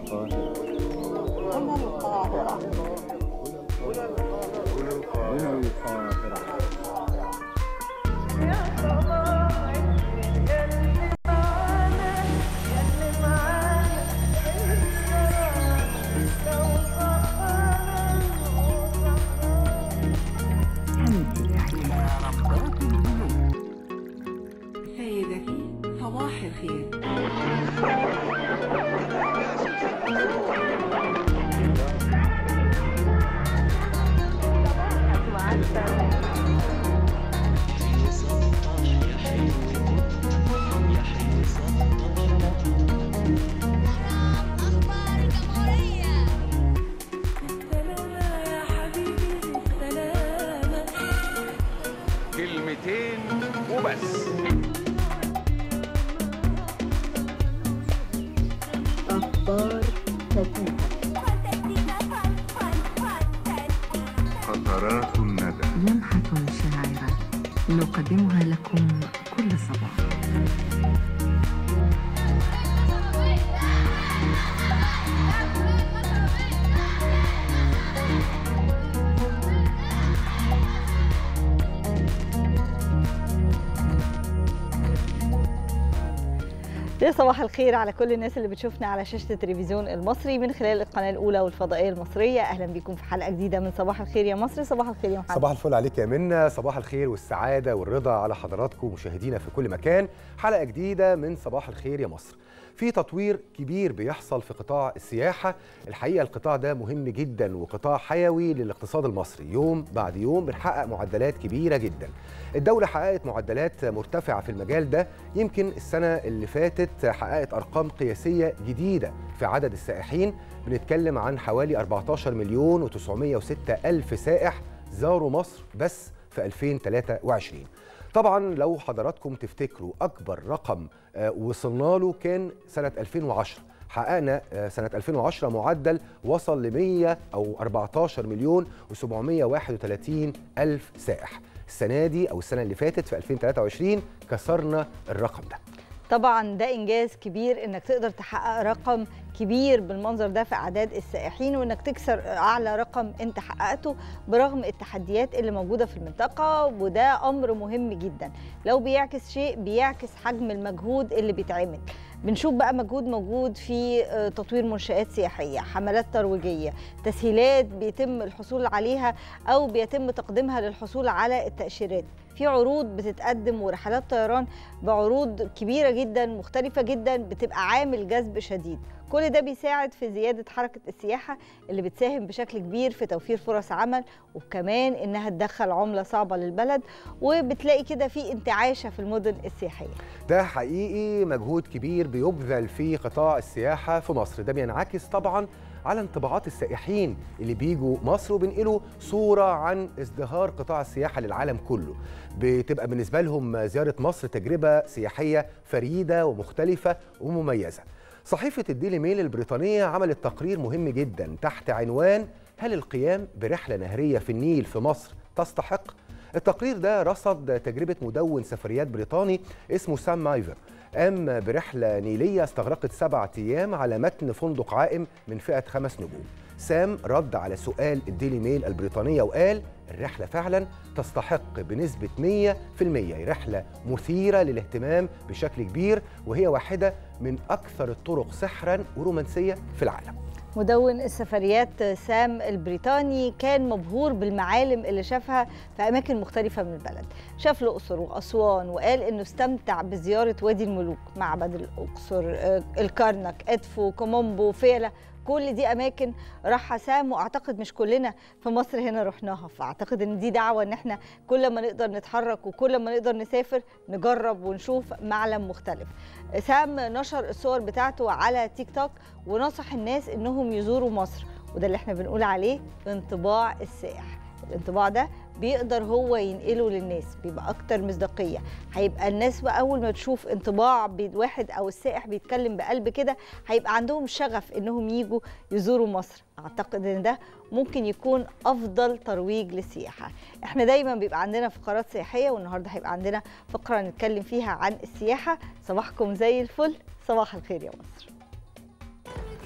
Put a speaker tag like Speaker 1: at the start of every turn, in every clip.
Speaker 1: القاهرة
Speaker 2: هنا القاهرة
Speaker 1: هنا القاهرة
Speaker 3: سيدتي صباح الخير
Speaker 4: أخبار الجمهورية
Speaker 3: سلامة يا حبيبي سلامة
Speaker 5: كلمتين وبس
Speaker 2: أخبار فتية
Speaker 1: قطرات الندى
Speaker 6: لمحة شاعرة نقدمها لكم كل صباح
Speaker 7: يا صباح الخير على كل الناس اللي بتشوفنا على شاشة التلفزيون المصري من خلال القناة الأولى والفضائية المصرية أهلا بكم في حلقة جديدة من صباح الخير يا مصر صباح الخير يا محمد
Speaker 8: صباح الفل عليك يا منى صباح الخير والسعادة والرضا على حضراتكم مشاهدينا في كل مكان حلقة جديدة من صباح الخير يا مصر في تطوير كبير بيحصل في قطاع السياحة الحقيقة القطاع ده مهم جدا وقطاع حيوي للاقتصاد المصري يوم بعد يوم بنحقق معدلات كبيرة جدا الدولة حققت معدلات مرتفعة في المجال ده يمكن السنة اللي فاتت حققت أرقام قياسية جديدة في عدد السائحين بنتكلم عن حوالي 14 مليون و906 ألف سائح زاروا مصر بس في 2023 طبعا لو حضراتكم تفتكروا أكبر رقم آه، وصلنا له كان سنة 2010 حققنا آه، سنة 2010 معدل وصل ل 100 أو 14 مليون و731 ألف سائح السنة دي أو السنة اللي فاتت في 2023 كسرنا الرقم ده
Speaker 7: طبعا ده إنجاز كبير إنك تقدر تحقق رقم كبير بالمنظر ده في أعداد السائحين وإنك تكسر أعلى رقم أنت حققته برغم التحديات اللي موجودة في المنطقة وده أمر مهم جدا لو بيعكس شيء بيعكس حجم المجهود اللي بيتعمل بنشوف بقى مجهود موجود في آه، تطوير منشآت سياحية حملات ترويجية تسهيلات بيتم الحصول عليها أو بيتم تقديمها للحصول على التأشيرات في عروض بتتقدم ورحلات طيران بعروض كبيرة جدا مختلفة جدا بتبقى عامل جذب شديد كل ده بيساعد في زيادة حركة السياحة اللي بتساهم بشكل كبير في توفير فرص عمل وكمان إنها تدخل عملة صعبة للبلد وبتلاقي كده في انتعاشة في المدن السياحية
Speaker 8: ده حقيقي مجهود كبير بيبذل في قطاع السياحة في مصر ده بينعكس طبعا على انطباعات السائحين اللي بيجوا مصر وبينقلوا صورة عن ازدهار قطاع السياحة للعالم كله بتبقى بالنسبة لهم زيارة مصر تجربة سياحية فريدة ومختلفة ومميزة صحيفة الديلي ميل البريطانية عملت تقرير مهم جدا تحت عنوان هل القيام برحلة نهرية في النيل في مصر تستحق؟ التقرير ده رصد تجربة مدون سفريات بريطاني اسمه سام مايفر قام برحلة نيلية استغرقت سبعة أيام على متن فندق عائم من فئة خمس نجوم سام رد على سؤال الديلي ميل البريطانية وقال الرحلة فعلا تستحق بنسبة 100% رحلة مثيرة للاهتمام بشكل كبير وهي واحدة من أكثر الطرق سحرا ورومانسية في العالم
Speaker 7: مدون السفريات سام البريطاني كان مبهور بالمعالم اللي شافها في أماكن مختلفة من البلد شاف الأقصر وأسوان وقال إنه استمتع بزيارة وادي الملوك معبد الأقصر آه، الكرنك إدفو كومومبو فيلة كل دي اماكن راحها سام واعتقد مش كلنا في مصر هنا رحناها فاعتقد ان دي دعوه ان احنا كل ما نقدر نتحرك وكل ما نقدر نسافر نجرب ونشوف معلم مختلف سام نشر الصور بتاعته على تيك توك ونصح الناس انهم يزوروا مصر وده اللي احنا بنقول عليه انطباع السائح الانطباع ده بيقدر هو ينقله للناس بيبقى اكتر مصداقيه هيبقى الناس بقى اول ما تشوف انطباع بالواحد او السائح بيتكلم بقلب كده هيبقى عندهم شغف انهم يجوا يزوروا مصر اعتقد ان ده ممكن يكون افضل ترويج للسياحه احنا دايما بيبقى عندنا فقرات سياحيه والنهارده هيبقى عندنا فقره نتكلم فيها عن السياحه صباحكم زي الفل صباح الخير يا مصر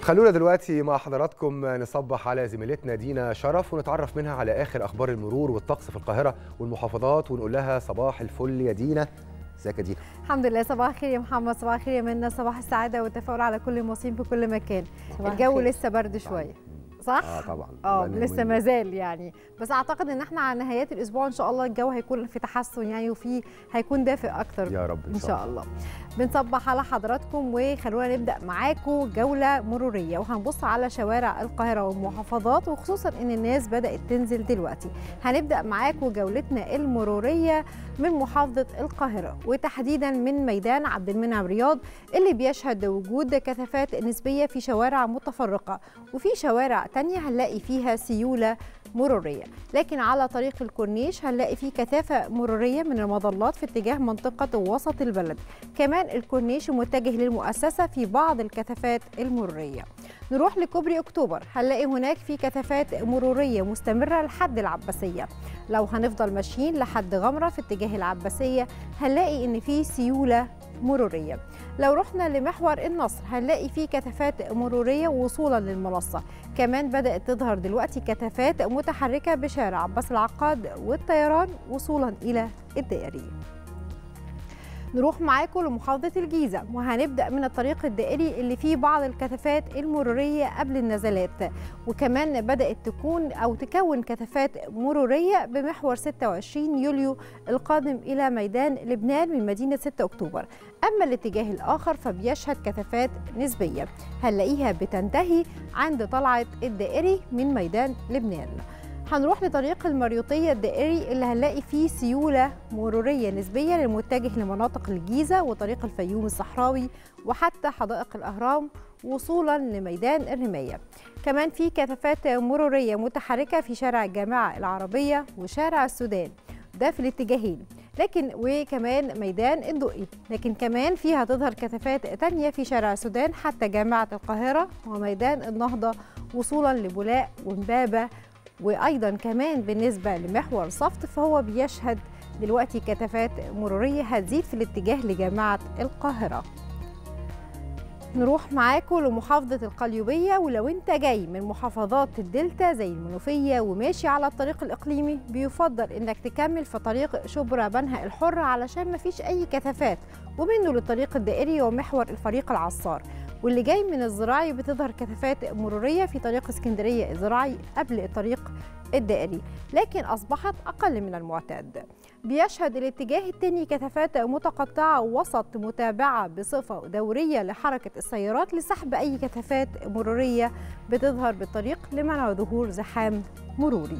Speaker 8: خلونا دلوقتي مع حضراتكم نصبح على زميلتنا دينا شرف ونتعرف منها على اخر اخبار المرور والطقس في القاهره والمحافظات ونقول لها صباح الفل يا دينا ازيك يا دينا
Speaker 4: الحمد لله صباح الخير يا محمد صباح الخير يا منى صباح السعاده والتفاؤل على كل المصريين في كل مكان
Speaker 7: صباح
Speaker 4: الجو
Speaker 7: الخير.
Speaker 4: لسه برد شويه صح
Speaker 8: اه طبعا
Speaker 4: اه
Speaker 8: بقالنا
Speaker 4: لسه
Speaker 8: يومين.
Speaker 4: ما زال يعني بس اعتقد ان احنا على نهايات الاسبوع ان شاء الله الجو هيكون في تحسن يعني وفي هيكون دافئ اكتر
Speaker 8: يا رب
Speaker 4: ان شاء الله بنصبح على حضراتكم وخلونا نبدا معاكم جوله مروريه وهنبص على شوارع القاهره والمحافظات وخصوصا ان الناس بدات تنزل دلوقتي هنبدا معاكم جولتنا المروريه من محافظه القاهره وتحديدا من ميدان عبد المنعم رياض اللي بيشهد وجود كثافات نسبيه في شوارع متفرقه وفي شوارع تانية هنلاقي فيها سيوله مروريه لكن على طريق الكورنيش هنلاقي فيه كثافه مروريه من المظلات في اتجاه منطقه وسط البلد كمان الكورنيش متجه للمؤسسة في بعض الكثافات المرورية نروح لكوبري أكتوبر هنلاقي هناك في كثافات مرورية مستمرة لحد العباسية لو هنفضل ماشيين لحد غمرة في اتجاه العباسية هنلاقي إن في سيولة مرورية لو رحنا لمحور النصر هنلاقي فيه كثافات مرورية وصولا للمنصة كمان بدأت تظهر دلوقتي كثافات متحركة بشارع عباس العقاد والطيران وصولا إلى الدائري نروح معاكم لمحافظة الجيزة وهنبدأ من الطريق الدائري اللي فيه بعض الكثافات المرورية قبل النزلات وكمان بدأت تكون أو تكون كثافات مرورية بمحور 26 يوليو القادم إلى ميدان لبنان من مدينة 6 أكتوبر أما الاتجاه الآخر فبيشهد كثافات نسبية هنلاقيها بتنتهي عند طلعة الدائري من ميدان لبنان هنروح لطريق المريوطية الدائري اللي هنلاقي فيه سيولة مرورية نسبية للمتجه لمناطق الجيزة وطريق الفيوم الصحراوي وحتى حدائق الأهرام وصولا لميدان الرماية كمان في كثافات مرورية متحركة في شارع الجامعة العربية وشارع السودان ده في الاتجاهين لكن وكمان ميدان الدقي لكن كمان فيها تظهر كثافات تانية في شارع السودان حتى جامعة القاهرة وميدان النهضة وصولا لبولاق ومبابة وايضا كمان بالنسبه لمحور صفت فهو بيشهد دلوقتي كثافات مروريه هتزيد في الاتجاه لجامعه القاهره نروح معاكم لمحافظة القليوبية ولو انت جاي من محافظات الدلتا زي المنوفية وماشي على الطريق الإقليمي بيفضل انك تكمل في طريق شبرا بنها الحر علشان مفيش أي كثافات ومنه للطريق الدائري ومحور الفريق العصار واللي جاي من الزراعي بتظهر كثافات مرورية في طريق اسكندرية الزراعي قبل الطريق الدائري لكن أصبحت أقل من المعتاد بيشهد الاتجاه الثاني كثافات متقطعة وسط متابعة بصفة دورية لحركة السيارات لسحب أي كثافات مرورية بتظهر بالطريق لمنع ظهور زحام مروري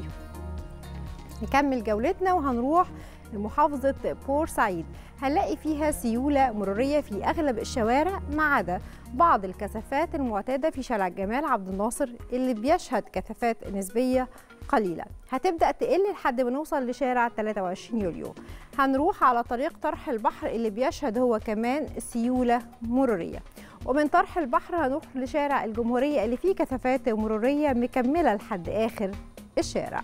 Speaker 4: نكمل جولتنا وهنروح لمحافظة بورسعيد هنلاقي فيها سيولة مرورية في أغلب الشوارع ما عدا بعض الكثافات المعتادة في شارع جمال عبد الناصر اللي بيشهد كثافات نسبية قليلة هتبدأ تقل لحد ما نوصل لشارع 23 يوليو هنروح على طريق طرح البحر اللي بيشهد هو كمان سيولة مرورية ومن طرح البحر هنروح لشارع الجمهورية اللي فيه كثافات مرورية مكملة لحد آخر الشارع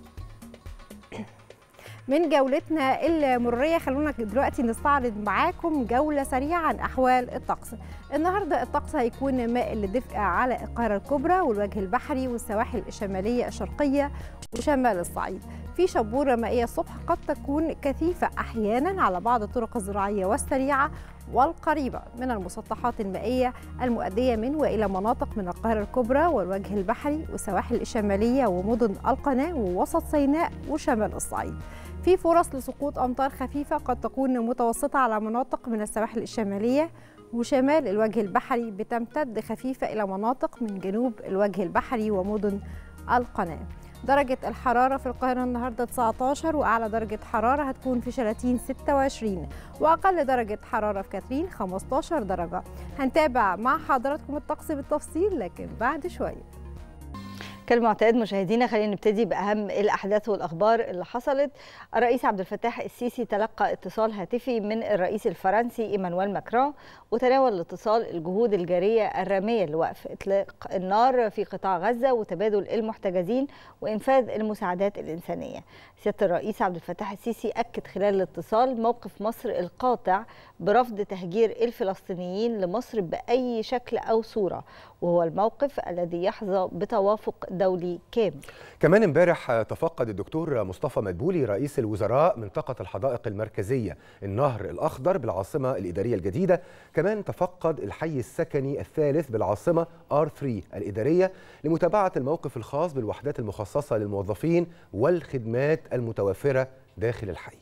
Speaker 4: من جولتنا المروريه خلونا دلوقتي نستعرض معاكم جوله سريعه عن احوال الطقس النهارده الطقس هيكون مائل للدفء على القاهره الكبرى والوجه البحري والسواحل الشماليه الشرقيه وشمال الصعيد في شبوره مائيه الصبح قد تكون كثيفه احيانا على بعض الطرق الزراعيه والسريعه والقريبه من المسطحات المائيه المؤديه من والى مناطق من القاهره الكبرى والوجه البحري والسواحل الشماليه ومدن القناه ووسط سيناء وشمال الصعيد في فرص لسقوط أمطار خفيفة قد تكون متوسطة على مناطق من السواحل الشمالية وشمال الوجه البحري بتمتد خفيفة إلى مناطق من جنوب الوجه البحري ومدن القناة درجة الحرارة في القاهرة النهاردة 19 وأعلى درجة حرارة هتكون في شلاتين 26 وأقل درجة حرارة في كاترين 15 درجة هنتابع مع حضراتكم الطقس بالتفصيل لكن بعد شوية
Speaker 7: كالمعتاد مشاهدينا خلينا نبتدي باهم الاحداث والاخبار اللي حصلت الرئيس عبد الفتاح السيسي تلقى اتصال هاتفي من الرئيس الفرنسي ايمانويل ماكرون وتناول الاتصال الجهود الجاريه الراميه لوقف اطلاق النار في قطاع غزه وتبادل المحتجزين وانفاذ المساعدات الانسانيه سياده الرئيس عبد الفتاح السيسي اكد خلال الاتصال موقف مصر القاطع برفض تهجير الفلسطينيين لمصر باي شكل او صوره وهو الموقف الذي يحظى بتوافق دولي كامل
Speaker 8: كمان امبارح تفقد الدكتور مصطفى مدبولي رئيس الوزراء منطقة الحدائق المركزية النهر الأخضر بالعاصمة الإدارية الجديدة كمان تفقد الحي السكني الثالث بالعاصمة R3 الإدارية لمتابعة الموقف الخاص بالوحدات المخصصة للموظفين والخدمات المتوفرة داخل الحي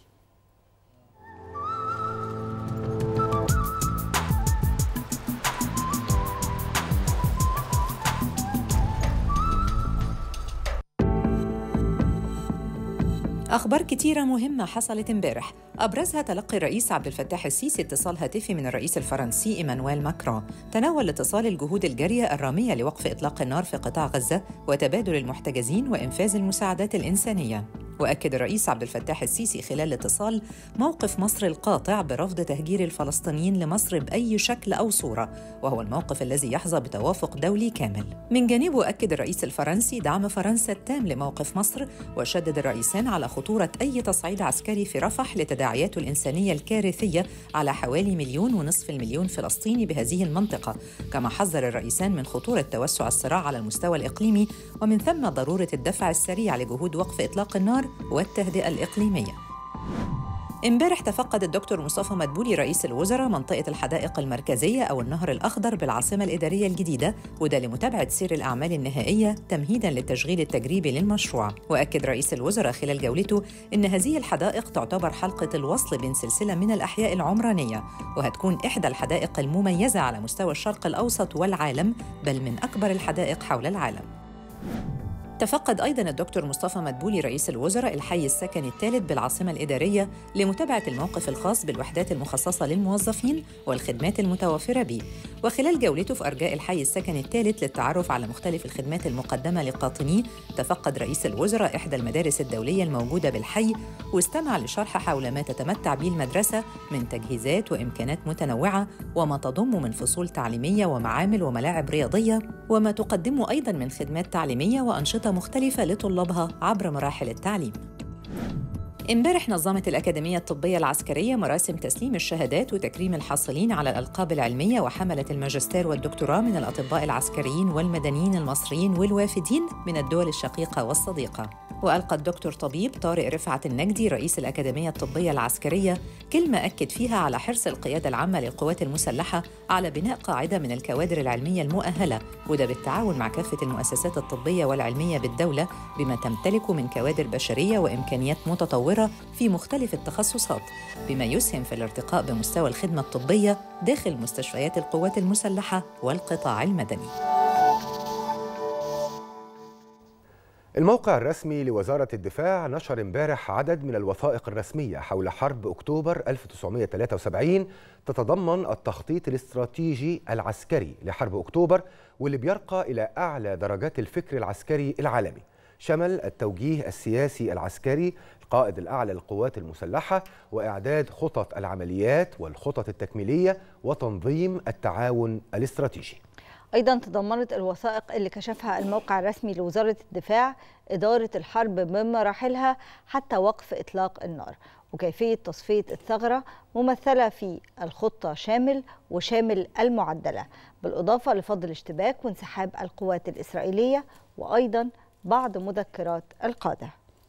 Speaker 9: أخبار كتيرة مهمة حصلت امبارح أبرزها تلقي الرئيس عبد الفتاح السيسي اتصال هاتفي من الرئيس الفرنسي إيمانويل ماكرون تناول اتصال الجهود الجارية الرامية لوقف إطلاق النار في قطاع غزة وتبادل المحتجزين وإنفاذ المساعدات الإنسانية وأكد الرئيس عبد الفتاح السيسي خلال الاتصال موقف مصر القاطع برفض تهجير الفلسطينيين لمصر بأي شكل أو صورة وهو الموقف الذي يحظى بتوافق دولي كامل من جانبه أكد الرئيس الفرنسي دعم فرنسا التام لموقف مصر وشدد الرئيسان على خطورة أي تصعيد عسكري في رفح لتداعياته الإنسانية الكارثية على حوالي مليون ونصف المليون فلسطيني بهذه المنطقة كما حذر الرئيسان من خطورة توسع الصراع على المستوى الإقليمي ومن ثم ضرورة الدفع السريع لجهود وقف إطلاق النار والتهدئة الإقليمية امبارح تفقد الدكتور مصطفى مدبولي رئيس الوزراء منطقة الحدائق المركزية أو النهر الأخضر بالعاصمة الإدارية الجديدة وده لمتابعة سير الأعمال النهائية تمهيدا للتشغيل التجريبي للمشروع وأكد رئيس الوزراء خلال جولته أن هذه الحدائق تعتبر حلقة الوصل بين سلسلة من الأحياء العمرانية وهتكون إحدى الحدائق المميزة على مستوى الشرق الأوسط والعالم بل من أكبر الحدائق حول العالم تفقد أيضا الدكتور مصطفى مدبولي رئيس الوزراء الحي السكني الثالث بالعاصمة الإدارية لمتابعة الموقف الخاص بالوحدات المخصصة للموظفين والخدمات المتوفرة به وخلال جولته في أرجاء الحي السكني الثالث للتعرف على مختلف الخدمات المقدمة لقاطنيه تفقد رئيس الوزراء إحدى المدارس الدولية الموجودة بالحي واستمع لشرح حول ما تتمتع به المدرسة من تجهيزات وإمكانات متنوعة وما تضم من فصول تعليمية ومعامل وملاعب رياضية وما تقدمه أيضا من خدمات تعليمية وأنشطة مختلفة لطلابها عبر مراحل التعليم. امبارح نظمت الأكاديمية الطبية العسكرية مراسم تسليم الشهادات وتكريم الحاصلين على الألقاب العلمية وحملة الماجستير والدكتوراه من الأطباء العسكريين والمدنيين المصريين والوافدين من الدول الشقيقة والصديقة. وألقى الدكتور طبيب طارق رفعت النجدي رئيس الأكاديمية الطبية العسكرية كلمة أكد فيها على حرص القيادة العامة للقوات المسلحة على بناء قاعدة من الكوادر العلمية المؤهلة وده بالتعاون مع كافة المؤسسات الطبية والعلمية بالدولة بما تمتلكه من كوادر بشرية وإمكانيات متطورة في مختلف التخصصات بما يسهم في الارتقاء بمستوى الخدمة الطبية داخل مستشفيات القوات المسلحة والقطاع المدني.
Speaker 8: الموقع الرسمي لوزارة الدفاع نشر امبارح عدد من الوثائق الرسمية حول حرب أكتوبر 1973 تتضمن التخطيط الاستراتيجي العسكري لحرب أكتوبر واللي بيرقى إلى أعلى درجات الفكر العسكري العالمي شمل التوجيه السياسي العسكري القائد الأعلى للقوات المسلحة وإعداد خطط العمليات والخطط التكميلية وتنظيم التعاون الاستراتيجي
Speaker 7: أيضا تضمنت الوثائق اللي كشفها الموقع الرسمي لوزارة الدفاع إدارة الحرب بمراحلها حتى وقف إطلاق النار وكيفية تصفية الثغرة ممثلة في الخطة شامل وشامل المعدلة بالإضافة لفض الاشتباك وانسحاب القوات الإسرائيلية وأيضا بعض مذكرات القادة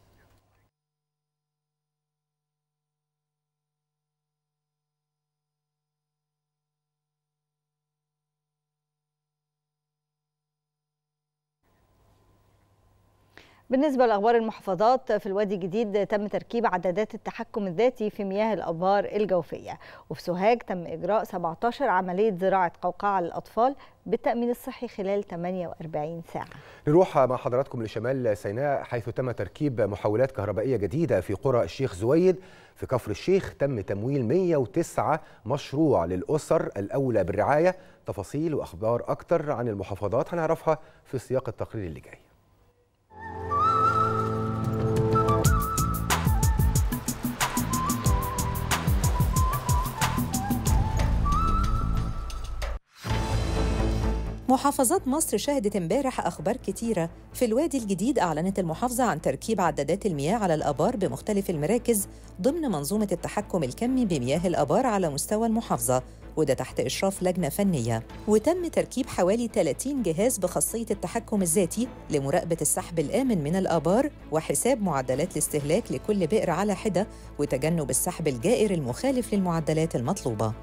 Speaker 7: بالنسبة لأخبار المحافظات في الوادي الجديد تم تركيب عدادات التحكم الذاتي في مياه الأبار الجوفية وفي سوهاج تم إجراء 17 عملية زراعة قوقعة للأطفال بالتأمين الصحي خلال 48 ساعة
Speaker 8: نروح مع حضراتكم لشمال سيناء حيث تم تركيب محولات كهربائية جديدة في قرى الشيخ زويد في كفر الشيخ تم تمويل 109 مشروع للأسر الأولى بالرعاية تفاصيل وأخبار أكتر عن المحافظات هنعرفها في سياق التقرير اللي جاي
Speaker 9: محافظات مصر شهدت امبارح أخبار كتيرة في الوادي الجديد أعلنت المحافظة عن تركيب عدادات المياه على الآبار بمختلف المراكز ضمن منظومة التحكم الكمي بمياه الآبار على مستوى المحافظة وده تحت إشراف لجنة فنية وتم تركيب حوالي 30 جهاز بخاصية التحكم الذاتي لمراقبة السحب الآمن من الآبار وحساب معدلات الاستهلاك لكل بئر على حدة وتجنب السحب الجائر المخالف للمعدلات المطلوبة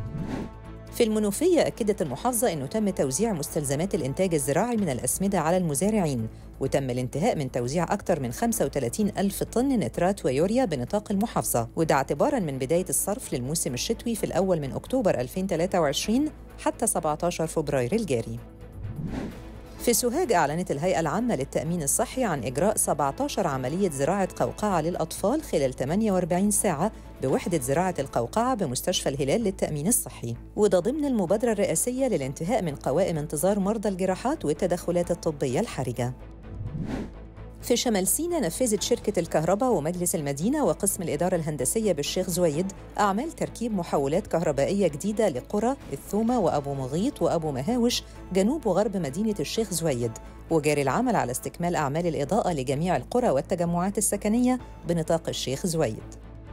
Speaker 9: في المنوفية أكدت المحافظة أنه تم توزيع مستلزمات الإنتاج الزراعي من الأسمدة على المزارعين وتم الانتهاء من توزيع أكثر من 35 ألف طن نترات ويوريا بنطاق المحافظة وده اعتباراً من بداية الصرف للموسم الشتوي في الأول من أكتوبر 2023 حتى 17 فبراير الجاري في سوهاج أعلنت الهيئة العامة للتأمين الصحي عن إجراء 17 عملية زراعة قوقعة للأطفال خلال 48 ساعة بوحدة زراعة القوقعة بمستشفى الهلال للتأمين الصحي وده ضمن المبادرة الرئاسية للانتهاء من قوائم انتظار مرضى الجراحات والتدخلات الطبية الحرجة في شمال سيناء نفذت شركة الكهرباء ومجلس المدينة وقسم الإدارة الهندسية بالشيخ زويد أعمال تركيب محولات كهربائية جديدة لقرى الثومة وأبو مغيط وأبو مهاوش جنوب وغرب مدينة الشيخ زويد وجاري العمل على استكمال أعمال الإضاءة لجميع القرى والتجمعات السكنية بنطاق الشيخ زويد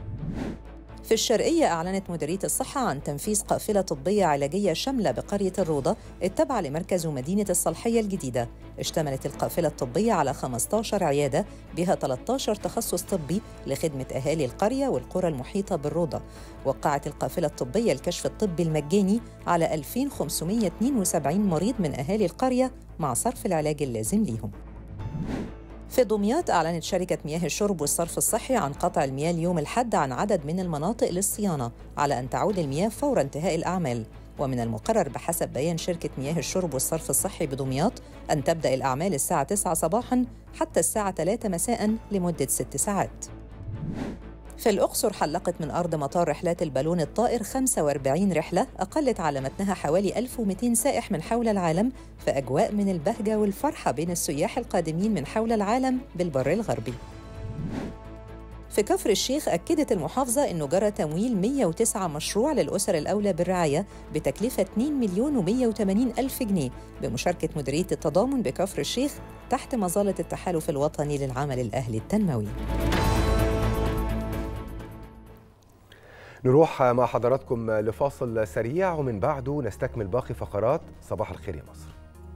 Speaker 9: في الشرقية أعلنت مديرية الصحة عن تنفيذ قافلة طبية علاجية شاملة بقرية الروضة التابعة لمركز ومدينة الصالحية الجديدة اشتملت القافلة الطبية على 15 عيادة بها 13 تخصص طبي لخدمة أهالي القرية والقرى المحيطة بالروضة وقعت القافلة الطبية الكشف الطبي المجاني على 2572 مريض من أهالي القرية مع صرف العلاج اللازم ليهم في دمياط أعلنت شركة مياه الشرب والصرف الصحي عن قطع المياه اليوم الحد عن عدد من المناطق للصيانة على أن تعود المياه فور انتهاء الأعمال ومن المقرر بحسب بيان شركة مياه الشرب والصرف الصحي بدمياط أن تبدأ الأعمال الساعة 9 صباحاً حتى الساعة 3 مساءً لمدة 6 ساعات في الأقصر حلقت من أرض مطار رحلات البالون الطائر 45 رحلة أقلت على متنها حوالي 1200 سائح من حول العالم في أجواء من البهجة والفرحة بين السياح القادمين من حول العالم بالبر الغربي في كفر الشيخ أكدت المحافظة أنه جرى تمويل 109 مشروع للأسر الأولى بالرعاية بتكلفة 2 مليون و180 ألف جنيه بمشاركة مديرية التضامن بكفر الشيخ تحت مظلة التحالف الوطني للعمل الأهلي التنموي
Speaker 8: نروح مع حضراتكم لفاصل سريع ومن بعده نستكمل باقي فقرات صباح الخير يا مصر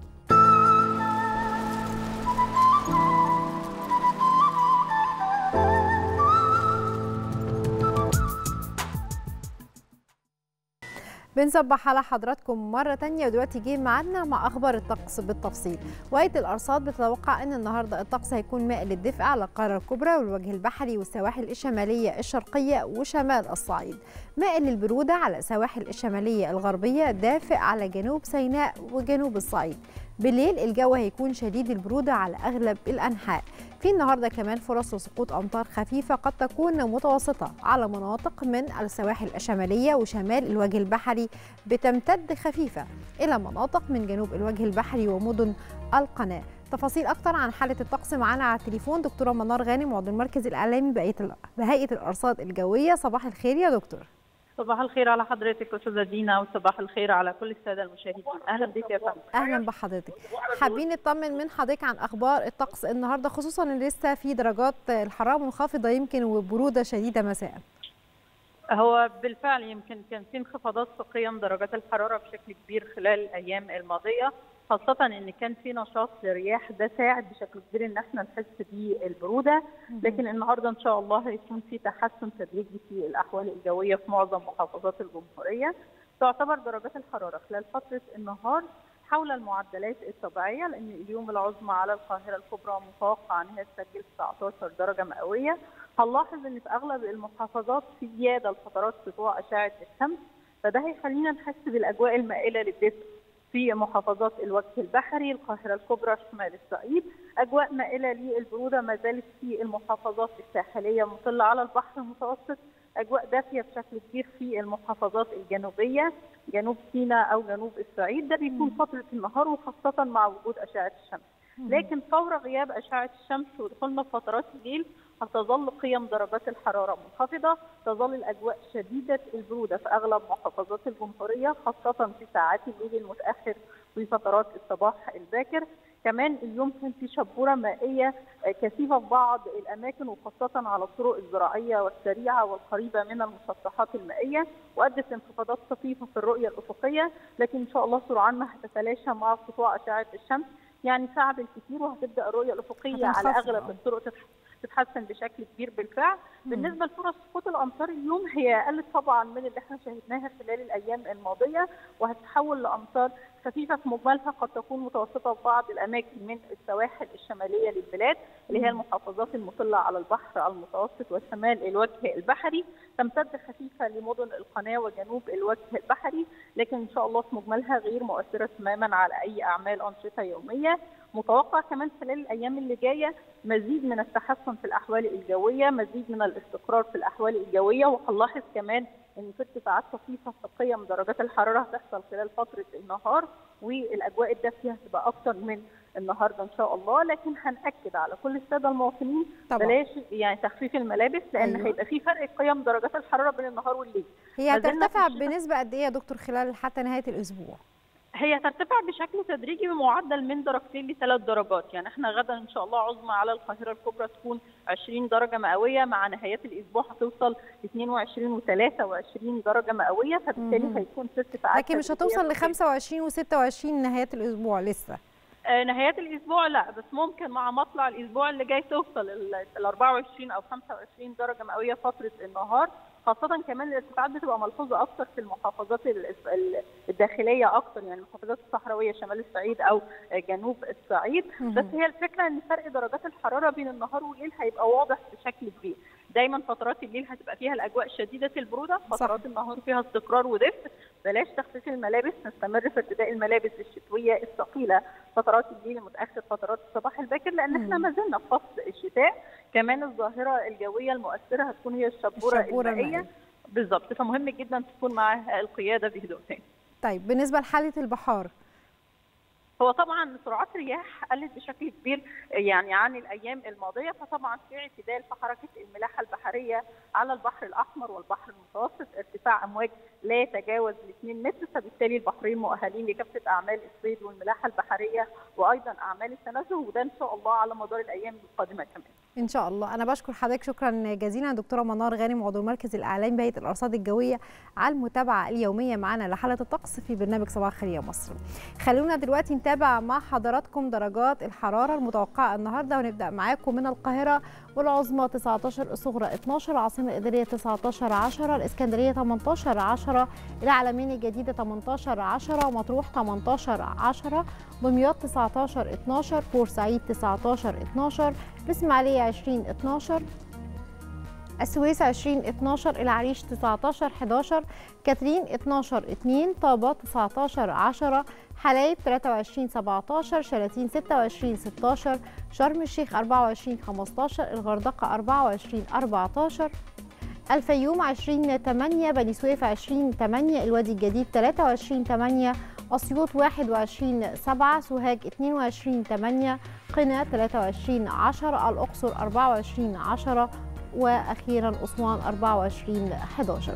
Speaker 4: بنصبح على حضراتكم مرة تانية ودلوقتي جه ميعادنا مع أخبار الطقس بالتفصيل وهيئة الأرصاد بتتوقع أن النهاردة الطقس هيكون مائل للدفء على القارة الكبرى والوجه البحري والسواحل الشمالية الشرقية وشمال الصعيد مائل للبرودة على السواحل الشمالية الغربية دافئ على جنوب سيناء وجنوب الصعيد بالليل الجو هيكون شديد البرودة على أغلب الأنحاء في النهارده كمان فرص لسقوط امطار خفيفه قد تكون متوسطه على مناطق من السواحل الشماليه وشمال الوجه البحري بتمتد خفيفه الى مناطق من جنوب الوجه البحري ومدن القناه تفاصيل اكتر عن حاله الطقس معانا على التليفون دكتوره منار غانم عضو المركز الاعلامي بهيئه الارصاد الجويه صباح الخير يا دكتور
Speaker 2: صباح الخير على حضرتك استاذه دينا وصباح الخير على كل الساده المشاهدين اهلا بك يا فندم
Speaker 4: اهلا بحضرتك حابين نطمن من حضرتك عن اخبار الطقس النهارده خصوصا ان لسه في درجات الحراره منخفضه يمكن وبروده شديده مساء
Speaker 2: هو بالفعل يمكن كان في انخفاضات في قيم درجات الحراره بشكل كبير خلال الايام الماضيه خاصة إن كان في نشاط لرياح ده ساعد بشكل كبير إن احنا نحس بالبرودة، لكن النهارده إن شاء الله هيكون في تحسن تدريجي في الأحوال الجوية في معظم محافظات الجمهورية. تعتبر درجات الحرارة خلال فترة النهار حول المعدلات الطبيعية لأن اليوم العظمى على القاهرة الكبرى متوقع إن هي تسجل 19 درجة مئوية. هنلاحظ إن في أغلب المحافظات في زيادة لفترات سطوع أشعة الشمس، فده هيخلينا نحس بالأجواء المائلة للدفء في محافظات الوجه البحري القاهرة الكبرى شمال الصعيد أجواء مائلة للبرودة ما زالت في المحافظات الساحلية مطلة على البحر المتوسط أجواء دافية بشكل كبير في المحافظات الجنوبية جنوب سيناء أو جنوب الصعيد ده بيكون فترة النهار وخاصة مع وجود أشعة الشمس لكن فور غياب أشعة الشمس ودخولنا في فترات الليل هتظل قيم درجات الحراره منخفضه تظل الاجواء شديده البروده في اغلب محافظات الجمهوريه خاصه في ساعات الليل المتاخر وفترات الصباح الباكر كمان اليوم كان في شبوره مائيه كثيفه في بعض الاماكن وخاصه على الطرق الزراعيه والسريعه والقريبه من المسطحات المائيه وادت لانخفاضات طفيفه في الرؤيه الافقيه لكن ان شاء الله سرعان ما هتتلاشى مع سطوع اشعه الشمس يعني ساعه بالكثير وهتبدا الرؤيه الافقيه على
Speaker 4: هتنخفض،
Speaker 2: اغلب
Speaker 4: آه.
Speaker 2: الطرق تتح- تتحسن بشكل كبير بالفعل بالنسبه لفرص سقوط الامطار اليوم هي قلت طبعا من اللي احنا شاهدناها خلال الايام الماضيه وهتتحول لامطار خفيفه في مجملها قد تكون متوسطه في بعض الاماكن من السواحل الشماليه للبلاد اللي هي المحافظات المطله على البحر المتوسط وشمال الوجه البحري تمتد خفيفه لمدن القناه وجنوب الوجه البحري لكن ان شاء الله في مجملها غير مؤثره تماما على اي اعمال انشطه يوميه متوقع كمان خلال الايام اللي جايه مزيد من التحسن في الاحوال الجويه مزيد من الاستقرار في الاحوال الجويه وهنلاحظ كمان ان في ارتفاعات طفيفه في قيم درجات الحراره هتحصل خلال فتره النهار والاجواء الدافيه هتبقى اكتر من النهارده ان شاء الله لكن هناكد على كل الساده المواطنين
Speaker 4: طبعا.
Speaker 2: بلاش يعني تخفيف الملابس لان
Speaker 4: أيوة.
Speaker 2: أيوة. هيبقى في فرق قيم درجات الحراره بين النهار والليل
Speaker 4: هي
Speaker 2: ما زلنا في
Speaker 4: هترتفع
Speaker 2: الشتاء.
Speaker 4: بنسبه قد ايه يا دكتور خلال حتى نهايه الاسبوع
Speaker 2: هي ترتفع بشكل تدريجي بمعدل من درجتين لثلاث درجات يعني احنا غدا ان شاء الله عظمى على القاهره الكبرى تكون 20 درجه مئويه مع نهايات الاسبوع هتوصل 22 و23 درجه مئويه
Speaker 4: مهم.
Speaker 2: فبالتالي هيكون في ارتفاعات
Speaker 4: لكن مش
Speaker 2: تدريجية
Speaker 4: هتوصل ل
Speaker 2: طفيفة.
Speaker 4: 25 و26 نهايات الاسبوع لسه
Speaker 2: آه، نهايات الاسبوع لا بس ممكن مع مطلع الاسبوع اللي جاي توصل ال ال 24 او 25 درجه مئويه فتره النهار خاصة كمان الارتفاعات بتبقى ملحوظة أكتر في المحافظات ال- ال- الداخلية أكتر يعني المحافظات الصحراوية شمال الصعيد أو جنوب الصعيد
Speaker 4: مهم.
Speaker 2: بس هي الفكرة إن فرق درجات الحرارة بين النهار والليل هيبقى واضح بشكل كبير دايما فترات الليل هتبقى فيها الأجواء شديدة البرودة فترات النهار فيها استقرار ودفء بلاش تخفيف الملابس نستمر في ارتداء الملابس الشتوية الثقيلة فترات الليل المتأخر فترات الصباح الباكر لأن احنا
Speaker 4: مم.
Speaker 2: ما زلنا في فصل الشتاء كمان الظاهرة الجوية المؤثرة هتكون هي الشبورة,
Speaker 4: الشبورة
Speaker 2: المائية
Speaker 4: المائية.
Speaker 2: بالظبط فمهم جدا تكون معاها القيادة بهدوء تاني
Speaker 4: طيب بالنسبه لحاله البحار
Speaker 2: هو طبعا سرعات الرياح قلت بشكل كبير يعني عن الايام الماضيه فطبعا في اعتدال في حركه الملاحه البحريه على البحر الاحمر والبحر المتوسط ارتفاع امواج لا يتجاوز ال 2 متر فبالتالي البحرين مؤهلين لكافه اعمال الصيد والملاحه البحريه وايضا اعمال التنزه وده ان شاء الله على مدار الايام القادمه كمان.
Speaker 4: ان شاء الله انا بشكر حضرتك شكرا جزيلا دكتوره منار غانم عضو المركز الاعلامي بهيئه الارصاد الجويه على المتابعه اليوميه معنا لحاله الطقس في برنامج صباح الخير يا مصر خلونا دلوقتي نتابع مع حضراتكم درجات الحراره المتوقعه النهارده ونبدا معاكم من القاهره والعظمى 19 الصغرى 12 العاصمه الاداريه 19 10 الاسكندريه 18 10 العلمين الجديده 18 10 مطروح 18 10 دمياط 19 12 بورسعيد 19 12 الإسماعيلية 20 12 السويس 20 12 العريش 19 11 كاترين 12 2 طابة 19 10 حلايب 23 17 شلاتين 26 16 شرم الشيخ 24 15 الغردقة 24 14 الفيوم 20 8 بني سويف 20 8 الوادي الجديد 23 8 أسيوط 21 7 سوهاج 22 8 قنا 23 10 الأقصر 24 10 وأخيرا أسوان 24 11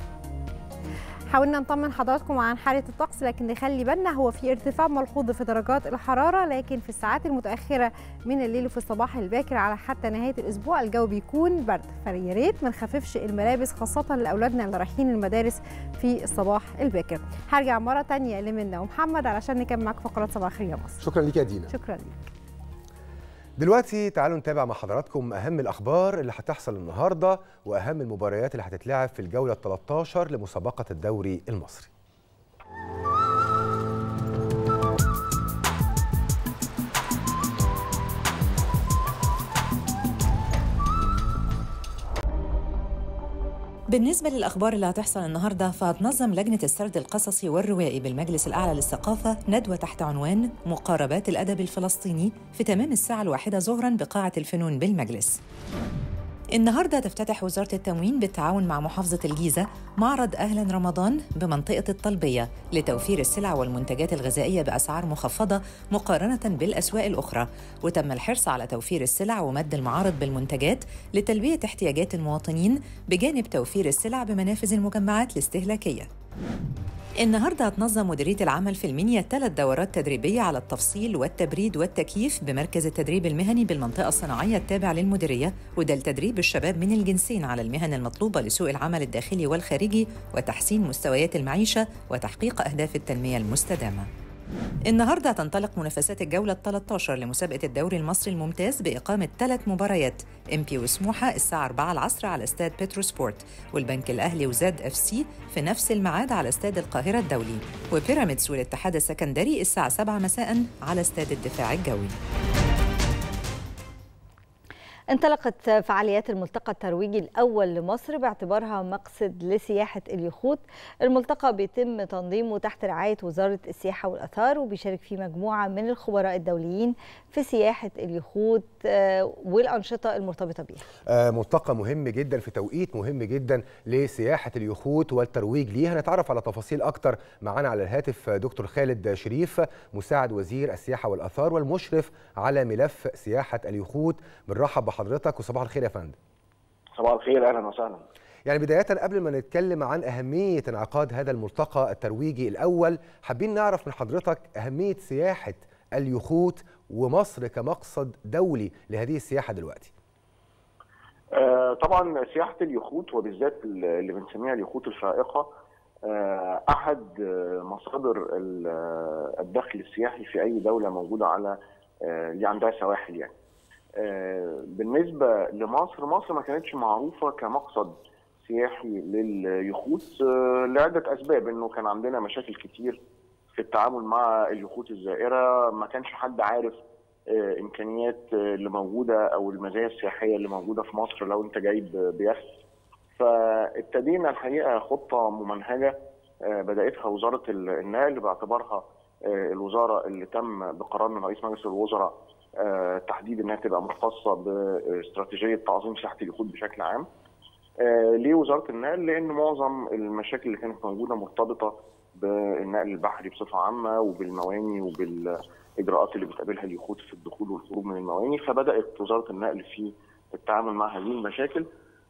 Speaker 4: حاولنا نطمن حضراتكم عن حالة الطقس لكن نخلي بالنا هو في ارتفاع ملحوظ في درجات الحرارة لكن في الساعات المتأخرة من الليل وفي الصباح الباكر على حتى نهاية الأسبوع الجو بيكون برد فيا ريت ما نخففش الملابس خاصة لأولادنا اللي رايحين المدارس في الصباح الباكر هرجع مرة تانية لمنى ومحمد علشان نكمل معاكم فقرات صباح الخير يا مصر
Speaker 8: شكرا ليك يا دينا
Speaker 4: شكرا ليك
Speaker 8: دلوقتي تعالوا نتابع مع حضراتكم اهم الاخبار اللي هتحصل النهارده واهم المباريات اللي هتتلعب في الجوله 13 لمسابقه الدوري المصري
Speaker 9: بالنسبة للأخبار اللي هتحصل النهاردة فهتنظم لجنة السرد القصصي والروائي بالمجلس الأعلى للثقافة ندوة تحت عنوان مقاربات الأدب الفلسطيني في تمام الساعة الواحدة ظهرا بقاعة الفنون بالمجلس النهارده تفتتح وزارة التموين بالتعاون مع محافظة الجيزة معرض أهلا رمضان بمنطقة الطلبية لتوفير السلع والمنتجات الغذائية بأسعار مخفضة مقارنة بالأسواق الأخرى وتم الحرص على توفير السلع ومد المعارض بالمنتجات لتلبية احتياجات المواطنين بجانب توفير السلع بمنافذ المجمعات الاستهلاكية النهارده هتنظم مديريه العمل في المنيا ثلاث دورات تدريبيه على التفصيل والتبريد والتكييف بمركز التدريب المهني بالمنطقه الصناعيه التابع للمديريه وده لتدريب الشباب من الجنسين على المهن المطلوبه لسوق العمل الداخلي والخارجي وتحسين مستويات المعيشه وتحقيق اهداف التنميه المستدامه. النهارده هتنطلق منافسات الجولة ال 13 لمسابقة الدوري المصري الممتاز بإقامة ثلاث مباريات ام بي وسموحة الساعة 4 العصر على استاد بترو سبورت والبنك الأهلي وزاد اف سي في نفس الميعاد على استاد القاهرة الدولي وبيراميدز والاتحاد السكندري الساعة 7 مساء على استاد الدفاع الجوي
Speaker 7: انطلقت فعاليات الملتقى الترويجي الأول لمصر باعتبارها مقصد لسياحة اليخوت الملتقى بيتم تنظيمه تحت رعاية وزارة السياحة والأثار وبيشارك فيه مجموعة من الخبراء الدوليين في سياحة اليخوت آه، والأنشطة المرتبطة بيها
Speaker 8: آه، ملتقى مهم جدا في توقيت مهم جدا لسياحة اليخوت والترويج ليها نتعرف على تفاصيل أكتر معنا على الهاتف دكتور خالد شريف مساعد وزير السياحة والأثار والمشرف على ملف سياحة اليخوت بنرحب بحضرتك وصباح الخير يا فندم
Speaker 5: صباح الخير اهلا وسهلا
Speaker 8: يعني بداية قبل ما نتكلم عن أهمية انعقاد هذا الملتقى الترويجي الأول حابين نعرف من حضرتك أهمية سياحة اليخوت ومصر كمقصد دولي لهذه السياحة دلوقتي
Speaker 5: آه، طبعا سياحه اليخوت وبالذات اللي بنسميها اليخوت الفائقه آه، احد آه، مصادر ال- آه، الدخل السياحي في اي دوله موجوده على آه، اللي عندها سواحل يعني. آه، بالنسبه لمصر مصر ما كانتش معروفه كمقصد سياحي لليخوت آه، لعده اسباب انه كان عندنا مشاكل كتير في التعامل مع اليخوت الزائره ما كانش حد عارف آه، امكانيات آه، اللي موجوده او المزايا السياحيه اللي موجوده في مصر لو انت جاي ب- بيخت فابتدينا الحقيقه خطه ممنهجه آه، بداتها وزاره ال- النقل باعتبارها آه، الوزاره اللي تم بقرار من رئيس مجلس الوزراء آه، تحديد انها تبقى مختصه باستراتيجيه تعظيم سياحه اليخوت بشكل عام. آه، ليه وزاره النقل؟ لان معظم المشاكل اللي كانت موجوده مرتبطه بالنقل البحري بصفه عامه وبالمواني وبالاجراءات اللي بتقابلها اليخوت في الدخول والخروج من المواني فبدات وزاره النقل في التعامل مع هذه المشاكل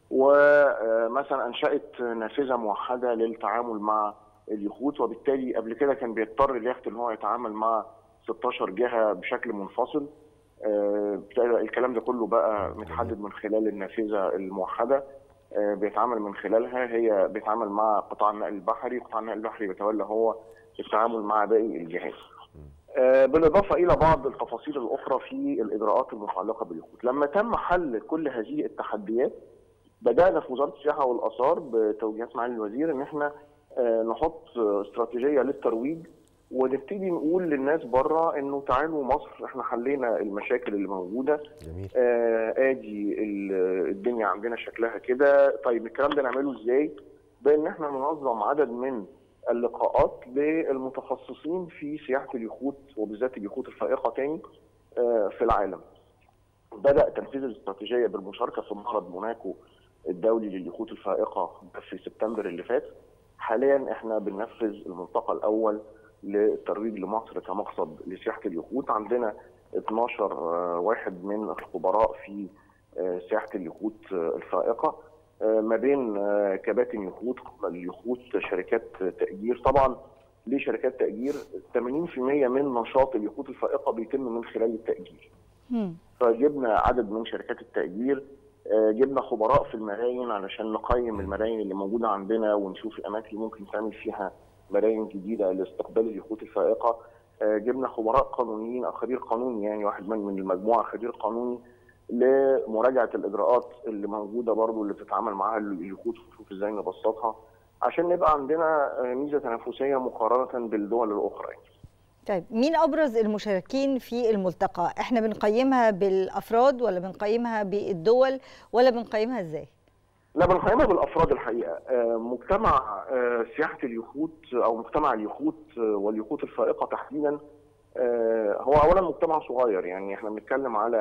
Speaker 5: ومثلا انشات نافذه موحده للتعامل مع اليخوت وبالتالي قبل كده كان بيضطر اليخت ان هو يتعامل مع 16 جهه بشكل منفصل آه، الكلام ده كله بقى متحدد من خلال النافذه الموحده آه، بيتعامل من خلالها هي بيتعامل مع قطاع النقل البحري قطاع النقل البحري بيتولى هو التعامل مع باقي الجهات آه، بالاضافه الى بعض التفاصيل الاخرى في الاجراءات المتعلقه باليخوت لما تم حل كل هذه التحديات بدانا في وزاره السياحه والاثار بتوجيهات معالي الوزير ان احنا آه، نحط آه، استراتيجيه للترويج ونبتدي نقول للناس بره انه تعالوا مصر احنا حلينا المشاكل اللي موجوده
Speaker 8: جميل
Speaker 5: آه، ادي ال- الدنيا عندنا شكلها كده طيب الكلام ده نعمله ازاي بان احنا ننظم عدد من اللقاءات للمتخصصين في سياحه اليخوت وبالذات اليخوت الفائقه تاني آه، في العالم بدا تنفيذ الاستراتيجيه بالمشاركه في معرض موناكو الدولي لليخوت الفائقه في سبتمبر اللي فات حاليا احنا بننفذ الملتقى الاول للترويج لمصر كمقصد لسياحه اليخوت عندنا 12 آه، واحد من الخبراء في آه، سياحه اليخوت آه، الفائقه آه، ما بين آه، كباتن يخوت اليخوت شركات تاجير طبعا ليه شركات تاجير 80% من نشاط اليخوت الفائقه بيتم من خلال التاجير
Speaker 7: هم.
Speaker 5: فجبنا عدد من شركات التأجير آه، جبنا خبراء في المراين علشان نقيم المراين اللي موجودة عندنا ونشوف الأماكن اللي ممكن تعمل فيها مراين جديدة لاستقبال اليخوت الفائقة آه، جبنا خبراء قانونيين أو خبير قانوني يعني واحد من من المجموعة خبير قانوني لمراجعة الإجراءات اللي موجودة برضو اللي بتتعامل معاها اليخوت ونشوف إزاي نبسطها عشان نبقى عندنا آه، ميزة تنافسية مقارنة بالدول الأخرى يعني.
Speaker 7: طيب مين ابرز المشاركين في الملتقى احنا بنقيمها بالافراد ولا بنقيمها بالدول ولا بنقيمها ازاي
Speaker 5: لا بنقيمها بالافراد الحقيقه آه، مجتمع آه، سياحه اليخوت او مجتمع اليخوت آه، واليخوت الفائقه تحديدا آه، هو اولا مجتمع صغير يعني احنا بنتكلم على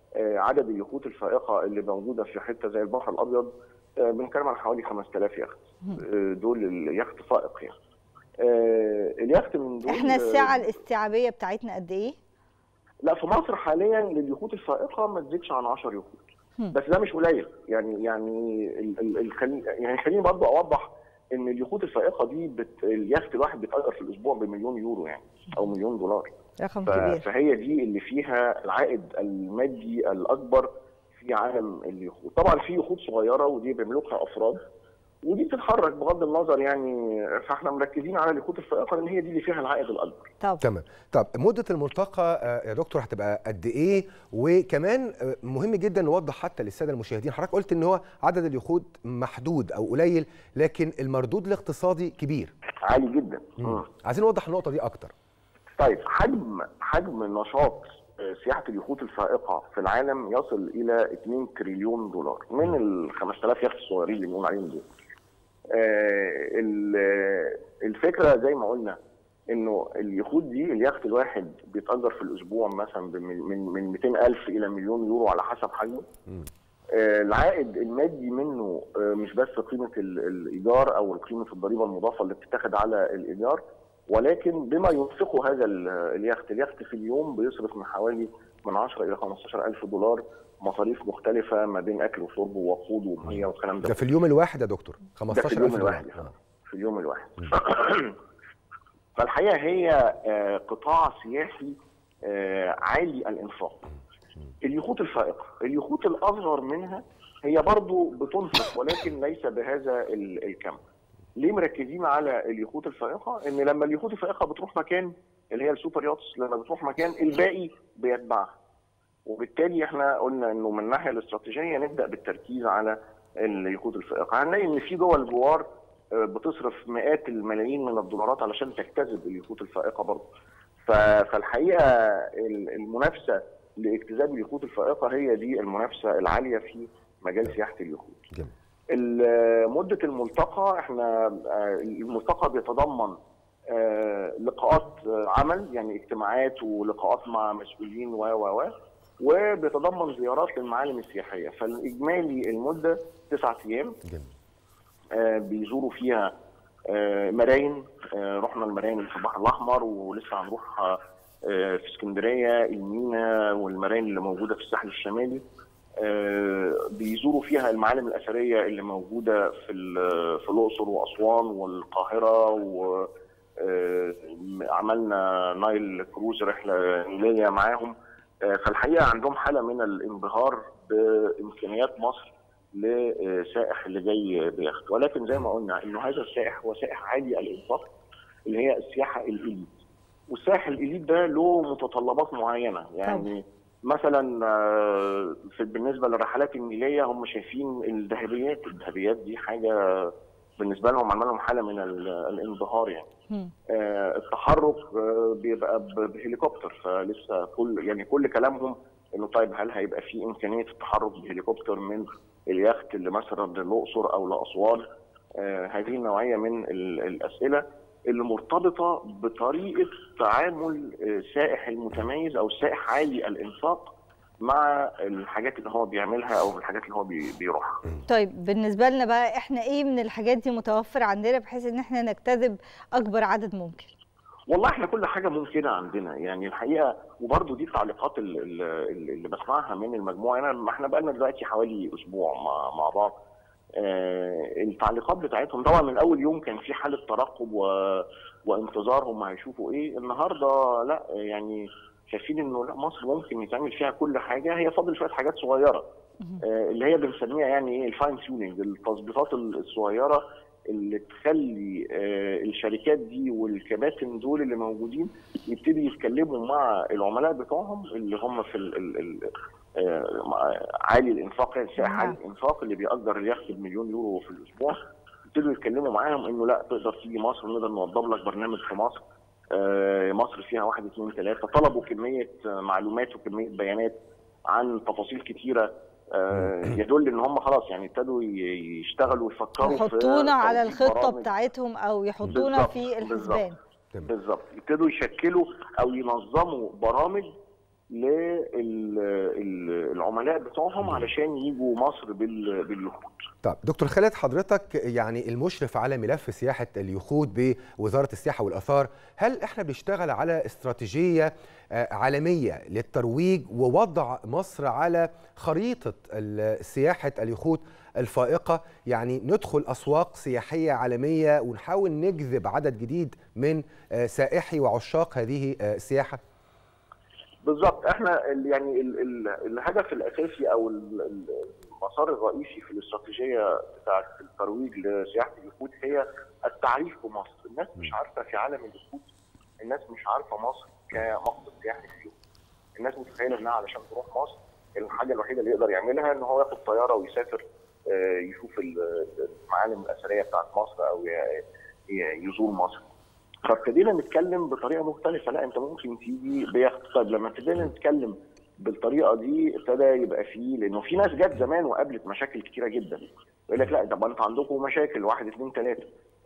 Speaker 5: آه، عدد اليخوت الفائقه اللي موجوده في حته زي البحر الابيض آه، بنتكلم عن حوالي 5000 يخت آه، دول اليخت فائق يعني آه، اليخت من دول
Speaker 7: احنا
Speaker 5: آه،
Speaker 7: السعه الاستيعابيه بتاعتنا قد ايه
Speaker 5: لا في مصر حاليا لليخوت الفائقه ما تزيدش عن 10 يخوت
Speaker 7: هم.
Speaker 5: بس ده مش قليل يعني يعني ال ال ال خلي يعني خليني برضه اوضح ان اليخوت الفائقه دي بت اليخت الواحد بيتاجر في الاسبوع بمليون يورو يعني او مليون دولار
Speaker 7: رقم
Speaker 5: ف-
Speaker 7: كبير
Speaker 5: فهي دي اللي فيها العائد المادي الاكبر في عالم اليخوت طبعا في يخوت صغيره ودي بيملكها افراد ودي بتتحرك بغض النظر يعني فاحنا مركزين على اليخوت الفائقه لان هي دي اللي فيها العائد الاكبر
Speaker 7: طب
Speaker 8: تمام طب مده الملتقى آه، يا دكتور هتبقى قد ايه وكمان آه، مهم جدا نوضح حتى للساده المشاهدين حضرتك قلت ان هو عدد اليخوت محدود او قليل لكن المردود الاقتصادي كبير
Speaker 5: عالي جدا
Speaker 8: مم. عايزين نوضح النقطه دي اكتر
Speaker 5: طيب حجم حجم نشاط آه، سياحه اليخوت الفائقه في العالم يصل الى 2 تريليون دولار من ال 5000 يخت الصغيرين اللي بنقول عليهم دول. آه، ال- آه، الفكره زي ما قلنا انه اليخوت دي اليخت الواحد بيتاجر في الاسبوع مثلا بمن- من من 200000 الى مليون يورو على حسب حجمه. آه، العائد المادي منه آه، مش بس قيمه ال- الايجار او قيمه الضريبه المضافه اللي بتتاخد على الايجار ولكن بما ينفقه هذا ال- اليخت اليخت في اليوم بيصرف من حوالي من 10 الى 15 الف دولار مصاريف مختلفه ما بين اكل وشرب ووقود وميه والكلام ده
Speaker 8: ده في اليوم الواحد يا دكتور
Speaker 5: ده في
Speaker 8: 15000
Speaker 5: اليوم
Speaker 8: دولار
Speaker 5: الواحد
Speaker 8: آه.
Speaker 5: في اليوم الواحد فالحقيقه هي آه، قطاع سياحي آه، عالي الانفاق اليخوت الفائقه اليخوت الاصغر منها هي برضو بتنفق ولكن ليس بهذا ال- الكم ليه مركزين على اليخوت الفائقه ان لما اليخوت الفائقه بتروح مكان اللي هي السوبر ياتس لما بتروح مكان الباقي بيتبعها وبالتالي احنا قلنا انه من الناحيه الاستراتيجيه نبدا بالتركيز على اليخوت الفائقه هنلاقي ان في دول جوار آه، بتصرف مئات الملايين من الدولارات علشان تجتذب اليخوت الفائقه برضه ف- فالحقيقه ال- المنافسه لاجتذاب اليخوت الفائقه هي دي المنافسه العاليه في مجال سياحه اليخوت
Speaker 8: جميل.
Speaker 5: ال- مده الملتقى احنا آه، الملتقى بيتضمن آه، لقاءات آه، عمل يعني اجتماعات ولقاءات مع مسؤولين و و و وبيتضمن زيارات للمعالم السياحيه فالاجمالي المده تسعة ايام
Speaker 8: جميل
Speaker 5: آه، بيزوروا فيها آه، مراين آه، رحنا المراين اللي في البحر الاحمر ولسه هنروح آه، آه، في اسكندريه المينا والمراين اللي موجوده في الساحل الشمالي آه، بيزوروا فيها المعالم الاثريه اللي موجوده في ال- في الاقصر واسوان والقاهره و آه، عملنا نايل كروز رحله نيليه معاهم آه، فالحقيقه عندهم حاله من الانبهار بامكانيات مصر لسائح اللي جاي بيخت ولكن زي ما قلنا انه هذا السائح هو سائح عالي الانفاق اللي هي السياحه الاليت والسائح الاليت ده له متطلبات معينه يعني مثلا آه، في بالنسبه للرحلات النيليه هم شايفين الذهبيات الذهبيات دي حاجه بالنسبه لهم عمل لهم حاله من ال- الانبهار يعني
Speaker 7: مم.
Speaker 5: آه، التحرك آه، بيبقى ب- بهليكوبتر فلسه كل يعني كل كلامهم انه طيب هل هيبقى في امكانيه التحرك بهليكوبتر من اليخت اللي مثلا للاقصر او لاسوان آه، هذه النوعيه من ال- الاسئله اللي مرتبطه بطريقه تعامل آه، السائح المتميز او السائح عالي الانفاق مع الحاجات اللي هو بيعملها او الحاجات اللي هو بي- بيروحها
Speaker 7: طيب بالنسبه لنا بقى احنا ايه من الحاجات دي متوفر عندنا بحيث ان احنا نجتذب اكبر عدد ممكن
Speaker 5: والله احنا كل حاجه ممكنه عندنا يعني الحقيقه وبرضه دي التعليقات اللي, اللي اللي بسمعها من المجموعه انا ما احنا بقالنا دلوقتي حوالي اسبوع مع مع بعض آه التعليقات بتاعتهم طبعا من اول يوم كان في حاله ترقب و... وانتظار هم هيشوفوا ايه النهارده لا يعني شايفين انه لا مصر ممكن يتعمل فيها كل حاجه هي فاضل شويه حاجات صغيره آه اللي هي بنسميها يعني ايه الفاين تيوننج التظبيطات الصغيره اللي تخلي آه، الشركات دي والكباتن دول اللي موجودين يبتدي يتكلموا مع العملاء بتوعهم اللي هم في ال ال ال آه، مع- عالي الانفاق يعني سائح عالي الانفاق اللي بيأجر اليخت بمليون يورو في الاسبوع يبتدوا يتكلموا معاهم انه لا تقدر تيجي مصر ونقدر نوضب لك برنامج في مصر آه، مصر فيها واحد اثنين ثلاثه طلبوا كميه آه، معلومات وكميه بيانات عن تفاصيل كتيره آه، يدل ان هم خلاص يعني ابتدوا ي- يشتغلوا ويفكروا في
Speaker 7: يحطونا على
Speaker 5: توظيف
Speaker 7: الخطه
Speaker 5: برامج.
Speaker 7: بتاعتهم او يحطونا
Speaker 5: بالظبط،
Speaker 7: في الحسبان
Speaker 5: بالظبط بالظبط يبتدوا يشكلوا او ينظموا برامج للعملاء بتوعهم علشان يجوا مصر بال- باليخوت
Speaker 8: طب دكتور خالد حضرتك يعني المشرف على ملف سياحة اليخوت بوزارة السياحة والآثار هل احنا بنشتغل على استراتيجية آه، عالمية للترويج ووضع مصر على خريطة ال- سياحة اليخوت الفائقة يعني ندخل أسواق سياحية عالمية ونحاول نجذب عدد جديد من آه، سائحي وعشاق هذه آه، السياحة
Speaker 5: بالظبط احنا ال- يعني ال ال الهدف الاساسي او ال- ال- المسار الرئيسي في الاستراتيجيه بتاعه الترويج لسياحه اليخوت هي التعريف بمصر، الناس مش عارفه في عالم اليخوت الناس مش عارفه مصر كمقصد سياحي فيه. الناس متخيله انها علشان تروح مصر الحاجه الوحيده اللي يقدر يعملها ان هو ياخد طياره ويسافر آه، يشوف ال- المعالم الاثريه بتاعت مصر او ي- ي- يزور مصر. فابتدينا نتكلم بطريقه مختلفه لا انت ممكن تيجي بيخت طيب لما ابتدينا نتكلم بالطريقه دي ابتدى يبقى فيه لانه في ناس جت زمان وقابلت مشاكل كتيره جدا يقول لك لا طب انت عندكم مشاكل واحد اثنين ثلاثه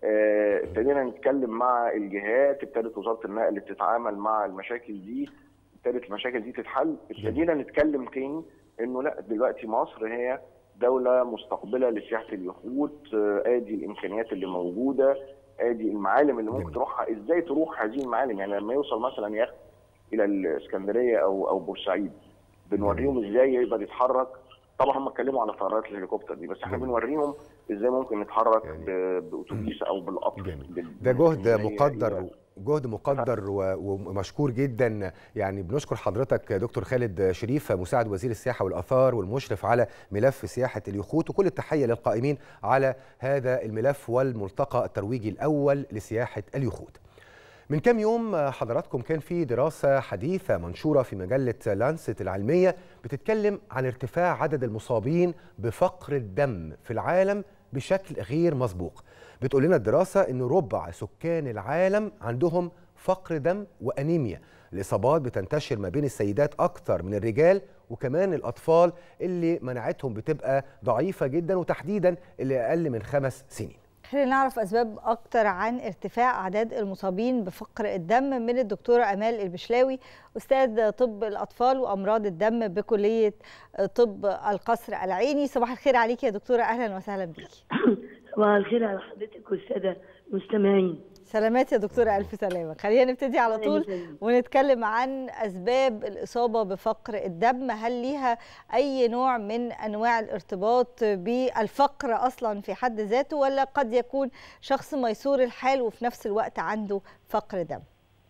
Speaker 5: آه، ابتدينا نتكلم مع الجهات ابتدت وزاره النقل تتعامل مع المشاكل دي ابتدت المشاكل دي تتحل ابتدينا نتكلم تاني انه لا دلوقتي مصر هي دوله مستقبله لسياحه اليخوت آه، ادي الامكانيات اللي موجوده ادي المعالم اللي ممكن
Speaker 8: جميل.
Speaker 5: تروحها ازاي تروح هذه المعالم يعني لما يوصل مثلا يخت الى الاسكندريه او او بورسعيد بنوريهم ازاي يقدر يتحرك طبعا هم اتكلموا على طيارات الهليكوبتر دي بس احنا
Speaker 8: جميل.
Speaker 5: بنوريهم ازاي ممكن نتحرك
Speaker 8: يعني-
Speaker 5: ب- باتوبيس او بالقطر
Speaker 8: جميل.
Speaker 5: بال-
Speaker 8: ده جهد
Speaker 5: إن هي-
Speaker 8: مقدر جهد مقدر و- ومشكور جدا يعني بنشكر حضرتك دكتور خالد شريف مساعد وزير السياحه والاثار والمشرف على ملف سياحه اليخوت وكل التحيه للقائمين على هذا الملف والملتقى الترويجي الاول لسياحه اليخوت. من كام يوم حضراتكم كان في دراسة حديثة منشورة في مجلة لانست العلمية بتتكلم عن ارتفاع عدد المصابين بفقر الدم في العالم بشكل غير مسبوق بتقول لنا الدراسة أن ربع سكان العالم عندهم فقر دم وأنيميا الإصابات بتنتشر ما بين السيدات أكتر من الرجال وكمان الأطفال اللي مناعتهم بتبقى ضعيفة جدا وتحديدا اللي أقل من خمس سنين
Speaker 7: خلينا نعرف اسباب اكتر عن ارتفاع اعداد المصابين بفقر الدم من الدكتوره امال البشلاوي استاذ طب الاطفال وامراض الدم بكليه طب القصر العيني صباح الخير عليك يا دكتوره اهلا وسهلا بيكي
Speaker 10: صباح الخير على حضرتك والساده المستمعين
Speaker 7: سلامات يا دكتوره الف سلامه خلينا نبتدي على طول
Speaker 10: يسلمك.
Speaker 7: ونتكلم عن اسباب الاصابه بفقر الدم هل ليها اي نوع من انواع الارتباط بالفقر اصلا في حد ذاته ولا قد يكون شخص ميسور الحال وفي نفس الوقت عنده فقر دم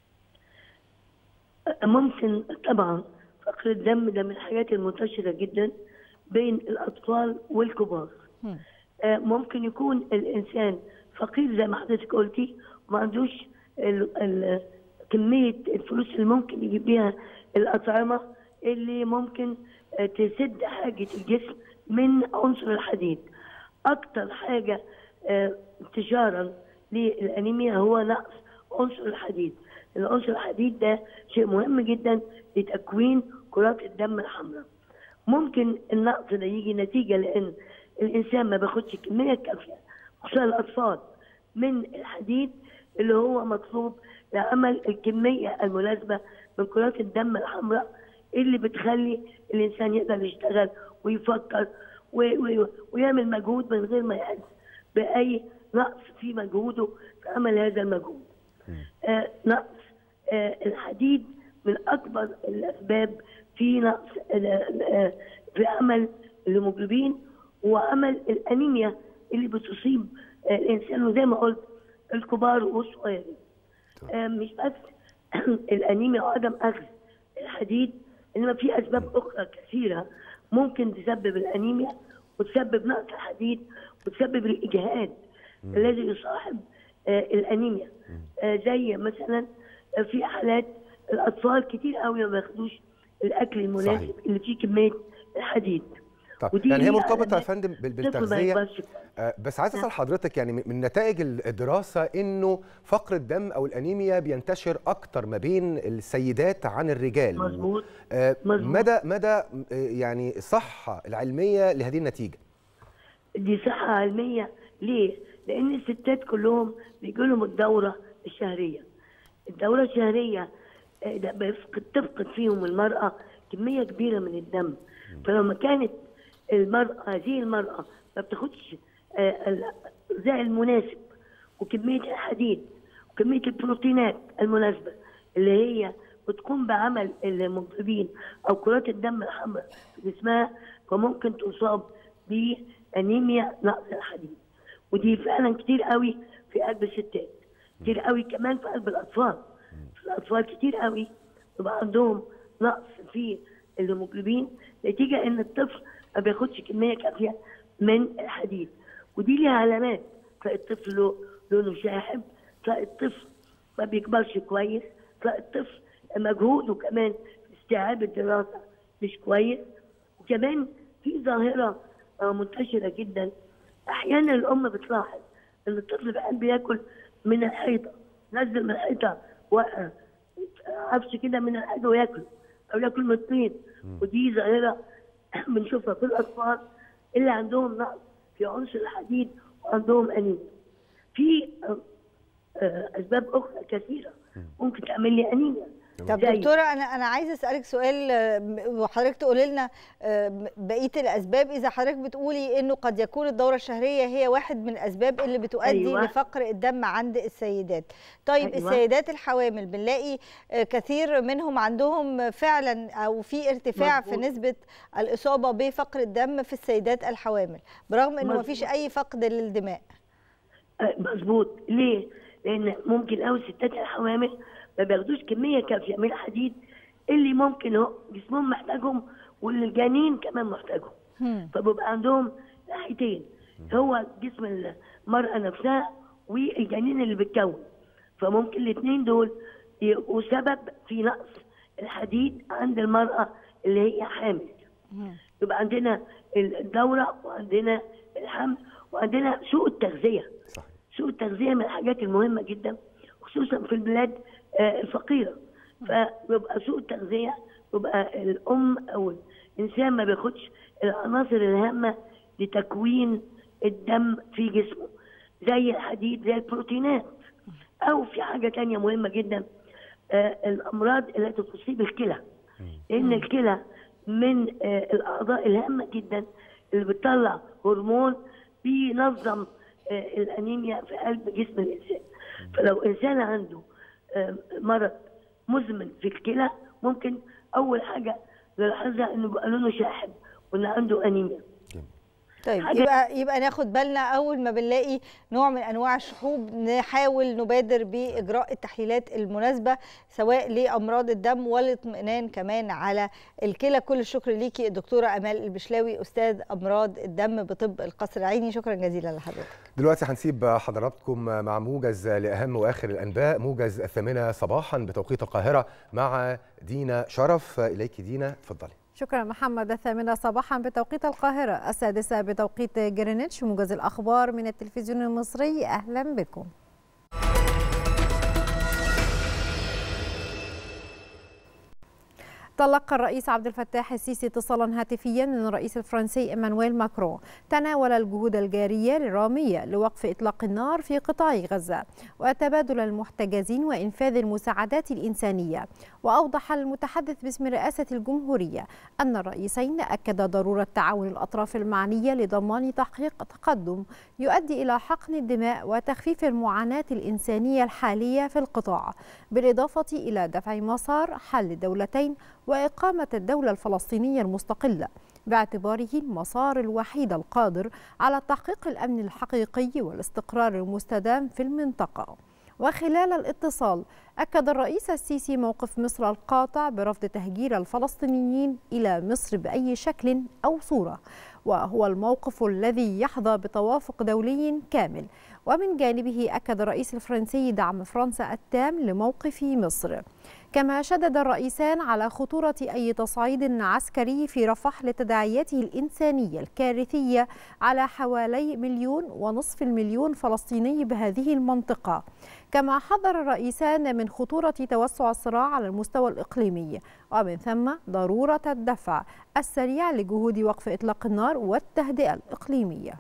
Speaker 10: ممكن طبعا فقر الدم ده من الحاجات المنتشره جدا بين الاطفال والكبار
Speaker 7: هم.
Speaker 10: آه، ممكن يكون الانسان فقير زي ما حضرتك قلتي وما عندوش ال- ال- كميه الفلوس اللي ممكن يجيب بيها الاطعمه اللي ممكن آه، تسد حاجه الجسم من عنصر الحديد اكتر حاجه آه، انتشارا للانيميا هو نقص عنصر الحديد العنصر الحديد ده شيء مهم جدا لتكوين كرات الدم الحمراء ممكن النقص ده يجي نتيجه لان الانسان ما بياخدش كميه كافيه خصوصا الاطفال من الحديد اللي هو مطلوب لعمل الكميه المناسبه من كرات الدم الحمراء اللي بتخلي الانسان يقدر يشتغل ويفكر و- و- ويعمل مجهود من غير ما يحس باي نقص في مجهوده في عمل هذا المجهود. آه نقص آه الحديد من اكبر الاسباب في نقص ال- آه، في عمل الهيموجلوبين وعمل الانيميا اللي بتصيب آه، الانسان وزي ما قلت الكبار والصغيرين. آه، مش بس الانيميا وعدم اخذ الحديد انما في اسباب اخرى كثيره ممكن تسبب الانيميا وتسبب نقص الحديد وتسبب الاجهاد الذي يصاحب آه، الانيميا آه، زي مثلا آه، في حالات الاطفال كتير قوي ما بياخدوش الاكل المناسب
Speaker 8: صحيح.
Speaker 10: اللي فيه كميه الحديد
Speaker 8: طب
Speaker 10: ودي
Speaker 8: يعني هي
Speaker 10: ليها
Speaker 8: مرتبطة يا
Speaker 10: علامات
Speaker 8: فندم بال-
Speaker 10: الطفل ما
Speaker 8: بالتغذية
Speaker 10: يكبرش.
Speaker 8: آه، بس عايز اسال حضرتك يعني من- من نتائج الدراسه انه فقر الدم او الانيميا بينتشر اكتر ما بين السيدات عن الرجال
Speaker 10: مظبوط
Speaker 8: آه،
Speaker 10: مظبوط.
Speaker 8: مدى مدى آه، يعني الصحه العلميه لهذه النتيجه
Speaker 10: دي صحة علمية ليه؟ لأن الستات كلهم بيجي لهم الدورة الشهرية. الدورة الشهرية آه، ده بيفقد تفقد فيهم المرأة كمية كبيرة من الدم فلما كانت المرأة هذه المرأة ما بتاخدش آه، الغذاء المناسب وكمية الحديد وكمية البروتينات المناسبة اللي هي بتقوم بعمل المذنبين أو كرات الدم الحمراء في جسمها فممكن تصاب بأنيميا نقص الحديد ودي فعلا كتير قوي في قلب الستات كتير قوي كمان في قلب الأطفال الأطفال كتير قوي بيبقى عندهم نقص في الهيموجلوبين نتيجة إن الطفل ما بياخدش كمية كافية من الحديد ودي ليها علامات تلاقي الطفل له- لونه شاحب تلاقي الطفل ما بيكبرش كويس تلاقي الطفل مجهوده كمان في استيعاب الدراسة مش كويس وكمان في ظاهرة آه، منتشرة جدا أحيانا الأم بتلاحظ إن الطفل بيحب ياكل من الحيطة نزل من الحيطة وقع عفش كده من الحاجة وياكل أو ياكل من الطين ودي ظاهرة بنشوفها في الأطفال اللي عندهم نقص في عنصر الحديد وعندهم أنيميا في آه، آه، أسباب أخرى كثيرة ممكن تعمل لي أنيميا
Speaker 7: طب
Speaker 10: زي-
Speaker 7: دكتوره انا انا عايزه اسالك سؤال آه، وحضرتك تقولي لنا آه، بقيه الاسباب اذا حضرتك بتقولي انه قد يكون الدوره الشهريه هي واحد من الاسباب اللي بتؤدي
Speaker 10: أيوة.
Speaker 7: لفقر الدم عند السيدات طيب
Speaker 10: أيوة.
Speaker 7: السيدات الحوامل بنلاقي آه، كثير منهم عندهم فعلا او في ارتفاع في
Speaker 10: مظبوط.
Speaker 7: نسبه الاصابه بفقر الدم في السيدات الحوامل برغم انه ما فيش
Speaker 10: مظبوط.
Speaker 7: اي فقد للدماء
Speaker 10: آه، مظبوط ليه؟ لأن ممكن أوي الستات الحوامل ما بياخدوش كمية كافية من الحديد اللي ممكن هو جسمهم محتاجهم واللي الجنين كمان محتاجهم
Speaker 7: هم.
Speaker 10: فبيبقى عندهم ناحيتين هو جسم المرأة نفسها والجنين اللي بيتكون فممكن الاثنين دول يبقوا سبب في نقص الحديد عند المرأة اللي هي حامل
Speaker 7: هم.
Speaker 10: يبقى عندنا الدورة وعندنا الحمل وعندنا سوء التغذية
Speaker 8: صحيح
Speaker 10: سوء التغذية من الحاجات المهمة جدا خصوصا في البلاد آه، الفقيرة فيبقى سوء التغذية يبقى الأم أو الإنسان ما بياخدش العناصر الهامة لتكوين الدم في جسمه زي الحديد زي البروتينات أو في حاجة تانية مهمة جدا آه، الأمراض التي تصيب الكلى لأن الكلى من آه، الأعضاء الهامة جدا اللي بتطلع هرمون بينظم آه، الأنيميا في قلب جسم الإنسان فلو إنسان عنده آه، مرض مزمن في الكلى ممكن أول حاجة نلاحظها إنه بقى لونه شاحب وإن عنده أنيميا
Speaker 7: طيب
Speaker 10: حاجة-
Speaker 7: يبقى يبقى ناخد بالنا اول ما بنلاقي نوع من انواع الشحوب نحاول نبادر باجراء التحليلات المناسبه سواء لامراض الدم والاطمئنان كمان على الكلى كل الشكر ليكي الدكتوره امال البشلاوي استاذ امراض الدم بطب القصر العيني شكرا جزيلا لحضرتك
Speaker 8: دلوقتي هنسيب حضراتكم مع موجز لأهم وآخر الأنباء موجز الثامنة صباحا بتوقيت القاهرة مع دينا شرف إليك دينا اتفضلي
Speaker 4: شكرا محمد الثامنة صباحا بتوقيت القاهرة السادسة بتوقيت جرينتش موجز الأخبار من التلفزيون المصري أهلا بكم تلقى الرئيس عبد الفتاح السيسي اتصالا هاتفيا من الرئيس الفرنسي ايمانويل ماكرون تناول الجهود الجاريه الراميه لوقف اطلاق النار في قطاع غزه وتبادل المحتجزين وانفاذ المساعدات الانسانيه واوضح المتحدث باسم رئاسه الجمهوريه ان الرئيسين اكدا ضروره تعاون الاطراف المعنيه لضمان تحقيق تقدم يؤدي الى حقن الدماء وتخفيف المعاناه الانسانيه الحاليه في القطاع بالاضافه الى دفع مسار حل الدولتين وإقامة الدولة الفلسطينية المستقلة باعتباره المسار الوحيد القادر على تحقيق الأمن الحقيقي والاستقرار المستدام في المنطقة وخلال الاتصال أكد الرئيس السيسي موقف مصر القاطع برفض تهجير الفلسطينيين إلى مصر بأي شكل أو صورة وهو الموقف الذي يحظى بتوافق دولي كامل ومن جانبه أكد الرئيس الفرنسي دعم فرنسا التام لموقف مصر كما شدد الرئيسان على خطورة أي تصعيد عسكري في رفح لتداعياته الإنسانية الكارثية على حوالي مليون ونصف المليون فلسطيني بهذه المنطقة كما حذر الرئيسان من خطورة توسع الصراع على المستوى الإقليمي ومن ثم ضرورة الدفع السريع لجهود وقف إطلاق النار والتهدئة الإقليمية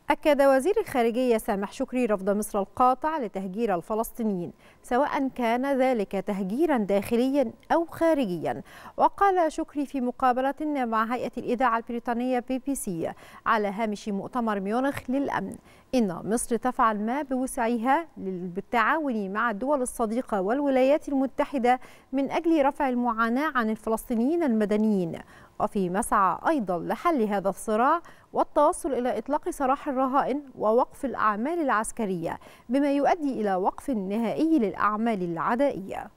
Speaker 4: أكد وزير الخارجية سامح شكري رفض مصر القاطع لتهجير الفلسطينيين سواء كان ذلك تهجيرا داخليا أو خارجيا وقال شكري في مقابلة مع هيئة الإذاعة البريطانية بي بي سي على هامش مؤتمر ميونخ للأمن إن مصر تفعل ما بوسعها بالتعاون مع الدول الصديقة والولايات المتحدة من أجل رفع المعاناة عن الفلسطينيين المدنيين وفي مسعى أيضا لحل هذا الصراع والتوصل إلى إطلاق سراح الرهائن ووقف الأعمال العسكرية بما يؤدي إلى وقف نهائي للأعمال العدائية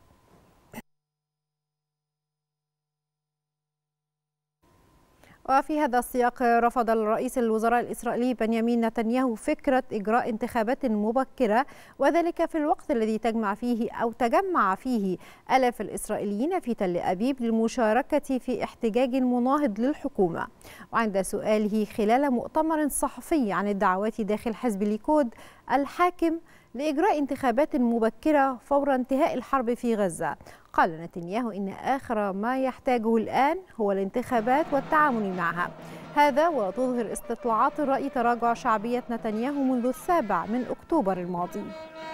Speaker 4: وفي هذا السياق رفض الرئيس الوزراء الإسرائيلي بنيامين نتنياهو فكرة إجراء انتخابات مبكرة وذلك في الوقت الذي تجمع فيه أو تجمع فيه آلاف الإسرائيليين في تل أبيب للمشاركة في احتجاج مناهض للحكومة وعند سؤاله خلال مؤتمر صحفي عن الدعوات داخل حزب الليكود الحاكم لإجراء انتخابات مبكرة فور انتهاء الحرب في غزة قال نتنياهو إن آخر ما يحتاجه الآن هو الانتخابات والتعامل معها هذا وتظهر استطلاعات الرأي تراجع شعبية نتنياهو منذ السابع من أكتوبر الماضي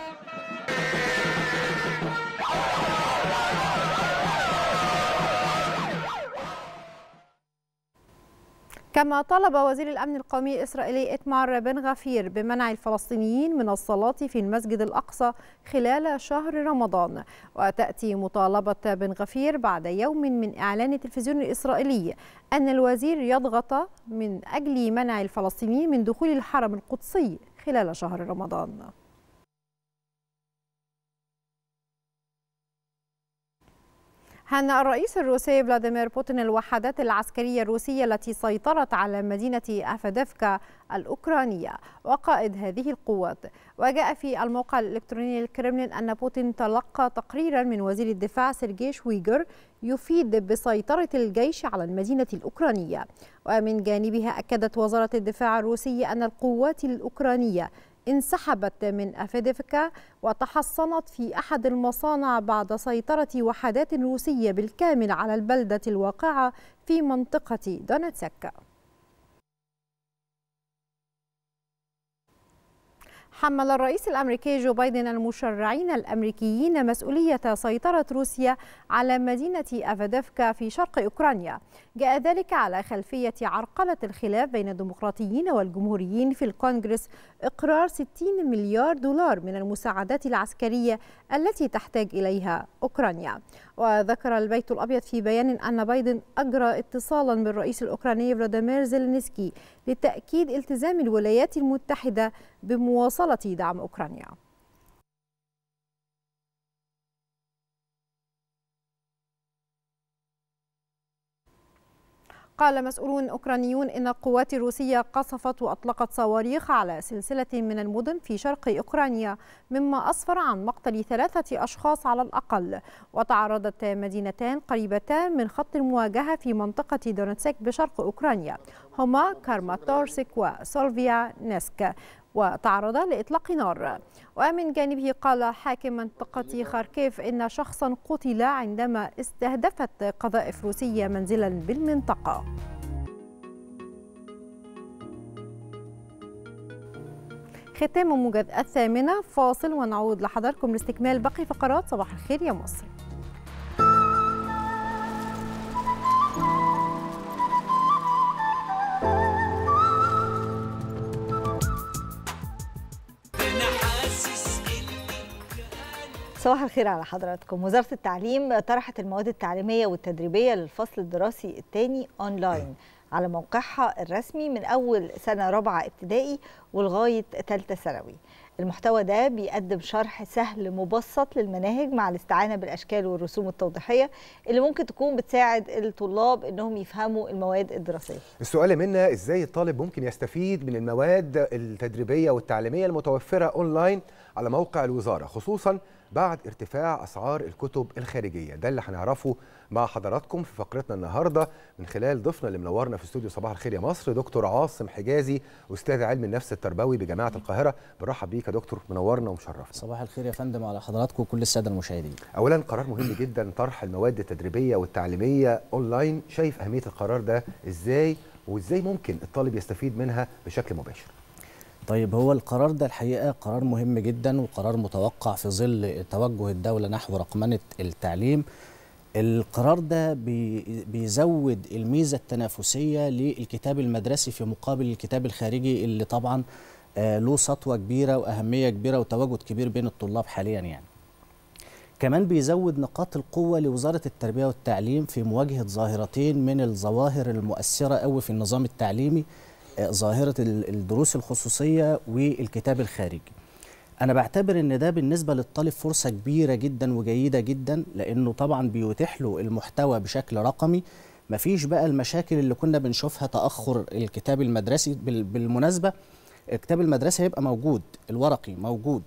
Speaker 4: كما طلب وزير الأمن القومي الإسرائيلي إتمار بن غفير بمنع الفلسطينيين من الصلاة في المسجد الأقصى خلال شهر رمضان وتأتي مطالبة بن غفير بعد يوم من إعلان التلفزيون الإسرائيلي أن الوزير يضغط من أجل منع الفلسطينيين من دخول الحرم القدسي خلال شهر رمضان هنأ الرئيس الروسي فلاديمير بوتين الوحدات العسكرية الروسية التي سيطرت على مدينة أفاديفكا الأوكرانية وقائد هذه القوات وجاء في الموقع الإلكتروني للكرملين أن بوتين تلقى تقريرا من وزير الدفاع سيرجي شويغر يفيد بسيطرة الجيش على المدينة الأوكرانية ومن جانبها أكدت وزارة الدفاع الروسية أن القوات الأوكرانية انسحبت من أفيديفكا وتحصنت في أحد المصانع بعد سيطرة وحدات روسية بالكامل على البلدة الواقعة في منطقة دونتسك حمل الرئيس الامريكي جو بايدن المشرعين الامريكيين مسؤوليه سيطره روسيا على مدينه افاديفكا في شرق اوكرانيا جاء ذلك على خلفيه عرقله الخلاف بين الديمقراطيين والجمهوريين في الكونغرس اقرار 60 مليار دولار من المساعدات العسكريه التي تحتاج اليها اوكرانيا وذكر البيت الابيض في بيان ان بايدن اجرى اتصالا بالرئيس الاوكراني فلاديمير زيلينسكي لتاكيد التزام الولايات المتحده بمواصله دعم اوكرانيا قال مسؤولون أوكرانيون إن القوات الروسية قصفت وأطلقت صواريخ على سلسلة من المدن في شرق أوكرانيا مما أسفر عن مقتل ثلاثة أشخاص على الأقل وتعرضت مدينتان قريبتان من خط المواجهة في منطقة دونتسك بشرق أوكرانيا هما كارماتورسك وسولفيا نسك وتعرضا لإطلاق نار ومن جانبه قال حاكم منطقة خاركيف إن شخصا قتل عندما استهدفت قذائف روسية منزلا بالمنطقة ختام موجز الثامنة فاصل ونعود لحضراتكم لاستكمال باقي فقرات صباح الخير يا مصر
Speaker 7: صباح الخير على حضراتكم وزارة التعليم طرحت المواد التعليمية والتدريبية للفصل الدراسي الثاني أونلاين على موقعها الرسمي من أول سنة رابعة ابتدائي ولغاية ثالثة ثانوي المحتوى ده بيقدم شرح سهل مبسط للمناهج مع الاستعانة بالأشكال والرسوم التوضيحية اللي ممكن تكون بتساعد الطلاب إنهم يفهموا المواد الدراسية
Speaker 8: السؤال منا ازاي الطالب ممكن يستفيد من المواد التدريبيه والتعليميه المتوفره اونلاين على موقع الوزاره خصوصا بعد ارتفاع اسعار الكتب الخارجيه ده اللي هنعرفه مع حضراتكم في فقرتنا النهارده من خلال ضيفنا اللي منورنا في استوديو صباح الخير يا مصر دكتور عاصم حجازي استاذ علم النفس التربوي بجامعه القاهره برحب بيك يا دكتور منورنا ومشرفنا
Speaker 11: صباح الخير يا فندم على حضراتكم وكل الساده المشاهدين
Speaker 8: اولا قرار مهم جدا طرح المواد التدريبيه والتعليميه اونلاين شايف اهميه القرار ده ازاي وازاي ممكن الطالب يستفيد منها بشكل مباشر
Speaker 11: طيب هو القرار ده الحقيقه قرار مهم جدا وقرار متوقع في ظل توجه الدوله نحو رقمنه التعليم القرار ده بي- بيزود الميزه التنافسيه للكتاب المدرسي في مقابل الكتاب الخارجي اللي طبعا آه، له سطوه كبيره واهميه كبيره وتواجد كبير بين الطلاب حاليا يعني كمان بيزود نقاط القوة لوزارة التربية والتعليم في مواجهة ظاهرتين من الظواهر المؤثرة قوي في النظام التعليمي آه، ظاهرة ال- الدروس الخصوصية والكتاب الخارجي أنا بعتبر إن ده بالنسبة للطالب فرصة كبيرة جدا وجيدة جدا لأنه طبعا بيتيح له المحتوى بشكل رقمي مفيش بقى المشاكل اللي كنا بنشوفها تأخر الكتاب المدرسي بال- بالمناسبة الكتاب المدرسي هيبقى موجود الورقي موجود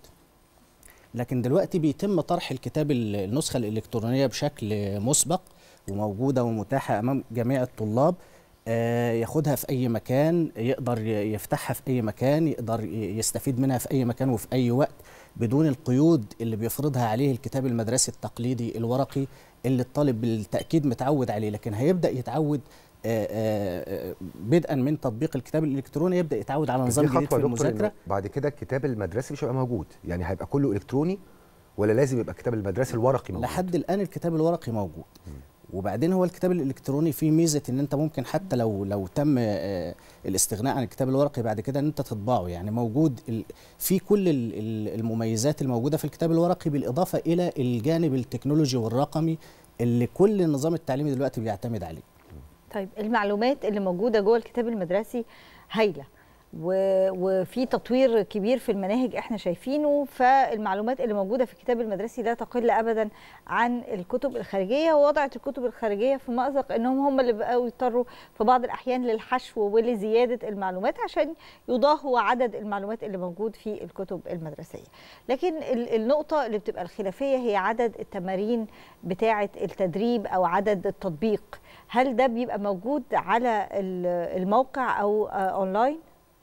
Speaker 11: لكن دلوقتي بيتم طرح الكتاب ال- النسخة الإلكترونية بشكل مسبق وموجودة ومتاحة أمام جميع الطلاب آه، ياخدها في أي مكان يقدر ي- يفتحها في أي مكان يقدر ي- يستفيد منها في أي مكان وفي أي وقت بدون القيود اللي بيفرضها عليه الكتاب المدرسي التقليدي الورقي اللي الطالب بالتأكيد متعود عليه لكن هيبدأ يتعود آه، آه، آه، بدءا من تطبيق الكتاب الإلكتروني يبدأ يتعود على
Speaker 8: بس
Speaker 11: نظام
Speaker 8: دي
Speaker 11: جديد في
Speaker 8: خطوه يا دكتور
Speaker 11: المذاكرة
Speaker 8: إنه بعد كده الكتاب المدرسي مش هيبقى موجود يعني هيبقى كله الكتروني ولا لازم يبقى الكتاب المدرسي الورقي موجود
Speaker 11: لحد الان الكتاب الورقي موجود وبعدين هو الكتاب الالكتروني فيه ميزه ان انت ممكن حتى لو لو تم آه، الاستغناء عن الكتاب الورقي بعد كده ان انت تطبعه يعني موجود ال- في كل ال- ال- المميزات الموجوده في الكتاب الورقي بالاضافه الى الجانب التكنولوجي والرقمي اللي كل النظام التعليمي دلوقتي بيعتمد عليه
Speaker 7: طيب المعلومات اللي موجوده جوه الكتاب المدرسي هايله و- وفي تطوير كبير في المناهج احنا شايفينه فالمعلومات اللي موجوده في الكتاب المدرسي لا تقل ابدا عن الكتب الخارجيه ووضعت الكتب الخارجيه في مأزق انهم هم اللي بقوا يضطروا في بعض الاحيان للحشو ولزياده المعلومات عشان يضاهوا عدد المعلومات اللي موجود في الكتب المدرسيه لكن ال- النقطه اللي بتبقى الخلافيه هي عدد التمارين بتاعه التدريب او عدد التطبيق هل ده بيبقى موجود على ال- الموقع او آه، اونلاين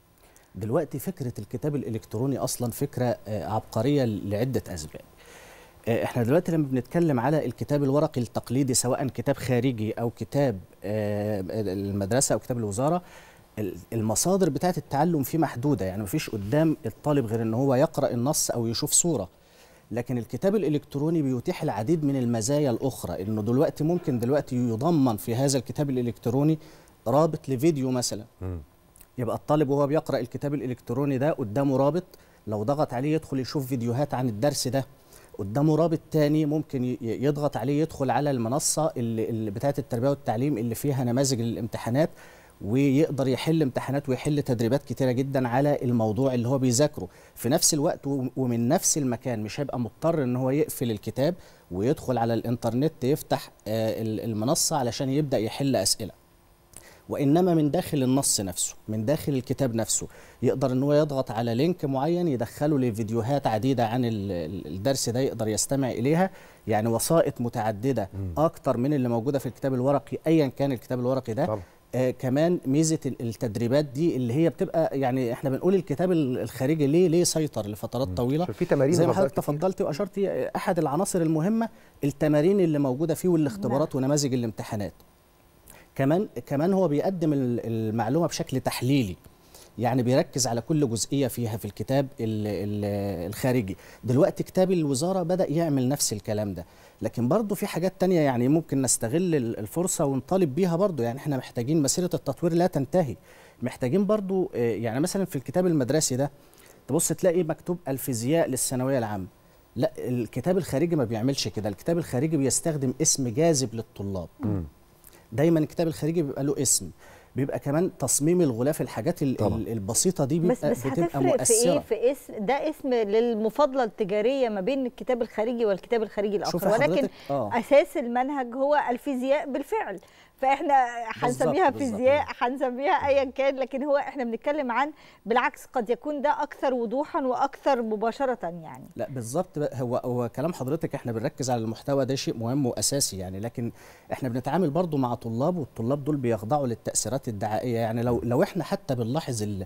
Speaker 11: دلوقتي فكره الكتاب الالكتروني اصلا فكره آه، عبقريه لعده اسباب آه، احنا دلوقتي لما بنتكلم على الكتاب الورقي التقليدي سواء كتاب خارجي او كتاب آه، المدرسه او كتاب الوزاره ال- المصادر بتاعه التعلم فيه محدوده يعني مفيش قدام الطالب غير ان هو يقرا النص او يشوف صوره لكن الكتاب الالكتروني بيتيح العديد من المزايا الاخرى انه دلوقتي ممكن دلوقتي يضمن في هذا الكتاب الالكتروني رابط لفيديو مثلا يبقى الطالب وهو بيقرا الكتاب الالكتروني ده قدامه رابط لو ضغط عليه يدخل يشوف فيديوهات عن الدرس ده قدامه رابط تاني ممكن ي- يضغط عليه يدخل على المنصه اللي, اللي بتاعه التربيه والتعليم اللي فيها نماذج للامتحانات ويقدر يحل امتحانات ويحل تدريبات كتيره جدا على الموضوع اللي هو بيذاكره في نفس الوقت و- ومن نفس المكان مش هيبقى مضطر ان هو يقفل الكتاب ويدخل على الانترنت يفتح آه، ال- المنصه علشان يبدا يحل اسئله وانما من داخل النص نفسه من داخل الكتاب نفسه يقدر ان هو يضغط على لينك معين يدخله لفيديوهات عديده عن ال- ال- الدرس ده يقدر يستمع اليها يعني وسائط متعدده اكتر من اللي موجوده في الكتاب الورقي ايا كان الكتاب الورقي ده
Speaker 8: طبعا.
Speaker 11: آه كمان ميزه ال- التدريبات دي اللي هي بتبقى يعني احنا بنقول الكتاب ال- الخارجي ليه ليه سيطر لفترات طويله
Speaker 8: عشان في تمارين
Speaker 11: زي ما
Speaker 8: ومصادر
Speaker 11: حضرتك تفضلتي واشرتي آه، احد العناصر المهمه التمارين اللي موجوده فيه والاختبارات ونماذج الامتحانات كمان كمان هو بيقدم ال- المعلومه بشكل تحليلي يعني بيركز على كل جزئيه فيها في الكتاب ال- ال- الخارجي دلوقتي كتاب الوزاره بدا يعمل نفس الكلام ده لكن برضه في حاجات تانية يعني ممكن نستغل ال- الفرصه ونطالب بيها برضه يعني احنا محتاجين مسيره التطوير لا تنتهي محتاجين برضه آه، يعني مثلا في الكتاب المدرسي ده تبص تلاقي مكتوب الفيزياء للثانويه العامه لا الكتاب الخارجي ما بيعملش كده الكتاب الخارجي بيستخدم اسم جاذب للطلاب دايما الكتاب الخارجي بيبقى له اسم بيبقى كمان تصميم الغلاف الحاجات ال-
Speaker 8: طبعا.
Speaker 11: ال- البسيطه دي
Speaker 7: بس
Speaker 11: بيبقى
Speaker 7: بس
Speaker 11: بتبقى
Speaker 7: هتفرق في
Speaker 11: مؤثره
Speaker 7: ايه في اسم ده اسم للمفاضله التجاريه ما بين الكتاب الخارجي والكتاب الخارجي الاخر
Speaker 11: شوفي
Speaker 7: ولكن
Speaker 11: حضرتك- آه.
Speaker 7: اساس المنهج هو الفيزياء بالفعل فاحنا هنسميها
Speaker 11: بالظبط.
Speaker 7: فيزياء هنسميها ايا كان لكن هو احنا بنتكلم عن بالعكس قد يكون ده اكثر وضوحا واكثر مباشره يعني
Speaker 11: لا بالظبط بقى، هو هو كلام حضرتك احنا بنركز على المحتوى ده شيء مهم واساسي يعني لكن احنا بنتعامل برضو مع طلاب والطلاب دول بيخضعوا للتاثيرات الدعائيه يعني لو لو احنا حتى بنلاحظ ال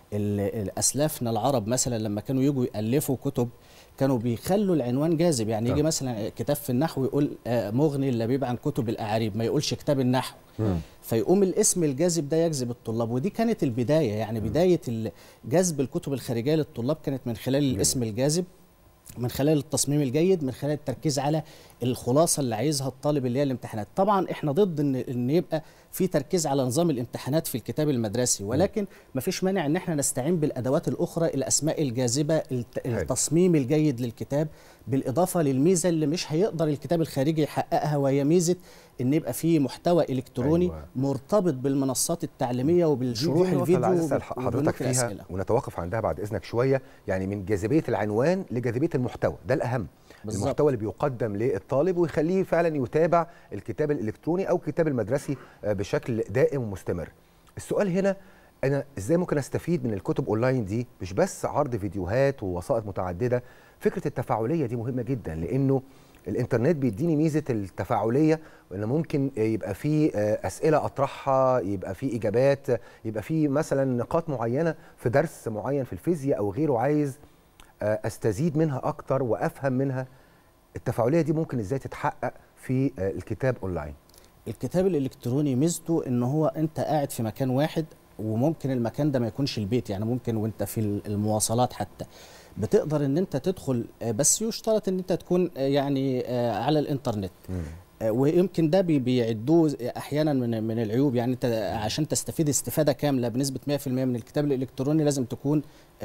Speaker 11: ال- ال- اسلافنا العرب مثلا لما كانوا يجوا يالفوا كتب كانوا بيخلوا العنوان جاذب يعني يجي
Speaker 8: طب.
Speaker 11: مثلا كتاب في النحو يقول آه، مغني اللبيب عن كتب الاعاريب ما يقولش كتاب النحو فيقوم الاسم الجاذب ده يجذب الطلاب ودي كانت البدايه يعني بدايه ال- جذب الكتب الخارجيه للطلاب كانت من خلال الاسم الجاذب من خلال التصميم الجيد من خلال التركيز على الخلاصه اللي عايزها الطالب اللي هي الامتحانات طبعا احنا ضد ان ان يبقى في تركيز على نظام الامتحانات في الكتاب المدرسي ولكن ما فيش مانع ان احنا نستعين بالادوات الاخرى الاسماء الجاذبه الت- التصميم الجيد للكتاب بالاضافه للميزه اللي مش هيقدر الكتاب الخارجي يحققها وهي ميزه ان يبقى فيه محتوى الكتروني
Speaker 8: أيوة.
Speaker 11: أيوة. مرتبط بالمنصات التعليميه
Speaker 8: دي-
Speaker 11: وبالشروح
Speaker 8: دي النقطة اللي عايز
Speaker 11: الفيديو
Speaker 8: اسال
Speaker 11: وب-
Speaker 8: حضرتك
Speaker 11: وبنوك
Speaker 8: فيها
Speaker 11: الأسئلة.
Speaker 8: ونتوقف عندها بعد اذنك شويه يعني من جاذبيه العنوان لجاذبيه المحتوى ده الاهم
Speaker 11: بالظبط.
Speaker 8: المحتوى اللي بيقدم للطالب ويخليه فعلا يتابع الكتاب الالكتروني او الكتاب المدرسي آه، بشكل دائم ومستمر السؤال هنا انا ازاي ممكن استفيد من الكتب اونلاين دي مش بس عرض فيديوهات ووسائط متعدده فكره التفاعليه دي مهمه جدا لانه الانترنت بيديني ميزه التفاعليه وان ممكن يبقى في آه، اسئله اطرحها يبقى في اجابات يبقى في مثلا نقاط معينه في درس معين في الفيزياء او غيره عايز آه، استزيد منها اكتر وافهم منها التفاعليه دي ممكن ازاي تتحقق في آه، الكتاب اونلاين
Speaker 11: الكتاب الالكتروني ميزته ان هو انت قاعد في مكان واحد وممكن المكان ده ما يكونش البيت يعني ممكن وانت في المواصلات حتى بتقدر ان انت تدخل آه، بس يشترط ان انت تكون آه، يعني آه، على الانترنت آه، ويمكن ده بي- بيعدوه احيانا من من العيوب يعني انت عشان تستفيد استفاده كامله بنسبه 100% من الكتاب الالكتروني لازم تكون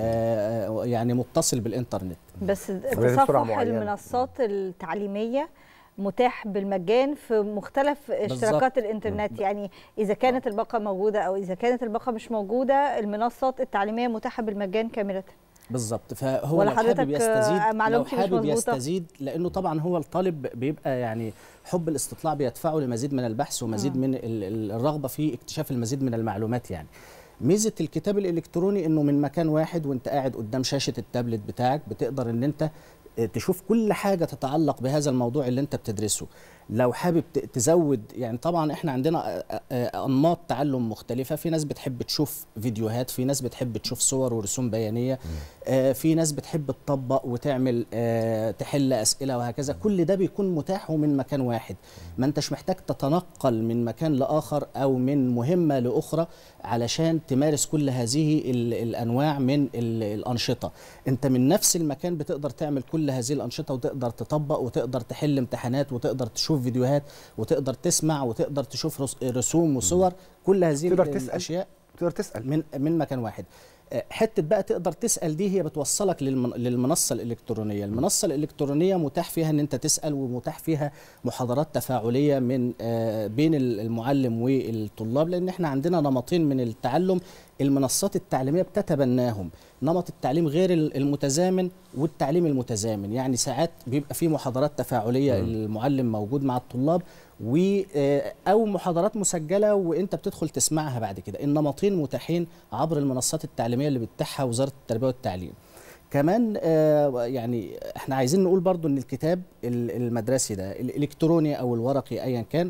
Speaker 11: آه، آه، يعني متصل بالانترنت
Speaker 7: بس
Speaker 11: ولازم سرعة
Speaker 7: تصفح
Speaker 11: معينة.
Speaker 7: المنصات التعليميه متاح بالمجان في مختلف اشتراكات الانترنت يعني اذا كانت الباقه موجوده او اذا كانت الباقه مش موجوده المنصات التعليميه متاحه بالمجان كامله
Speaker 11: بالظبط فهو
Speaker 7: ولا
Speaker 11: لو حابب
Speaker 7: حضرتك،
Speaker 11: يستزيد
Speaker 7: آه،
Speaker 11: لو
Speaker 7: معلومتي مش
Speaker 11: حابب
Speaker 7: مظبوطة؟
Speaker 11: يستزيد لانه طبعا هو الطالب بيبقى يعني حب الاستطلاع بيدفعه لمزيد من البحث ومزيد
Speaker 7: مم.
Speaker 11: من ال- ال- الرغبه في اكتشاف المزيد من المعلومات يعني ميزه الكتاب الالكتروني انه من مكان واحد وانت قاعد قدام شاشه التابلت بتاعك بتقدر ان انت آه، تشوف كل حاجه تتعلق بهذا الموضوع اللي انت بتدرسه لو حابب ت- تزود يعني طبعا احنا عندنا آه، آه، انماط تعلم مختلفه في ناس بتحب تشوف فيديوهات في ناس بتحب تشوف صور ورسوم بيانيه آه، في ناس بتحب تطبق وتعمل آه، تحل اسئله وهكذا كل ده بيكون متاح ومن مكان واحد ما انتش محتاج تتنقل من مكان لاخر او من مهمه لاخرى علشان تمارس كل هذه ال- الانواع من ال- الانشطه انت من نفس المكان بتقدر تعمل كل هذه الانشطه وتقدر تطبق وتقدر تحل امتحانات وتقدر تشوف فيديوهات وتقدر تسمع وتقدر تشوف رس- رسوم وصور كل هذه
Speaker 8: تقدر
Speaker 11: ال-
Speaker 8: تسأل.
Speaker 11: الاشياء
Speaker 8: تقدر تسال
Speaker 11: من من مكان واحد آه، حته بقى تقدر تسال دي هي بتوصلك للمن... للمنصه الالكترونيه المنصه الالكترونيه متاح فيها ان انت تسال ومتاح فيها محاضرات تفاعليه من آه، بين ال- المعلم والطلاب لان احنا عندنا نمطين من التعلم المنصات التعليميه بتتبناهم نمط التعليم غير ال- المتزامن والتعليم المتزامن يعني ساعات بيبقى في محاضرات تفاعليه المعلم موجود مع الطلاب و آه، او محاضرات مسجله وانت بتدخل تسمعها بعد كده النمطين متاحين عبر المنصات التعليميه اللي بتتيحها وزاره التربيه والتعليم كمان آه، يعني احنا عايزين نقول برضو ان الكتاب ال- المدرسي ده الالكتروني او الورقي ايا كان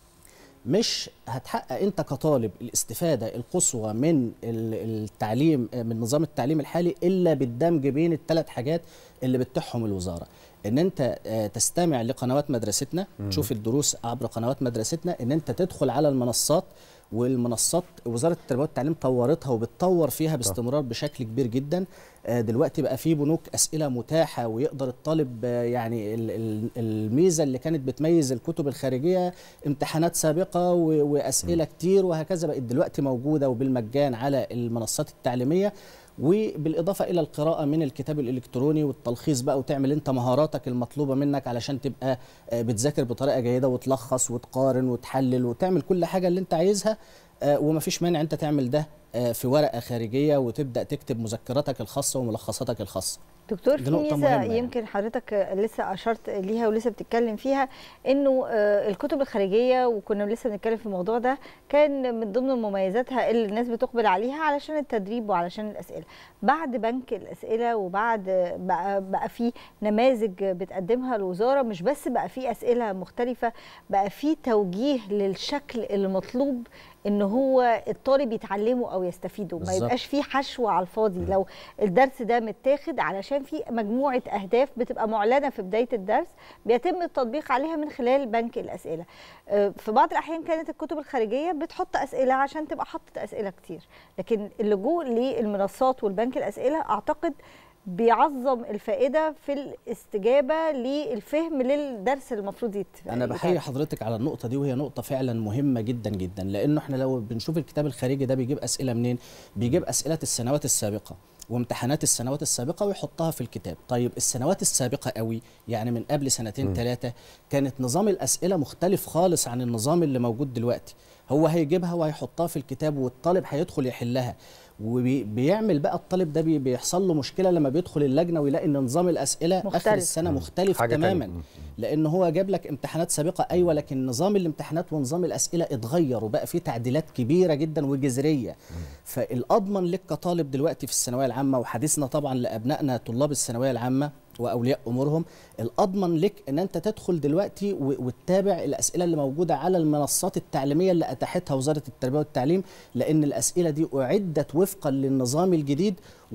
Speaker 11: مش هتحقق انت كطالب الاستفاده القصوى من ال- التعليم من نظام التعليم الحالي الا بالدمج بين الثلاث حاجات اللي بتتيحهم الوزاره ان انت آه، تستمع لقنوات مدرستنا
Speaker 8: مم.
Speaker 11: تشوف الدروس عبر قنوات مدرستنا ان انت تدخل على المنصات والمنصات وزاره التربيه والتعليم طورتها وبتطور فيها باستمرار بشكل كبير جدا آه، دلوقتي بقى في بنوك اسئله متاحه ويقدر الطالب آه، يعني ال- ال- الميزه اللي كانت بتميز الكتب الخارجيه امتحانات سابقه و- واسئله كتير وهكذا بقت دلوقتي موجوده وبالمجان على المنصات التعليميه وبالاضافه الى القراءه من الكتاب الالكتروني والتلخيص بقى وتعمل انت مهاراتك المطلوبه منك علشان تبقى آه، بتذاكر بطريقه جيده وتلخص وتقارن وتحلل وتعمل كل حاجه اللي انت عايزها آه، ومفيش مانع انت تعمل ده آه، في ورقه خارجيه وتبدا تكتب مذكراتك الخاصه وملخصاتك الخاصه
Speaker 7: دكتور
Speaker 11: دي
Speaker 7: في
Speaker 11: نقطة
Speaker 7: ميزه
Speaker 11: مهمة يعني.
Speaker 7: يمكن حضرتك لسه اشرت ليها ولسه بتتكلم فيها انه آه، الكتب الخارجيه وكنا لسه بنتكلم في الموضوع ده كان من ضمن مميزاتها اللي الناس بتقبل عليها علشان التدريب وعلشان الاسئله بعد بنك الاسئله وبعد بقى, بقى في نماذج بتقدمها الوزاره مش بس بقى في اسئله مختلفه بقى في توجيه للشكل المطلوب ان هو الطالب يتعلمه او يستفيده ما
Speaker 11: بالظبط.
Speaker 7: يبقاش فيه حشو على الفاضي لو الدرس ده متاخد علشان في مجموعه اهداف بتبقى معلنه في بدايه الدرس بيتم التطبيق عليها من خلال بنك الاسئله آه، في بعض الاحيان كانت الكتب الخارجيه بتحط اسئله عشان تبقى حطت اسئله كتير لكن اللجوء للمنصات والبنك الاسئله اعتقد بيعظم الفائده في الاستجابه للفهم للدرس اللي المفروض يت-
Speaker 11: انا بحيي
Speaker 7: يتعمل.
Speaker 11: حضرتك على النقطه دي وهي نقطه فعلا مهمه جدا جدا لانه احنا لو بنشوف الكتاب الخارجي ده بيجيب اسئله منين بيجيب اسئله السنوات السابقه وامتحانات السنوات السابقه ويحطها في الكتاب طيب السنوات السابقه قوي يعني من قبل سنتين ثلاثه كانت نظام الاسئله مختلف خالص عن النظام اللي موجود دلوقتي هو هيجيبها وهيحطها في الكتاب والطالب هيدخل يحلها وبيعمل بقى الطالب ده بي- بيحصل له مشكله لما بيدخل اللجنه ويلاقي ان نظام الاسئله اخر
Speaker 7: مختلف.
Speaker 11: السنه مختلف
Speaker 8: حاجة تانية.
Speaker 11: تماما
Speaker 8: مم.
Speaker 11: لان هو جاب لك امتحانات سابقه ايوه لكن نظام الامتحانات ونظام الاسئله اتغير وبقى فيه تعديلات كبيره جدا وجذريه فالاضمن لك كطالب دلوقتي في الثانويه العامه وحديثنا طبعا لابنائنا طلاب الثانويه العامه واولياء امورهم الاضمن لك ان انت تدخل دلوقتي و- وتتابع الاسئله اللي موجوده على المنصات التعليميه اللي اتاحتها وزاره التربيه والتعليم لان الاسئله دي اعدت وفقا للنظام الجديد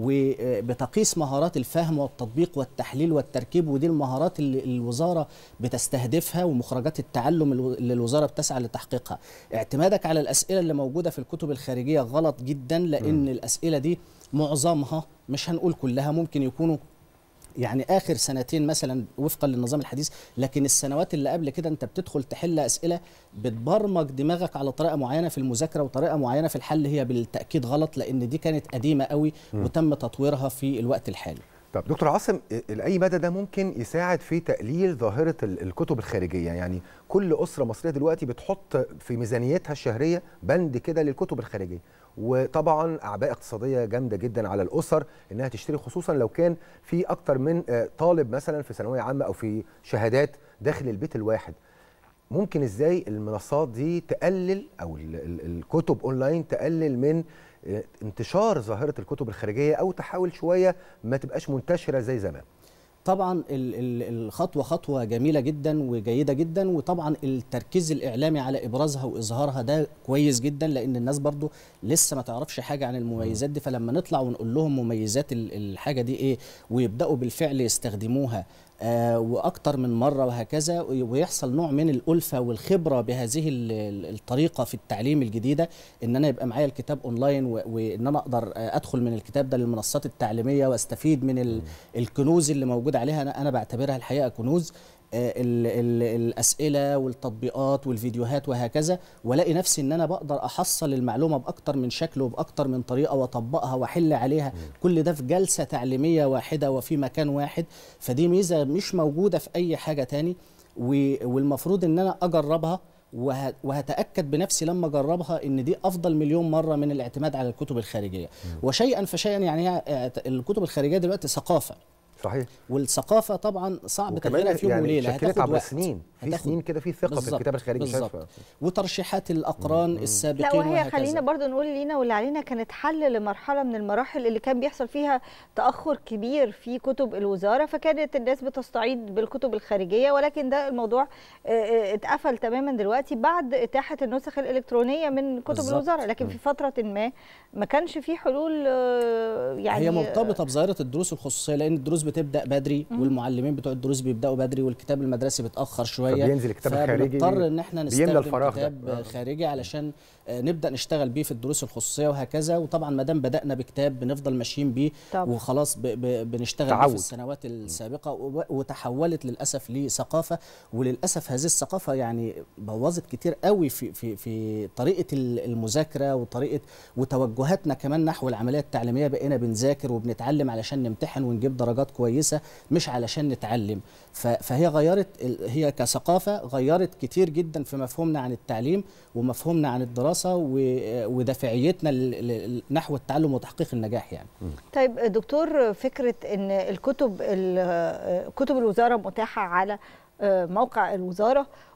Speaker 11: وبتقيس مهارات الفهم والتطبيق والتحليل والتركيب ودي المهارات اللي الوزاره بتستهدفها ومخرجات التعلم الو- اللي الوزاره بتسعى لتحقيقها اعتمادك على الاسئله اللي موجوده في الكتب الخارجيه غلط جدا لان الاسئله دي معظمها مش هنقول كلها ممكن يكونوا يعني اخر سنتين مثلا وفقا للنظام الحديث لكن السنوات اللي قبل كده انت بتدخل تحل اسئله بتبرمج دماغك على طريقه معينه في المذاكره وطريقه معينه في الحل هي بالتاكيد غلط لان دي كانت قديمه قوي وتم تطويرها في الوقت الحالي
Speaker 8: طب دكتور عاصم ال- لاي مدى ده ممكن يساعد في تقليل ظاهره ال- الكتب الخارجيه يعني كل اسره مصريه دلوقتي بتحط في ميزانيتها الشهريه بند كده للكتب الخارجيه وطبعا اعباء اقتصاديه جامده جدا على الاسر انها تشتري خصوصا لو كان في اكتر من آه، طالب مثلا في ثانويه عامه او في شهادات داخل البيت الواحد ممكن ازاي المنصات دي تقلل او ال- ال- الكتب اونلاين تقلل من آه، انتشار ظاهره الكتب الخارجيه او تحاول شويه ما تبقاش منتشره زي زمان
Speaker 11: طبعا ال- ال- الخطوه خطوه جميله جدا وجيده جدا وطبعا التركيز الاعلامي على ابرازها واظهارها ده كويس جدا لان الناس برضو لسه ما تعرفش حاجه عن المميزات دي فلما نطلع ونقول لهم مميزات ال- الحاجه دي ايه ويبداوا بالفعل يستخدموها آه واكتر من مره وهكذا ويحصل نوع من الالفه والخبره بهذه ال- ال- الطريقه في التعليم الجديده ان انا يبقى معايا الكتاب اونلاين و- وان انا اقدر آه، ادخل من الكتاب ده للمنصات التعليميه واستفيد من ال- الكنوز اللي موجوده عليها انا انا بعتبرها الحقيقه كنوز آه، ال ال الاسئله والتطبيقات والفيديوهات وهكذا والاقي نفسي ان انا بقدر احصل المعلومه باكتر من شكل وباكتر من طريقه واطبقها واحل عليها كل ده في جلسه تعليميه واحده وفي مكان واحد فدي ميزه مش موجوده في اي حاجه تاني و- والمفروض ان انا اجربها وه- وهتاكد بنفسي لما اجربها ان دي افضل مليون مره من الاعتماد على الكتب الخارجيه وشيئا فشيئا يعني هي اعت- الكتب الخارجيه دلوقتي ثقافه
Speaker 8: صحيح
Speaker 11: والثقافه طبعا صعب تغييرها في يوم
Speaker 8: يعني
Speaker 11: وليله
Speaker 8: شكلت
Speaker 11: هتاخد
Speaker 8: عبر
Speaker 11: وقت.
Speaker 8: سنين في
Speaker 11: هتاخد-
Speaker 8: سنين كده في ثقه في
Speaker 11: بالظبط،
Speaker 8: الكتاب الخارجي
Speaker 11: بالظبط.
Speaker 8: شايفها
Speaker 11: وترشيحات الاقران السابقين
Speaker 7: لا وهي
Speaker 11: وهكذا.
Speaker 7: خلينا برضو نقول لينا واللي علينا كانت حل لمرحله من المراحل اللي كان بيحصل فيها تاخر كبير في كتب الوزاره فكانت الناس بتستعيد بالكتب الخارجيه ولكن ده الموضوع آه، آه، اتقفل تماما دلوقتي بعد اتاحه النسخ الالكترونيه من كتب
Speaker 11: بالظبط.
Speaker 7: الوزاره لكن في فتره ما ما كانش في حلول آه، يعني
Speaker 11: هي مرتبطه بظاهره الدروس الخصوصيه لان الدروس بتبدا بدري والمعلمين بتوع الدروس بيبداوا بدري والكتاب المدرسي بيتاخر شويه
Speaker 8: فبينزل الكتاب الخارجي
Speaker 11: فبنضطر ان احنا
Speaker 8: بيملى
Speaker 11: نستخدم
Speaker 8: الفراغ ده.
Speaker 11: كتاب
Speaker 8: آه.
Speaker 11: خارجي علشان آه، نبدا نشتغل بيه في الدروس الخصوصيه وهكذا وطبعا ما دام بدانا بكتاب بنفضل ماشيين بيه
Speaker 7: طبعا.
Speaker 11: وخلاص ب- ب- بنشتغل بيه
Speaker 8: تعود.
Speaker 11: في السنوات السابقه و- وتحولت للاسف لثقافه وللاسف هذه الثقافه يعني بوظت كتير قوي في في في طريقه ال- المذاكره وطريقه وتوجهاتنا كمان نحو العمليه التعليميه بقينا بنذاكر وبنتعلم علشان نمتحن ونجيب درجات كويسه مش علشان نتعلم ف- فهي غيرت ال- هي كثقافه غيرت كتير جدا في مفهومنا عن التعليم ومفهومنا عن الدراسه و- ودافعيتنا ل- ل- نحو التعلم وتحقيق النجاح يعني
Speaker 7: طيب دكتور فكره ان الكتب ال- كتب الوزاره متاحه على موقع الوزاره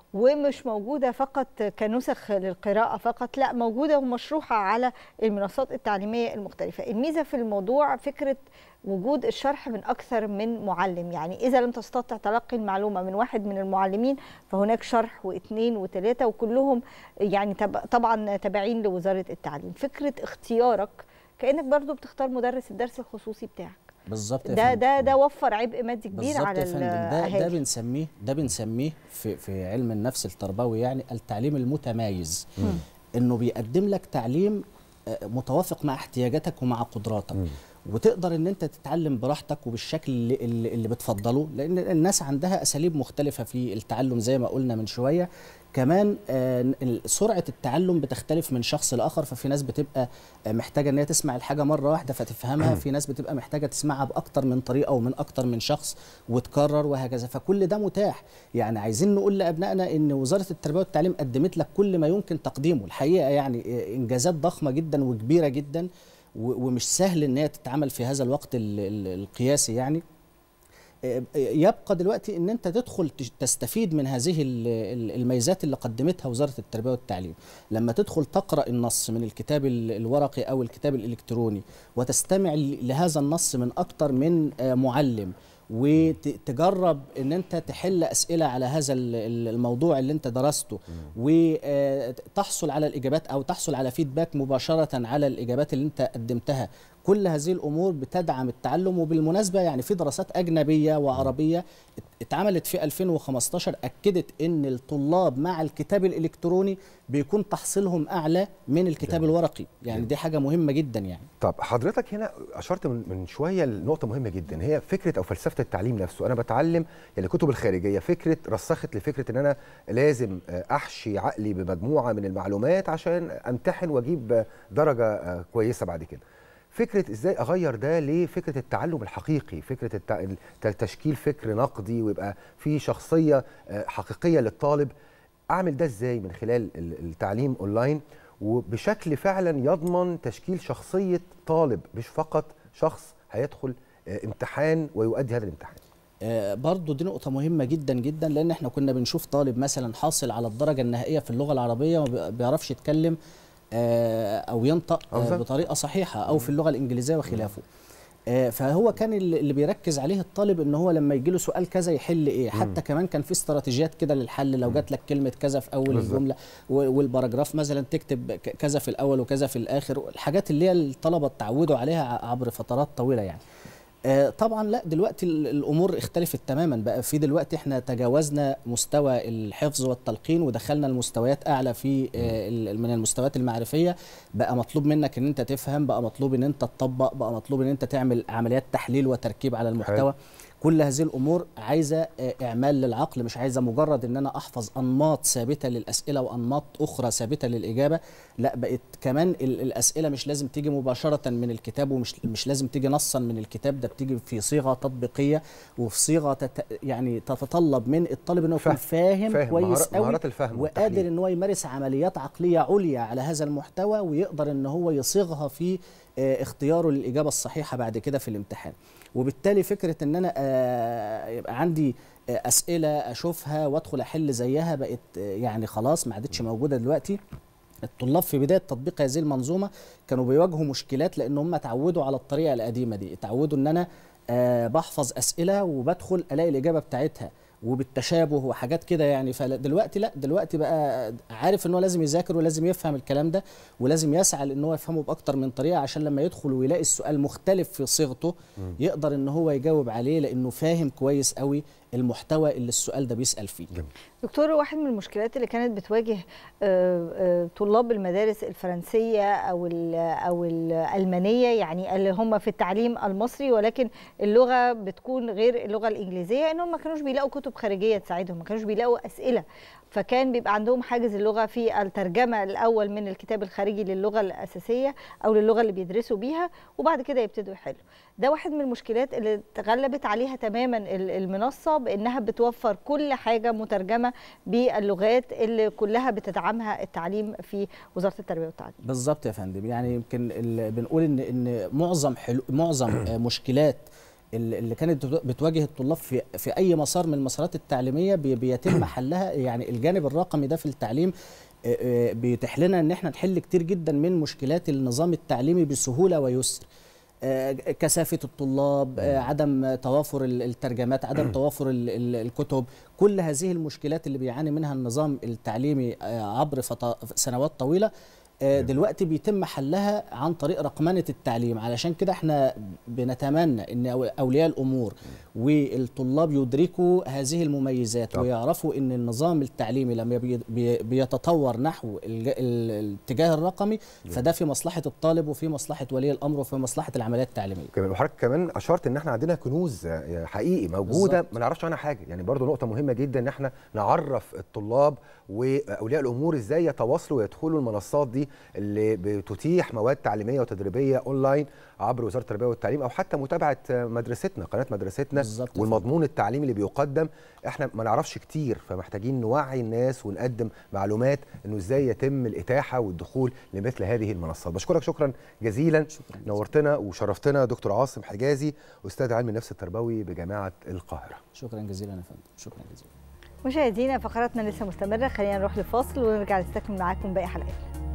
Speaker 7: ومش موجوده فقط كنسخ للقراءه فقط لا موجوده ومشروحه على المنصات التعليميه المختلفه الميزه في الموضوع فكره وجود الشرح من اكثر من معلم يعني اذا لم تستطع تلقي المعلومه من واحد من المعلمين فهناك شرح واثنين وثلاثه وكلهم يعني تب- طبعا تابعين لوزاره التعليم فكره اختيارك كانك برضو بتختار مدرس الدرس الخصوصي بتاعك
Speaker 11: بالظبط يا
Speaker 7: ده
Speaker 11: فندم.
Speaker 7: ده ده وفر عبء مادي كبير
Speaker 11: بالظبط
Speaker 7: على
Speaker 11: يا فندم ده ده
Speaker 7: الاهالي
Speaker 11: بنسميه ده بنسميه في في علم النفس التربوي يعني التعليم المتمايز انه بيقدم لك تعليم آه، متوافق مع احتياجاتك ومع قدراتك وتقدر ان انت تتعلم براحتك وبالشكل اللي, اللي اللي بتفضله لان الناس عندها اساليب مختلفه في التعلم زي ما قلنا من شويه كمان آه، ال- سرعه التعلم بتختلف من شخص لاخر ففي ناس بتبقى آه، محتاجه ان هي تسمع الحاجه مره واحده فتفهمها في ناس بتبقى محتاجه تسمعها باكتر من طريقه ومن اكتر من شخص وتكرر وهكذا فكل ده متاح يعني عايزين نقول لابنائنا ان وزاره التربيه والتعليم قدمت لك كل ما يمكن تقديمه الحقيقه يعني آه، انجازات ضخمه جدا وكبيره جدا و- ومش سهل ان هي تتعمل في هذا الوقت ال- ال- القياسي يعني آه، يبقى دلوقتي ان انت تدخل تش- تستفيد من هذه ال- ال- الميزات اللي قدمتها وزاره التربيه والتعليم لما تدخل تقرا النص من الكتاب ال- الورقي او الكتاب الالكتروني وتستمع ل- لهذا النص من اكتر من آه، معلم وتجرب ان انت تحل اسئله على هذا ال- ال- الموضوع اللي انت درسته وتحصل على الاجابات او تحصل على فيدباك مباشره على الاجابات اللي انت قدمتها كل هذه الامور بتدعم التعلم وبالمناسبه يعني في دراسات اجنبيه وعربيه ات- اتعملت في 2015 اكدت ان الطلاب مع الكتاب الالكتروني بيكون تحصيلهم اعلى من الكتاب الورقي يعني دي حاجه مهمه جدا يعني
Speaker 8: طب حضرتك هنا اشرت من من شويه لنقطه مهمه جدا هي فكره او فلسفه التعليم نفسه انا بتعلم يعني الكتب الخارجيه فكره رسخت لفكره ان انا لازم آه، احشي عقلي بمجموعه من المعلومات عشان امتحن واجيب آه، درجه آه، كويسه بعد كده فكره ازاي اغير ده لفكره التعلم الحقيقي فكره التع... الت- تشكيل فكر نقدي ويبقى في شخصيه آه، حقيقيه للطالب اعمل ده ازاي من خلال ال- التعليم اونلاين وبشكل فعلا يضمن تشكيل شخصيه طالب مش فقط شخص هيدخل آه، امتحان ويؤدي هذا الامتحان
Speaker 11: آه، برضو دي نقطة مهمة جدا جدا لأن احنا كنا بنشوف طالب مثلا حاصل على الدرجة النهائية في اللغة العربية وما بيعرفش يتكلم آه، أو ينطق
Speaker 8: أو
Speaker 11: آه،
Speaker 8: زي-
Speaker 11: بطريقة صحيحة أو في اللغة الإنجليزية وخلافه آه، فهو كان اللي اللي بيركز عليه الطالب ان هو لما يجي له سؤال كذا يحل ايه حتى كمان كان في استراتيجيات كده للحل لو جات لك كلمه كذا في اول
Speaker 8: بالظبط.
Speaker 11: الجمله و- والباراجراف مثلا تكتب ك- كذا في الاول وكذا في الاخر الحاجات اللي هي الطلبه اتعودوا عليها ع- عبر فترات طويله يعني آه، طبعا لا دلوقتي ال- الامور اختلفت تماما بقى في دلوقتي احنا تجاوزنا مستوى الحفظ والتلقين ودخلنا المستويات اعلى في آه، ال- من المستويات المعرفيه بقى مطلوب منك ان انت تفهم بقى مطلوب ان انت تطبق بقى مطلوب ان انت تعمل عمليات تحليل وتركيب على المحتوى كل هذه الامور عايزه آه، اعمال للعقل مش عايزه مجرد ان انا احفظ انماط ثابته للاسئله وانماط اخرى ثابته للاجابه لا بقت كمان ال- الاسئله مش لازم تيجي مباشره من الكتاب ومش مش لازم تيجي نصا من الكتاب ده بتيجي في صيغه تطبيقيه وفي صيغه تت يعني تتطلب من الطالب انه يكون فاهم,
Speaker 8: فاهم،
Speaker 11: كويس
Speaker 8: مهارات-
Speaker 11: قوي
Speaker 8: مهارات الفهم والتحليل.
Speaker 11: وقادر ان هو يمارس عمليات عقليه عليا على هذا المحتوى ويقدر ان هو يصيغها في آه، اختياره للاجابه الصحيحه بعد كده في الامتحان وبالتالي فكره ان انا آه، يبقى عندي آه، اسئله اشوفها وادخل احل زيها بقت آه، يعني خلاص ما عادتش موجوده دلوقتي الطلاب في بدايه تطبيق هذه المنظومه كانوا بيواجهوا مشكلات لان هم اتعودوا على الطريقه القديمه دي اتعودوا ان انا آه بحفظ اسئله وبدخل الاقي الاجابه بتاعتها وبالتشابه وحاجات كده يعني فدلوقتي لا دلوقتي بقى عارف ان هو لازم يذاكر ولازم يفهم الكلام ده ولازم يسعى لان هو يفهمه باكتر من طريقه عشان لما يدخل ويلاقي السؤال مختلف في صيغته يقدر ان هو يجاوب عليه لانه فاهم كويس قوي المحتوى اللي السؤال ده بيسال فيه
Speaker 7: دكتور واحد من المشكلات اللي كانت بتواجه آه، آه، طلاب المدارس الفرنسيه او ال- او الالمانيه يعني اللي هم في التعليم المصري ولكن اللغه بتكون غير اللغه الانجليزيه انهم ما كانوش بيلاقوا كتب خارجيه تساعدهم ما كانوش بيلاقوا اسئله فكان بيبقى عندهم حاجز اللغه في الترجمه الاول من الكتاب الخارجي للغه الاساسيه او للغه اللي بيدرسوا بيها وبعد كده يبتدوا يحلوا ده واحد من المشكلات اللي تغلبت عليها تماما ال- المنصه بانها بتوفر كل حاجه مترجمه باللغات اللي كلها بتدعمها التعليم في وزاره التربيه والتعليم
Speaker 11: بالظبط يا فندم يعني يمكن ال- بنقول ان ان معظم حلو معظم آه، مشكلات ال- اللي كانت بتو- بتواجه الطلاب في في اي مسار من المسارات التعليميه بي- بيتم حلها يعني الجانب الرقمي ده في التعليم آه، آه، بيتيح لنا ان احنا نحل كتير جدا من مشكلات النظام التعليمي بسهوله ويسر آه، كثافه الطلاب آه، عدم توافر ال- الترجمات عدم توافر ال- ال- الكتب كل هذه المشكلات اللي بيعاني منها النظام التعليمي آه، عبر فط- سنوات طويله آه، دلوقتي بيتم حلها عن طريق رقمنه التعليم علشان كده احنا بنتمنى ان أو- اولياء الامور والطلاب يدركوا هذه المميزات
Speaker 8: طبعا.
Speaker 11: ويعرفوا ان النظام التعليمي لما بي- بي- بيتطور نحو الج- ال- الاتجاه الرقمي فده في مصلحه الطالب وفي مصلحه ولي الامر وفي مصلحه العمليات التعليميه
Speaker 8: كمان وحضرتك كمان اشرت ان احنا عندنا كنوز آه، حقيقي موجوده
Speaker 11: بالظبط.
Speaker 8: ما نعرفش عنها حاجه يعني برضو نقطه مهمه جدا ان احنا نعرف الطلاب واولياء الامور ازاي يتواصلوا ويدخلوا المنصات دي اللي بتتيح مواد تعليميه وتدريبيه اونلاين عبر وزاره التربيه والتعليم او حتى متابعه آه، مدرستنا قناه مدرستنا
Speaker 11: بالظبط.
Speaker 8: والمضمون التعليمي اللي بيقدم احنا ما نعرفش كتير فمحتاجين نوعي الناس ونقدم معلومات انه ازاي يتم الاتاحه والدخول لمثل هذه المنصات بشكرك شكرا جزيلا
Speaker 11: شكراً.
Speaker 8: نورتنا وشرفتنا دكتور عاصم حجازي استاذ علم النفس التربوي بجامعه القاهره
Speaker 11: شكرا جزيلا يا فندم شكرا جزيلا
Speaker 7: مشاهدينا فقراتنا لسه مستمرة خلينا نروح لفاصل ونرجع نستكمل معاكم باقي حلقات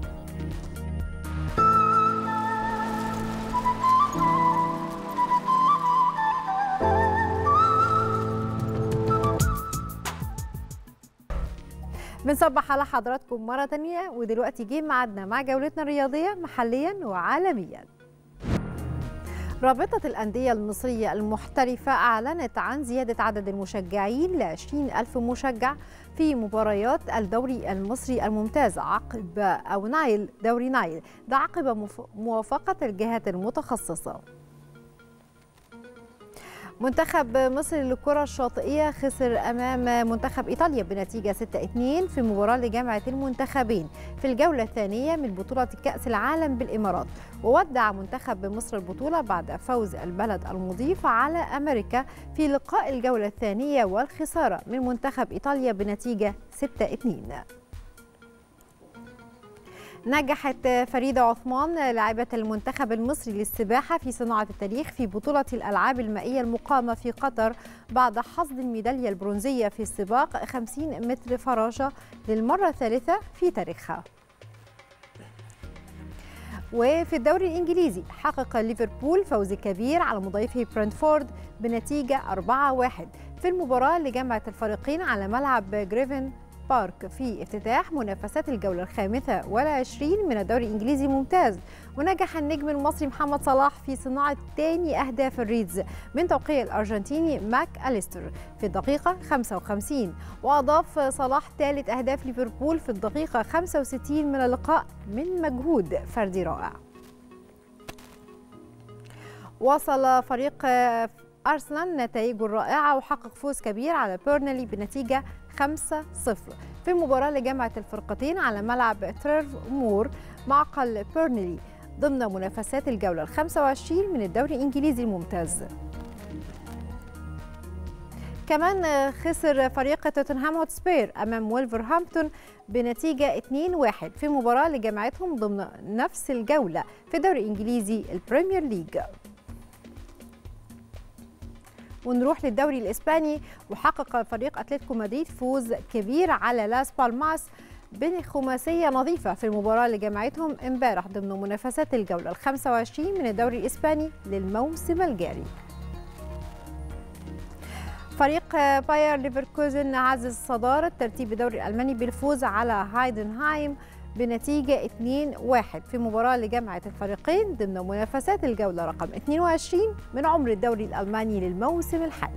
Speaker 4: بنصبح على حضراتكم مرة تانية ودلوقتي جه ميعادنا مع جولتنا الرياضية محليا وعالميا رابطة الأندية المصرية المحترفة أعلنت عن زيادة عدد المشجعين ل 20 ألف مشجع في مباريات الدوري المصري الممتاز عقب أو نايل دوري نايل ده عقب مف- موافقة الجهات المتخصصة منتخب مصر للكرة الشاطئية خسر أمام منتخب إيطاليا بنتيجة 6-2 في مباراة لجامعة المنتخبين في الجولة الثانية من بطولة كأس العالم بالإمارات وودع منتخب مصر البطولة بعد فوز البلد المضيف على أمريكا في لقاء الجولة الثانية والخسارة من منتخب إيطاليا بنتيجة 6-2 نجحت فريدة عثمان لاعبة المنتخب المصري للسباحة في صناعة التاريخ في بطولة الألعاب المائية المقامة في قطر بعد حصد الميدالية البرونزية في السباق 50 متر فراشة للمرة الثالثة في تاريخها وفي الدوري الإنجليزي حقق ليفربول فوز كبير على مضيفه برنتفورد بنتيجة 4-1 في المباراة اللي جمعت الفريقين على ملعب جريفن بارك في افتتاح منافسات الجولة الخامسة والعشرين من الدوري الإنجليزي الممتاز ونجح النجم المصري محمد صلاح في صناعة تاني أهداف الريدز من توقيع الأرجنتيني ماك أليستر في الدقيقة 55 وأضاف صلاح ثالث أهداف ليفربول في الدقيقة 65 من اللقاء من مجهود فردي رائع وصل فريق أرسنال نتائجه الرائعة وحقق فوز كبير على بيرنلي بنتيجة 5-0 في المباراة اللي جمعت الفرقتين على ملعب تريف مور معقل بيرنلي ضمن منافسات الجولة ال 25 من الدوري الإنجليزي الممتاز كمان خسر فريق توتنهام هوتسبير أمام وولفرهامبتون بنتيجة 2-1 في مباراة اللي جمعتهم ضمن نفس الجولة في الدوري الإنجليزي البريمير ليج ونروح للدوري الإسباني وحقق فريق أتلتيكو مدريد فوز كبير على لاس بالماس بخماسية نظيفة في المباراة اللي جمعتهم امبارح ضمن منافسات الجولة ال 25 من الدوري الإسباني للموسم الجاري فريق باير ليفركوزن عزز صدارة ترتيب الدوري الألماني بالفوز على هايدنهايم بنتيجة 2-1 في مباراة اللي جمعت الفريقين ضمن منافسات الجولة رقم 22 من عمر الدوري الألماني للموسم الحالي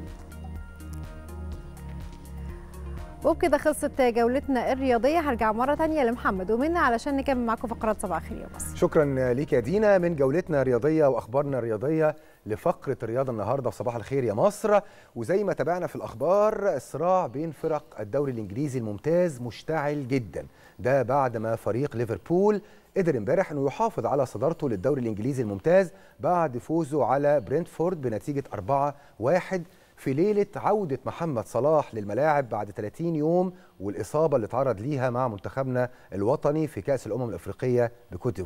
Speaker 4: وبكده خلصت جولتنا الرياضية هرجع مرة تانية لمحمد ومنى علشان نكمل معاكم فقرات صباح الخير يا مصر
Speaker 8: شكرا ليك يا دينا من جولتنا الرياضيه واخبارنا الرياضيه لفقره الرياضه النهارده في صباح الخير يا مصر وزي ما تابعنا في الاخبار الصراع بين فرق الدوري الانجليزي الممتاز مشتعل جدا ده بعد ما فريق ليفربول قدر امبارح انه يحافظ على صدارته للدوري الانجليزي الممتاز بعد فوزه على برينتفورد بنتيجه 4-1 في ليله عوده محمد صلاح للملاعب بعد 30 يوم والاصابه اللي تعرض ليها مع منتخبنا الوطني في كاس الامم الافريقيه بكوت ديفوار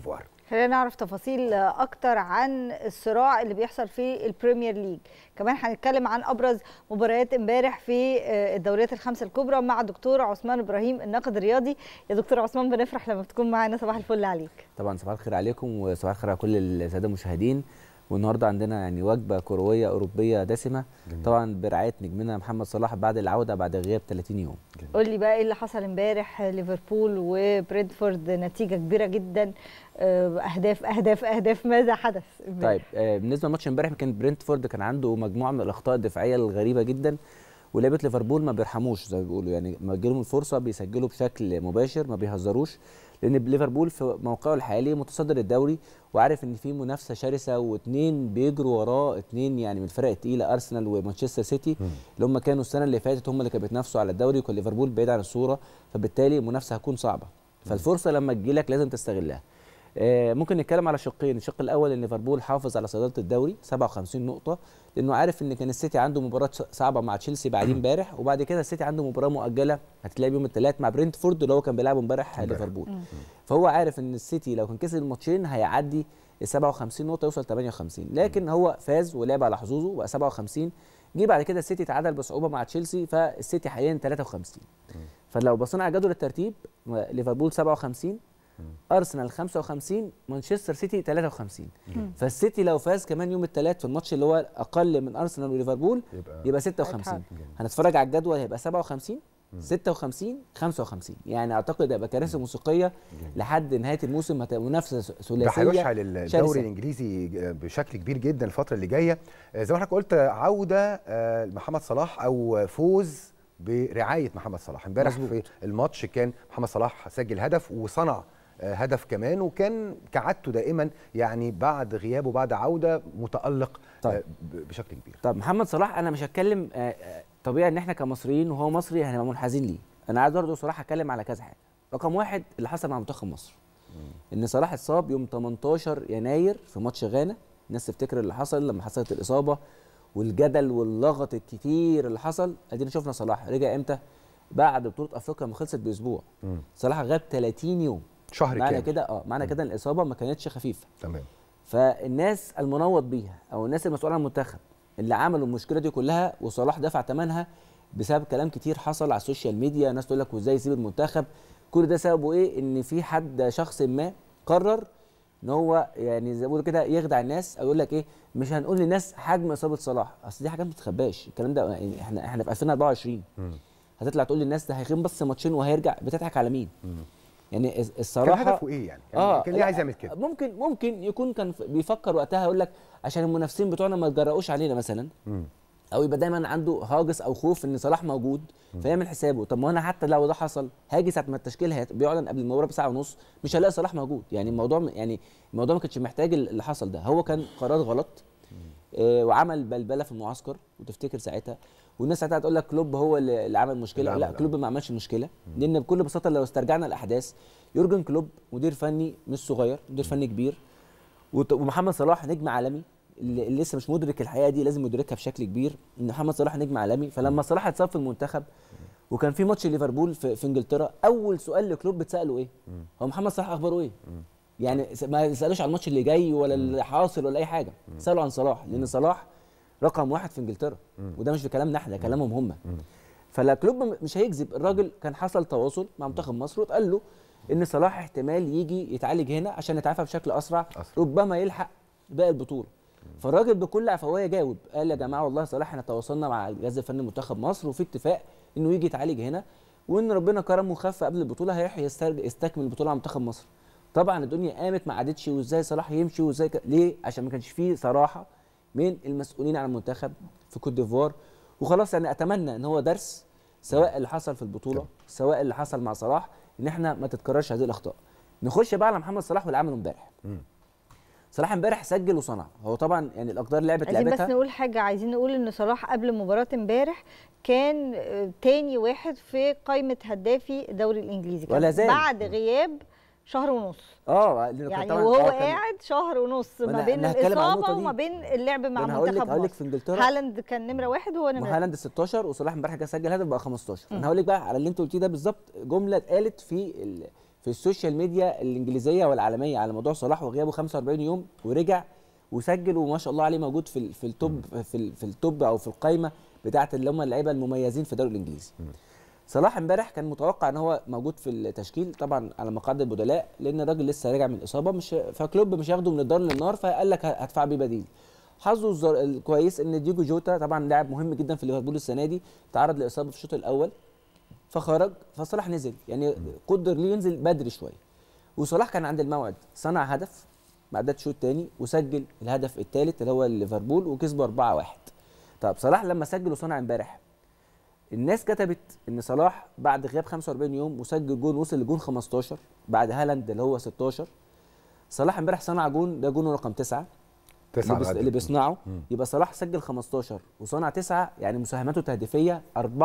Speaker 7: خلينا نعرف تفاصيل اكتر عن الصراع اللي بيحصل في البريمير ليج كمان هنتكلم عن ابرز مباريات امبارح في الدوريات الخمسه الكبرى مع دكتور عثمان ابراهيم الناقد الرياضي يا دكتور عثمان بنفرح لما بتكون معانا صباح الفل عليك
Speaker 12: طبعا صباح الخير عليكم وصباح الخير على كل الساده المشاهدين والنهارده عندنا يعني وجبه كرويه اوروبيه دسمه جميل. طبعا برعايه نجمنا محمد صلاح بعد العوده بعد غياب 30 يوم
Speaker 7: قول لي بقى ايه اللي حصل امبارح ليفربول وبرينتفورد نتيجه كبيره جدا اهداف اهداف اهداف ماذا حدث
Speaker 12: امبارح؟ طيب آه بالنسبه لماتش امبارح كان برينتفورد كان عنده مجموعه من الاخطاء الدفاعيه الغريبه جدا ولعيبه ليفربول ما بيرحموش زي ما بيقولوا يعني ما تجيلهم الفرصه بيسجلوا بشكل مباشر ما بيهزروش لان ليفربول في موقعه الحالي متصدر الدوري وعارف ان في منافسه شرسه واثنين بيجروا وراه اثنين يعني من الفرق الثقيله ارسنال ومانشستر سيتي اللي هم كانوا السنه اللي فاتت هم اللي كانوا بيتنافسوا على الدوري وكان ليفربول بعيد عن الصوره فبالتالي المنافسه هتكون صعبه فالفرصه لما تجيلك لازم تستغلها ممكن نتكلم على شقين الشق الاول ان ليفربول حافظ على صداره الدوري 57 نقطه لانه عارف ان كان السيتي عنده مباراه صعبه مع تشيلسي بعدين امبارح وبعد كده السيتي عنده مباراه مؤجله هتلاقي يوم الثلاث مع برينتفورد اللي هو كان بيلعبه امبارح ليفربول فهو عارف ان السيتي لو كان كسب الماتشين هيعدي ال 57 نقطه يوصل 58 لكن هو فاز ولعب على حظوظه بقى 57 جه بعد كده السيتي تعادل بصعوبه مع تشيلسي فالسيتي حاليا 53 فلو بصينا على جدول الترتيب ليفربول 57 ارسنال 55 مانشستر سيتي 53 فالسيتي لو فاز كمان يوم الثلاث في الماتش اللي هو اقل من ارسنال وليفربول يبقى, يبقى 56 هنتفرج على الجدول هيبقى 57 56 55 يعني اعتقد هيبقى كراسي موسيقيه لحد نهايه الموسم هتبقى منافسه ثلاثيه
Speaker 8: ده هيشعل الدوري الانجليزي بشكل كبير جدا الفتره اللي جايه زي ما حضرتك قلت عوده محمد صلاح او فوز برعايه محمد صلاح امبارح في الماتش كان محمد صلاح سجل هدف وصنع هدف كمان وكان كعادته دائما يعني بعد غيابه بعد عوده متالق طيب. بشكل كبير
Speaker 12: طب محمد صلاح انا مش هتكلم طبيعي ان احنا كمصريين وهو مصري هنبقى منحازين ليه انا عايز برضه صراحه اتكلم على كذا حاجه رقم واحد اللي حصل مع منتخب مصر ان صلاح اتصاب يوم 18 يناير في ماتش غانا الناس تفتكر اللي حصل لما حصلت الاصابه والجدل واللغط الكتير اللي حصل ادينا شفنا صلاح رجع امتى بعد بطوله افريقيا ما خلصت باسبوع مم. صلاح غاب 30 يوم
Speaker 8: شهر
Speaker 12: معنى
Speaker 8: كامل
Speaker 12: كده اه معنى كده الاصابه ما كانتش خفيفه
Speaker 8: تمام
Speaker 12: فالناس المنوط بيها او الناس المسؤوله عن المنتخب اللي عملوا المشكله دي كلها وصلاح دفع ثمنها بسبب كلام كتير حصل على السوشيال ميديا ناس تقول لك وازاي يسيب المنتخب كل ده سببه ايه ان في حد شخص ما قرر ان هو يعني زي ما بيقولوا كده يخدع الناس او يقول لك ايه مش هنقول للناس حجم اصابه صلاح اصل دي حاجات ما بتتخباش الكلام ده يعني احنا احنا في 2024
Speaker 8: مم.
Speaker 12: هتطلع تقول للناس ده هيغيب بس ماتشين وهيرجع بتضحك على مين يعني الصراحه
Speaker 8: كان هدفه ايه يعني؟ اه كان ليه عايز يعمل كده؟
Speaker 12: ممكن ممكن يكون كان بيفكر وقتها يقول لك عشان المنافسين بتوعنا ما يتجرؤوش علينا مثلا
Speaker 8: مم.
Speaker 12: او يبقى دايما عنده هاجس او خوف ان صلاح موجود فيعمل حسابه طب ما انا حتى لو ده حصل هاجي ساعه ما التشكيل هيت- بيعلن قبل المباراه بساعه ونص مش هلاقي صلاح موجود يعني الموضوع يعني الموضوع ما كانش محتاج اللي حصل ده هو كان قرار غلط آه وعمل بلبله في المعسكر وتفتكر ساعتها والناس ساعتها هتقول لك كلوب هو اللي اللي عمل مشكله
Speaker 8: لا،
Speaker 12: لا,
Speaker 8: لا.
Speaker 12: كلوب ما عملش مشكله لان بكل بساطه لو استرجعنا الاحداث يورجن كلوب مدير فني مش صغير مدير فني كبير وت- ومحمد صلاح نجم عالمي اللي اللي لسه مش مدرك الحقيقه دي لازم يدركها بشكل كبير ان محمد صلاح نجم عالمي فلما صلاح اتصاب في المنتخب وكان في ماتش ليفربول في, في انجلترا اول سؤال لكلوب بتساله ايه هو محمد صلاح اخباره ايه يعني س- ما يسالوش على الماتش اللي جاي ولا اللي حاصل ولا اي حاجه سالوا عن صلاح لان صلاح رقم واحد في انجلترا وده مش في كلامنا احنا ده كلامهم هم فلا كلوب م- مش هيكذب الراجل كان حصل تواصل مع منتخب مصر واتقال له ان صلاح احتمال يجي يتعالج هنا عشان يتعافى بشكل اسرع
Speaker 8: أسرع.
Speaker 12: ربما يلحق باقي البطوله فالراجل بكل عفويه جاوب قال يا جماعه والله صلاح احنا تواصلنا مع الجهاز الفني منتخب مصر وفي اتفاق انه يجي يتعالج هنا وان ربنا كرمه وخف قبل البطوله هيروح يسترج- يستكمل البطوله على منتخب مصر طبعا الدنيا قامت ما عادتش وازاي صلاح يمشي وازاي ك... ليه عشان ما كانش فيه صراحه من المسؤولين عن المنتخب في كوت ديفوار وخلاص يعني اتمنى ان هو درس سواء اللي حصل في البطوله سواء اللي حصل مع صلاح ان احنا ما تتكررش هذه الاخطاء نخش بقى على محمد صلاح واللي عمله امبارح
Speaker 8: مم.
Speaker 12: صلاح امبارح سجل وصنع هو طبعا يعني الاقدار لعبت
Speaker 7: عايزين بس
Speaker 12: لعبتها
Speaker 7: نقول حاجه عايزين نقول ان صلاح قبل مباراه امبارح كان آه، تاني واحد في قائمه هدافي الدوري الانجليزي كان
Speaker 12: ولا زال.
Speaker 7: بعد غياب شهر ونص
Speaker 12: اه لأنه كان
Speaker 7: يعني
Speaker 12: طبعاً-
Speaker 7: وهو
Speaker 12: آه، كان-
Speaker 7: قاعد شهر ونص ما
Speaker 12: وأنا-
Speaker 7: بين
Speaker 12: أنا هتكلم عن
Speaker 7: الاصابه
Speaker 12: النقطة دي.
Speaker 7: وما بين اللعب مع
Speaker 12: أنا هقول لك
Speaker 7: منتخب
Speaker 12: هقول لك
Speaker 7: مصر
Speaker 12: في انجلترا
Speaker 7: هالاند كان نمره واحد وهو نمره
Speaker 12: وهالاند 16 وصلاح امبارح جه سجل هدف بقى 15
Speaker 7: مم.
Speaker 12: انا هقول لك بقى على اللي انت قلتيه ده بالظبط جمله اتقالت في ال... في السوشيال ميديا الانجليزيه والعالميه على موضوع صلاح وغيابه 45 يوم ورجع وسجل وما شاء الله عليه موجود في ال- في التوب في, ال- في التوب او في القائمه بتاعه اللي هم اللعيبه المميزين في الدوري الانجليزي صلاح امبارح كان متوقع ان هو موجود في التشكيل طبعا على مقاعد البدلاء لان الراجل لسه راجع من الاصابه مش فكلوب مش هياخده من الدار للنار فقال لك هدفع بيه بديل حظه الزر- الكويس ان ديجو جوتا طبعا لاعب مهم جدا في ليفربول السنه دي تعرض لاصابه في الشوط الاول فخرج فصلاح نزل يعني قدر ليه ينزل بدري شويه وصلاح كان عند الموعد صنع هدف ما عدتش شوط تاني وسجل الهدف الثالث اللي هو ليفربول وكسبوا 4-1 طب صلاح لما سجل وصنع امبارح الناس كتبت ان صلاح بعد غياب 45 يوم وسجل جون وصل لجون 15 بعد هالاند اللي هو 16 صلاح امبارح صنع جون ده جونه رقم 9
Speaker 8: تسعة
Speaker 12: اللي, بيص...
Speaker 8: الهدف.
Speaker 12: اللي بيصنعه
Speaker 8: مم.
Speaker 12: يبقى صلاح سجل 15 وصنع 9 يعني مساهماته التهديفيه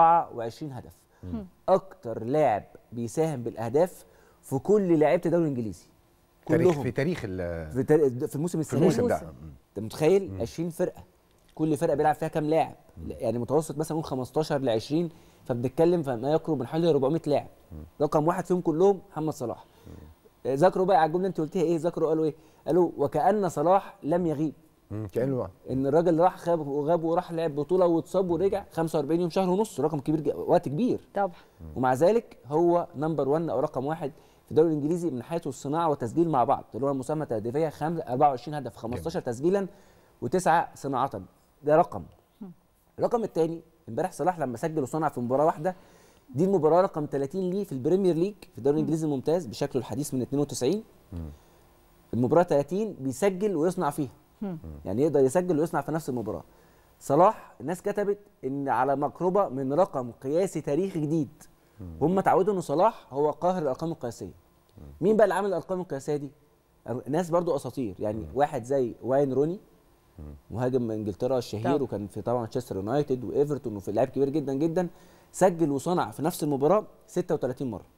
Speaker 12: 24 هدف
Speaker 8: مم.
Speaker 12: اكتر لاعب بيساهم بالاهداف في كل لعيبه الدوري الانجليزي
Speaker 8: تاريخ
Speaker 12: كلهم
Speaker 8: في تاريخ ال-
Speaker 12: في, تاريخ في الموسم
Speaker 8: في
Speaker 12: السنه
Speaker 8: الموسم
Speaker 12: دي.
Speaker 8: ده
Speaker 12: انت متخيل 20 فرقه كل فرقه بيلعب فيها كام لاعب يعني متوسط مثلا نقول 15 ل 20 فبنتكلم فما يقرب من حوالي 400 لاعب رقم واحد فيهم كلهم محمد صلاح آه، ذكروا بقى على الجمله اللي انت قلتيها ايه ذكروا قالوا ايه قالوا وكأن صلاح لم يغيب
Speaker 8: مم، كانه
Speaker 12: ان الراجل راح غاب وغاب وراح لعب بطوله واتصاب ورجع 45 يوم شهر ونص رقم كبير ج- وقت كبير
Speaker 7: طبعا
Speaker 12: ومع ذلك هو نمبر 1 او رقم واحد في الدوري الانجليزي من حيث الصناعه والتسجيل مع بعض اللي هو المساهمه التهديفيه خم- 24 هدف 15 تسجيلا وتسعه صناعه ده رقم الرقم الثاني امبارح صلاح لما سجل وصنع في مباراه واحده دي المباراه رقم 30 ليه في البريمير ليج في الدوري الانجليزي الممتاز بشكله الحديث من 92 المباراه 30 بيسجل ويصنع فيها يعني يقدر يسجل ويصنع في نفس المباراه صلاح الناس كتبت ان على مقربه من رقم قياسي تاريخي جديد هم اتعودوا ان صلاح هو قاهر الارقام القياسيه مين بقى اللي عامل الارقام القياسيه دي ناس برضو اساطير يعني واحد زي واين روني مهاجم انجلترا الشهير
Speaker 7: طبعا.
Speaker 12: وكان في طبعا مانشستر يونايتد وايفرتون وفي لاعب كبير جدا جدا سجل وصنع في نفس المباراه 36 مره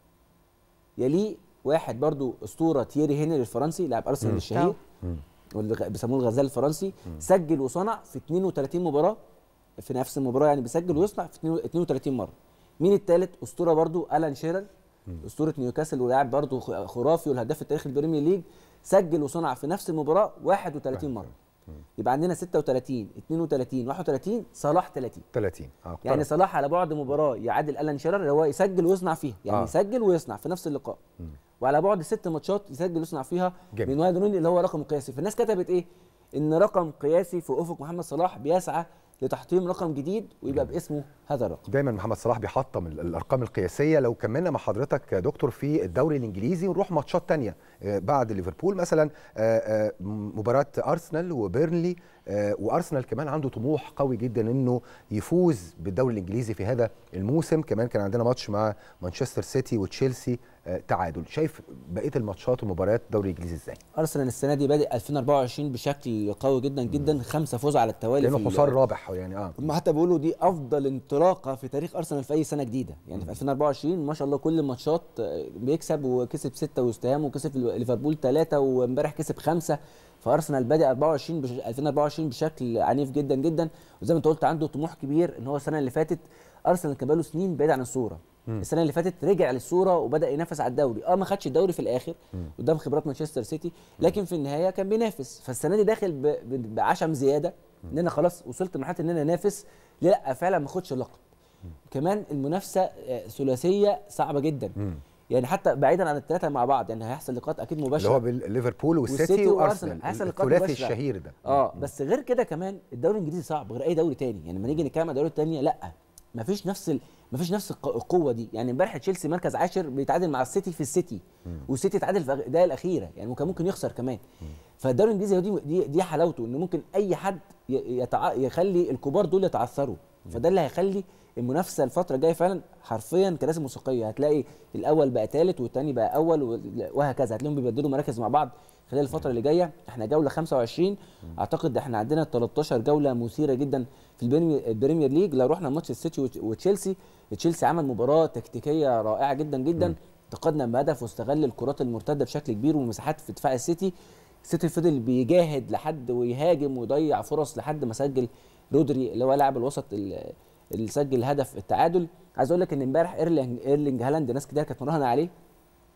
Speaker 12: يليه واحد برضو اسطوره تييري هنري الفرنسي لاعب ارسنال
Speaker 7: مم.
Speaker 12: الشهير واللي غ- بيسموه الغزال الفرنسي سجل وصنع في 32 مباراه في نفس المباراه يعني بيسجل ويصنع في 32 مره مين الثالث اسطوره برضو الان شيرر اسطوره نيوكاسل ولاعب برضو خ- خرافي والهداف التاريخي البريمير ليج سجل وصنع في نفس المباراه 31 مره يبقى عندنا 36 32 31 صلاح 30
Speaker 8: 30 اه
Speaker 12: يعني صلاح على بعد مباراه يعادل الان شيرر اللي هو يسجل ويصنع فيها يعني
Speaker 8: آه.
Speaker 12: آه. يسجل ويصنع في نفس اللقاء وعلى بعد ست ماتشات يسجل ويصنع فيها
Speaker 8: جميل.
Speaker 12: من وايد روني اللي هو رقم قياسي فالناس كتبت ايه ان رقم قياسي في افق محمد صلاح بيسعى لتحطيم رقم جديد ويبقى باسمه هذا الرقم
Speaker 8: دايما محمد صلاح بيحطم ال- الارقام القياسيه لو كملنا مع حضرتك يا دكتور في الدوري الانجليزي ونروح ماتشات تانية آه، بعد ليفربول مثلا آه، آه، مباراه ارسنال وبيرنلي آه، وارسنال كمان عنده طموح قوي جدا انه يفوز بالدوري الانجليزي في هذا الموسم كمان كان عندنا ماتش مع مانشستر سيتي وتشيلسي آه، تعادل شايف بقيه الماتشات ومباريات الدوري الانجليزي ازاي
Speaker 12: ارسنال السنه دي بادئ 2024 بشكل قوي جدا جدا خمسه فوز على التوالي
Speaker 8: لانه
Speaker 12: في ال-
Speaker 8: حصان رابح يعني اه
Speaker 12: هم حتى بيقولوا دي افضل انطلاقه في تاريخ ارسنال في اي سنه جديده يعني في 2024 ما شاء الله كل الماتشات آه، بيكسب وكسب سته واستهام وكسب ليفربول ثلاثه وامبارح كسب خمسه فارسنال بادئ 24 بش... 2024 بشكل عنيف جدا جدا وزي ما انت قلت عنده طموح كبير ان هو السنه اللي فاتت ارسنال كان بقاله سنين بعيد عن الصوره
Speaker 8: مم.
Speaker 12: السنه اللي فاتت رجع للصوره وبدا ينافس على الدوري اه ما خدش الدوري في الاخر قدام خبرات مانشستر سيتي لكن في النهايه كان بينافس فالسنه دي داخل ب... ب... بعشم زياده ان انا خلاص وصلت لمرحله ان انا انافس ليه لا فعلا ما اخدش اللقب كمان المنافسه آه، ثلاثيه صعبه جدا يعني حتى بعيدا عن الثلاثه مع بعض يعني هيحصل لقاءات اكيد
Speaker 8: اللي
Speaker 12: مباشره
Speaker 8: هو بال- ليفربول والسيتي
Speaker 12: والسيتي
Speaker 8: وارسنال
Speaker 12: هيحصل لقاءات
Speaker 8: الثلاثي
Speaker 12: مباشرة.
Speaker 8: الشهير ده
Speaker 12: اه بس غير كده كمان الدوري الانجليزي صعب غير اي دوري تاني يعني لما نيجي نتكلم عن الدوري التانية لا مفيش نفس ال... مفيش نفس الق- القوه دي يعني امبارح تشيلسي مركز عاشر بيتعادل مع السيتي في السيتي والسيتي اتعادل في الدقائق الاخيره يعني كان ممكن يخسر كمان فالدوري الانجليزي دي دي, دي حلاوته ان ممكن اي حد ي- يتع... يخلي الكبار دول يتعثروا فده اللي هيخلي المنافسه الفتره الجايه فعلا حرفيا كراسي موسيقيه هتلاقي الاول بقى ثالث والثاني بقى اول و- وهكذا هتلاقيهم بيبدلوا مراكز مع بعض خلال الفتره اللي جايه احنا جوله 25 اعتقد احنا عندنا 13 جوله مثيره جدا في البريمير, البريمير ليج لو رحنا ماتش السيتي وت- وتشيلسي تشيلسي عمل مباراه تكتيكيه رائعه جدا جدا تقدم بهدف واستغل الكرات المرتده بشكل كبير ومساحات في دفاع السيتي السيتي فضل بيجاهد لحد ويهاجم ويضيع فرص لحد ما سجل رودري اللي هو لاعب الوسط ال- اللي سجل هدف التعادل عايز اقول لك ان امبارح ايرلينج ايرلينج هالاند ناس كتير كانت مراهنه عليه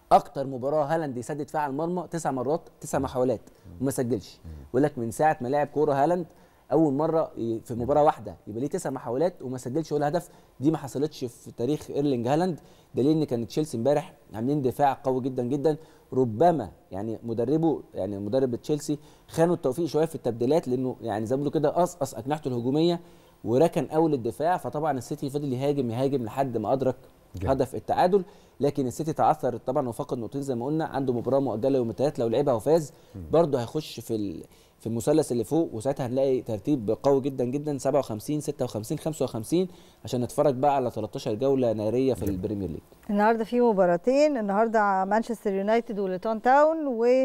Speaker 12: اكتر مباراه هالاند يسدد فيها على المرمى تسع مرات تسع محاولات وما سجلش بيقول لك من ساعه ما لعب كوره هالاند اول مره ي- في مباراه واحده يبقى ليه تسع محاولات وما سجلش ولا هدف دي ما حصلتش في تاريخ ايرلينج هالاند دليل ان كان تشيلسي امبارح عاملين دفاع قوي جدا جدا ربما يعني مدربه يعني مدرب تشيلسي خانوا التوفيق شويه في التبديلات لانه يعني زي ما بيقولوا كده قصقص اجنحته الهجوميه وركن اول الدفاع فطبعا السيتي فضل يهاجم يهاجم لحد ما ادرك هدف التعادل لكن السيتي تعثر طبعا وفقد نقطتين زي ما قلنا عنده مباراه مؤجله يوم الثلاث لو لعبها وفاز برضه هيخش في ال- في المثلث اللي فوق وساعتها هنلاقي ترتيب قوي جدا جدا 57 56 55 عشان نتفرج بقى على 13 جوله ناريه في البريمير ليج
Speaker 7: النهارده في مباراتين النهارده مانشستر يونايتد وليتون تاون و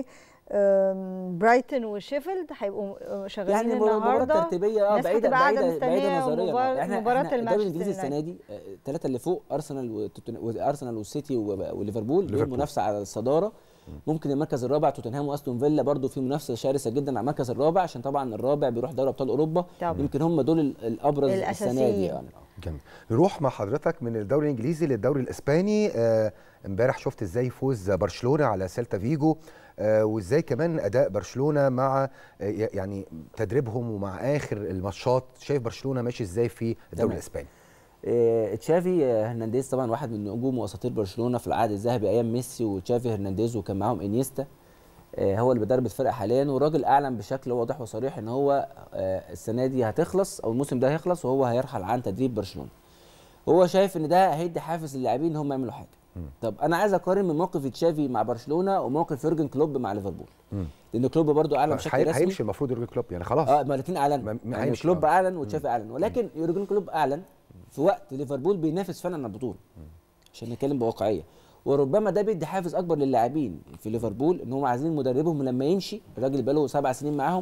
Speaker 7: آم، برايتون وشيفيلد هيبقوا شغالين
Speaker 12: يعني مباراه
Speaker 7: النهارده
Speaker 12: ترتيبيه اه
Speaker 7: الناس
Speaker 12: بعيده
Speaker 7: هتبقى قاعدة
Speaker 12: بعيده بعيده
Speaker 7: مستنية
Speaker 12: نظريا
Speaker 7: مبار-
Speaker 12: آه. احنا
Speaker 7: مباراة
Speaker 12: احنا الدوري
Speaker 7: المانشستر
Speaker 12: الانجليزي السنه دي الثلاثه اللي فوق ارسنال وتوتن- وارسنال والسيتي و- وليفربول ليهم
Speaker 8: ليفربول.
Speaker 12: منافسه على الصداره ممكن المركز الرابع توتنهام واستون فيلا برضو في منافسه شرسه جدا على المركز الرابع عشان طبعا الرابع بيروح دوري ابطال اوروبا
Speaker 7: طبعا.
Speaker 12: يمكن هم دول ال- الابرز السنه دي
Speaker 7: الأساسيين.
Speaker 12: يعني
Speaker 8: جميل نروح مع حضرتك من الدوري الانجليزي للدوري الاسباني آه، امبارح شفت ازاي فوز برشلونه على سيلتا فيجو آه، وازاي كمان اداء برشلونه مع آه، يعني تدريبهم ومع اخر الماتشات شايف برشلونه ماشي ازاي في الدوري
Speaker 12: تمام.
Speaker 8: الاسباني
Speaker 12: آه، تشافي آه، هرنانديز طبعا واحد من نجوم واساطير برشلونه في العهد الذهبي ايام ميسي وتشافي هرنانديز وكان معاهم انيستا آه، هو اللي بيدرب الفرقه حاليا والراجل اعلن بشكل واضح وصريح ان هو آه، السنه دي هتخلص او الموسم ده هيخلص وهو هيرحل عن تدريب برشلونه هو شايف ان ده هيدي حافز للاعبين ان هم يعملوا حاجه طب انا عايز اقارن من موقف تشافي مع برشلونه وموقف يورجن كلوب مع ليفربول لان كلوب برضو اعلن بشكل
Speaker 8: هي-
Speaker 12: رسمي
Speaker 8: هيمشي المفروض يورجن كلوب يعني خلاص
Speaker 12: اه ما الاثنين اعلنوا
Speaker 8: ما
Speaker 12: يعني
Speaker 8: هيمشي،
Speaker 12: كلوب
Speaker 8: آه.
Speaker 12: اعلن وتشافي اعلن ولكن يورجن كلوب اعلن في وقت ليفربول بينافس فعلا على البطوله عشان نتكلم بواقعيه وربما ده بيدي حافز اكبر للاعبين في ليفربول ان هم عايزين مدربهم لما يمشي الراجل بقاله له سبع سنين معاهم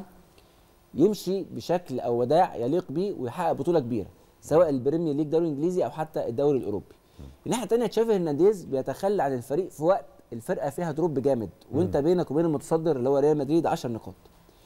Speaker 12: يمشي بشكل او وداع يليق بيه ويحقق بطوله كبيره سواء البريمير ليج دوري انجليزي او حتى الدوري الاوروبي الناحيه الثانيه تشافي هرنانديز بيتخلى عن الفريق في وقت الفرقه فيها دروب جامد وانت بينك وبين المتصدر اللي هو ريال مدريد 10 نقاط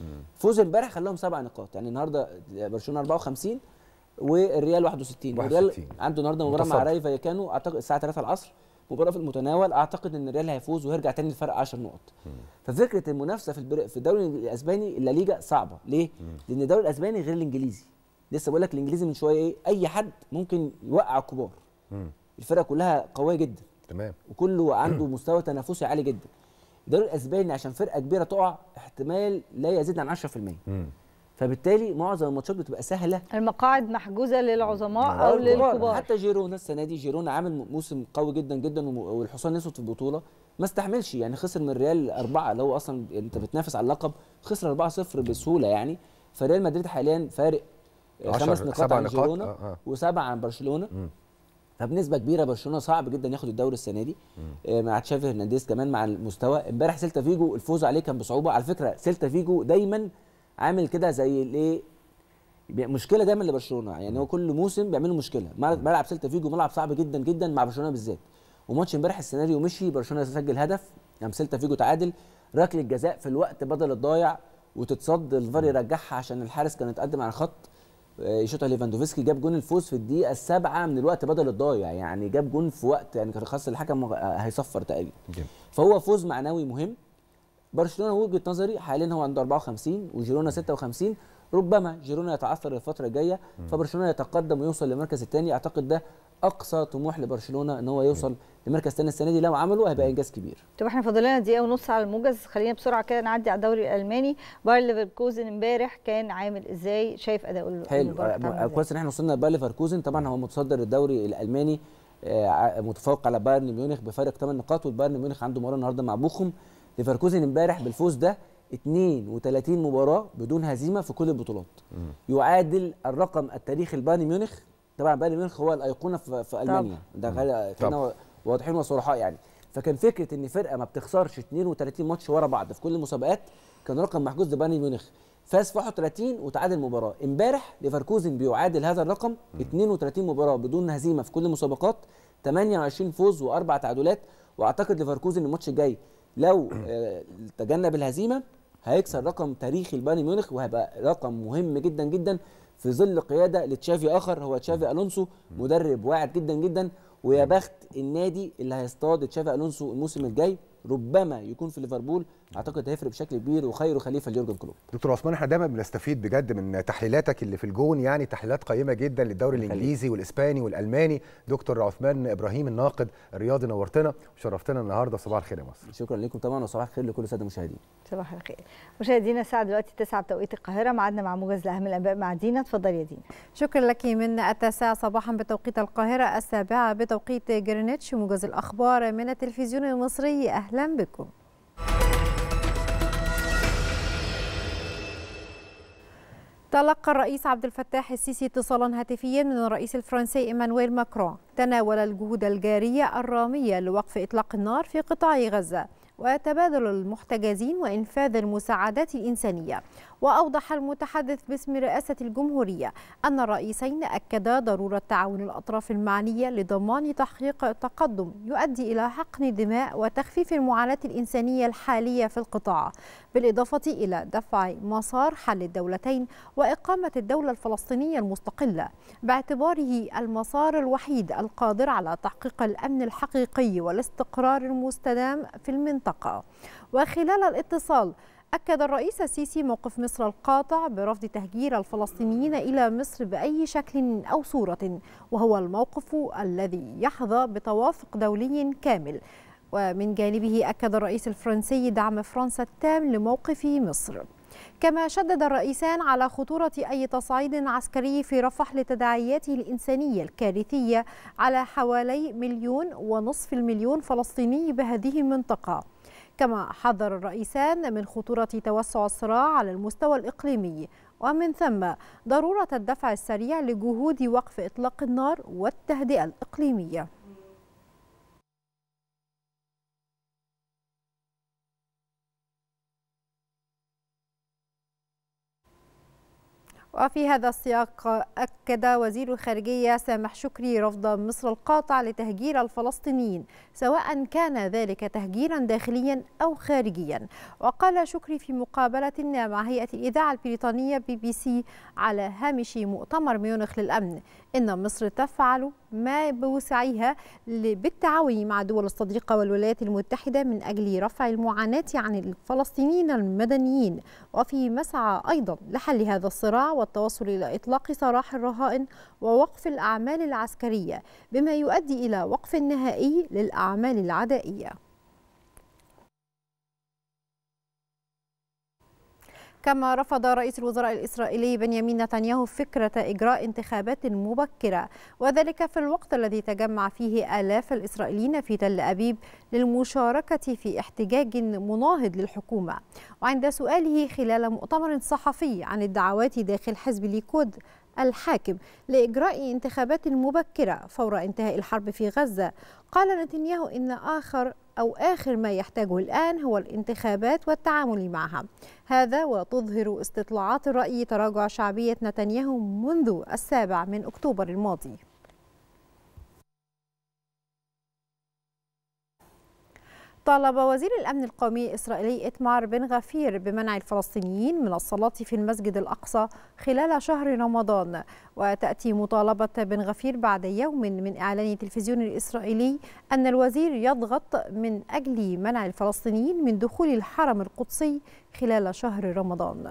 Speaker 12: فوز امبارح خلاهم سبع نقاط يعني النهارده برشلونه 54 والريال 61 والريال
Speaker 8: 61.
Speaker 12: عنده النهارده مباراه مع
Speaker 8: متصدر.
Speaker 12: راي فايكانو اعتقد الساعه 3 العصر مباراه في المتناول اعتقد ان الريال هيفوز ويرجع تاني الفرق 10 نقط ففكره المنافسه في البر... في الدوري الاسباني الليجا صعبه ليه لان الدوري الاسباني غير الانجليزي لسه بقول لك الانجليزي من شويه ايه اي حد ممكن يوقع الكبار
Speaker 8: مم.
Speaker 12: الفرق كلها قويه جدا
Speaker 8: تمام
Speaker 12: وكله عنده مستوى تنافسي عالي جدا الدوري الاسباني عشان فرقه كبيره تقع احتمال لا يزيد عن 10%
Speaker 8: مم.
Speaker 12: فبالتالي معظم الماتشات بتبقى سهله
Speaker 7: المقاعد محجوزه للعظماء او للكبار
Speaker 12: حتى جيرونا السنه دي جيرونا عامل موسم قوي جدا جدا وم- والحصان الاسود في البطوله ما استحملش يعني خسر من الريال أربعة اللي هو اصلا انت بتنافس على اللقب خسر 4-0 بسهوله يعني فريال مدريد حاليا فارق آه،
Speaker 8: عشر-
Speaker 12: خمس نقاط
Speaker 8: سبع
Speaker 12: عن
Speaker 8: نقاط،
Speaker 12: جيرونا
Speaker 8: آه، آه.
Speaker 12: وسبعه عن برشلونه
Speaker 8: مم.
Speaker 12: فبنسبه كبيره برشلونه صعب جدا ياخد الدوري السنه دي آه، مع تشافي هرنانديز كمان مع المستوى امبارح سيلتا فيجو الفوز عليه كان بصعوبه على فكره سيلتا فيجو دايما عامل كده زي الايه بي- مشكله دايما لبرشلونه يعني هو كل موسم بيعملوا مشكله ملعب ملعب سيلتا فيجو ملعب صعب جدا جدا مع برشلونه بالذات وماتش امبارح السيناريو مشي برشلونه سجل هدف قام سيلتا فيجو تعادل ركله جزاء في الوقت بدل الضايع وتتصد الفار يرجعها عشان الحارس كان اتقدم على الخط آه، يشوطها ليفاندوفسكي جاب جون الفوز في الدقيقه السابعه من الوقت بدل الضايع يعني جاب جون في وقت يعني كان خلاص الحكم آه، هيصفر تقريبا
Speaker 8: جميل.
Speaker 12: فهو فوز معنوي مهم برشلونه وجهه نظري حاليا هو عنده 54 وجيرونا 56 ربما جيرونا يتعثر الفتره الجايه فبرشلونه يتقدم ويوصل للمركز الثاني اعتقد ده اقصى طموح لبرشلونه ان هو يوصل لمركز ثاني السنه دي لو عمله هيبقى انجاز كبير
Speaker 7: طب احنا فاضل لنا دقيقه ونص على الموجز خلينا بسرعه كده نعدي على الدوري الالماني باير ليفركوزن امبارح كان عامل ازاي شايف اداء
Speaker 12: حلو
Speaker 7: المباراه
Speaker 12: آه،
Speaker 7: بتاعنا إزاي؟
Speaker 12: كويس ان احنا وصلنا لباير ليفركوزن طبعا هو متصدر الدوري الالماني آه، ع- متفوق على بايرن ميونخ بفارق 8 نقاط والبايرن ميونخ عنده مباراه النهارده مع بوخم ليفركوزن امبارح بالفوز ده 32 مباراه بدون هزيمه في كل البطولات يعادل الرقم التاريخي لبايرن ميونخ طبعا بايرن ميونخ هو الايقونه في, في المانيا ده غير خلينا واضحين وصرحاء يعني فكان فكره ان فرقه ما بتخسرش 32 ماتش ورا بعض في كل المسابقات كان رقم محجوز لبايرن ميونخ فاز في 31 وتعادل مباراه امبارح ليفركوزن بيعادل هذا الرقم 32 مباراه بدون هزيمه في كل المسابقات 28 فوز واربع تعادلات واعتقد ليفركوزن الماتش الجاي لو آه، تجنب الهزيمه هيكسر رقم تاريخي لبايرن ميونخ وهيبقى رقم مهم جدا جدا في ظل قياده لتشافي اخر هو تشافي الونسو مدرب واعد جدا جدا ويا بخت النادي اللي هيصطاد تشافي الونسو الموسم الجاي ربما يكون في ليفربول اعتقد هيفرق بشكل كبير وخير خليفه ليورجن كلوب
Speaker 8: دكتور عثمان احنا دايما بنستفيد بجد من تحليلاتك اللي في الجون يعني تحليلات قيمه جدا للدوري
Speaker 12: يخليك.
Speaker 8: الانجليزي والاسباني والالماني دكتور عثمان ابراهيم الناقد الرياضي نورتنا وشرفتنا النهارده صباح الخير يا مصر
Speaker 12: شكرا لكم طبعا وصباح الخير لكل الساده المشاهدين
Speaker 7: صباح الخير مشاهدينا الساعه دلوقتي 9 بتوقيت القاهره معادنا مع موجز لاهم الانباء مع دينا اتفضلي يا دينا
Speaker 4: شكرا لك من التاسعة صباحا بتوقيت القاهرة السابعة بتوقيت جرينتش موجز الأخبار من التلفزيون المصري أهلا بكم تلقى الرئيس عبد الفتاح السيسي اتصالا هاتفيا من الرئيس الفرنسي ايمانويل ماكرون تناول الجهود الجاريه الراميه لوقف اطلاق النار في قطاع غزه وتبادل المحتجزين وانفاذ المساعدات الانسانيه واوضح المتحدث باسم رئاسه الجمهوريه ان الرئيسين اكدا ضروره تعاون الاطراف المعنيه لضمان تحقيق تقدم يؤدي الى حقن الدماء وتخفيف المعاناه الانسانيه الحاليه في القطاع بالاضافه الى دفع مسار حل الدولتين واقامه الدوله الفلسطينيه المستقله باعتباره المسار الوحيد القادر على تحقيق الامن الحقيقي والاستقرار المستدام في المنطقه وخلال الاتصال أكد الرئيس السيسي موقف مصر القاطع برفض تهجير الفلسطينيين إلى مصر بأي شكل أو صورة وهو الموقف الذي يحظى بتوافق دولي كامل ومن جانبه أكد الرئيس الفرنسي دعم فرنسا التام لموقف مصر كما شدد الرئيسان على خطورة أي تصعيد عسكري في رفح لتداعياته الإنسانية الكارثية على حوالي مليون ونصف المليون فلسطيني بهذه المنطقة كما حذر الرئيسان من خطورة توسع الصراع على المستوى الإقليمي ومن ثم ضرورة الدفع السريع لجهود وقف إطلاق النار والتهدئة الإقليمية وفي هذا السياق أكد وزير الخارجية سامح شكري رفض مصر القاطع لتهجير الفلسطينيين سواء كان ذلك تهجيرا داخليا أو خارجيا وقال شكري في مقابلة مع هيئة الإذاعة البريطانية بي بي سي على هامش مؤتمر ميونخ للأمن إن مصر تفعل ما بوسعها بالتعاون مع الدول الصديقة والولايات المتحدة من أجل رفع المعاناة عن الفلسطينيين المدنيين وفي مسعى أيضا لحل هذا الصراع والتوصل إلى إطلاق سراح الرهائن ووقف الأعمال العسكرية بما يؤدي إلى وقف نهائي للأعمال العدائية كما رفض رئيس الوزراء الإسرائيلي بنيامين نتنياهو فكرة إجراء انتخابات مبكرة وذلك في الوقت الذي تجمع فيه آلاف الإسرائيليين في تل أبيب للمشاركة في احتجاج مناهض للحكومة وعند سؤاله خلال مؤتمر صحفي عن الدعوات داخل حزب ليكود الحاكم لإجراء انتخابات مبكرة فور انتهاء الحرب في غزة قال نتنياهو إن آخر أو آخر ما يحتاجه الآن هو الانتخابات والتعامل معها هذا وتظهر استطلاعات الرأي تراجع شعبية نتنياهو منذ السابع من أكتوبر الماضي طالب وزير الأمن القومي الإسرائيلي إتمار بن غفير بمنع الفلسطينيين من الصلاة في المسجد الأقصى خلال شهر رمضان وتأتي مطالبة بن غفير بعد يوم من إعلان التلفزيون الإسرائيلي أن الوزير يضغط من أجل منع الفلسطينيين من دخول الحرم القدسي خلال شهر رمضان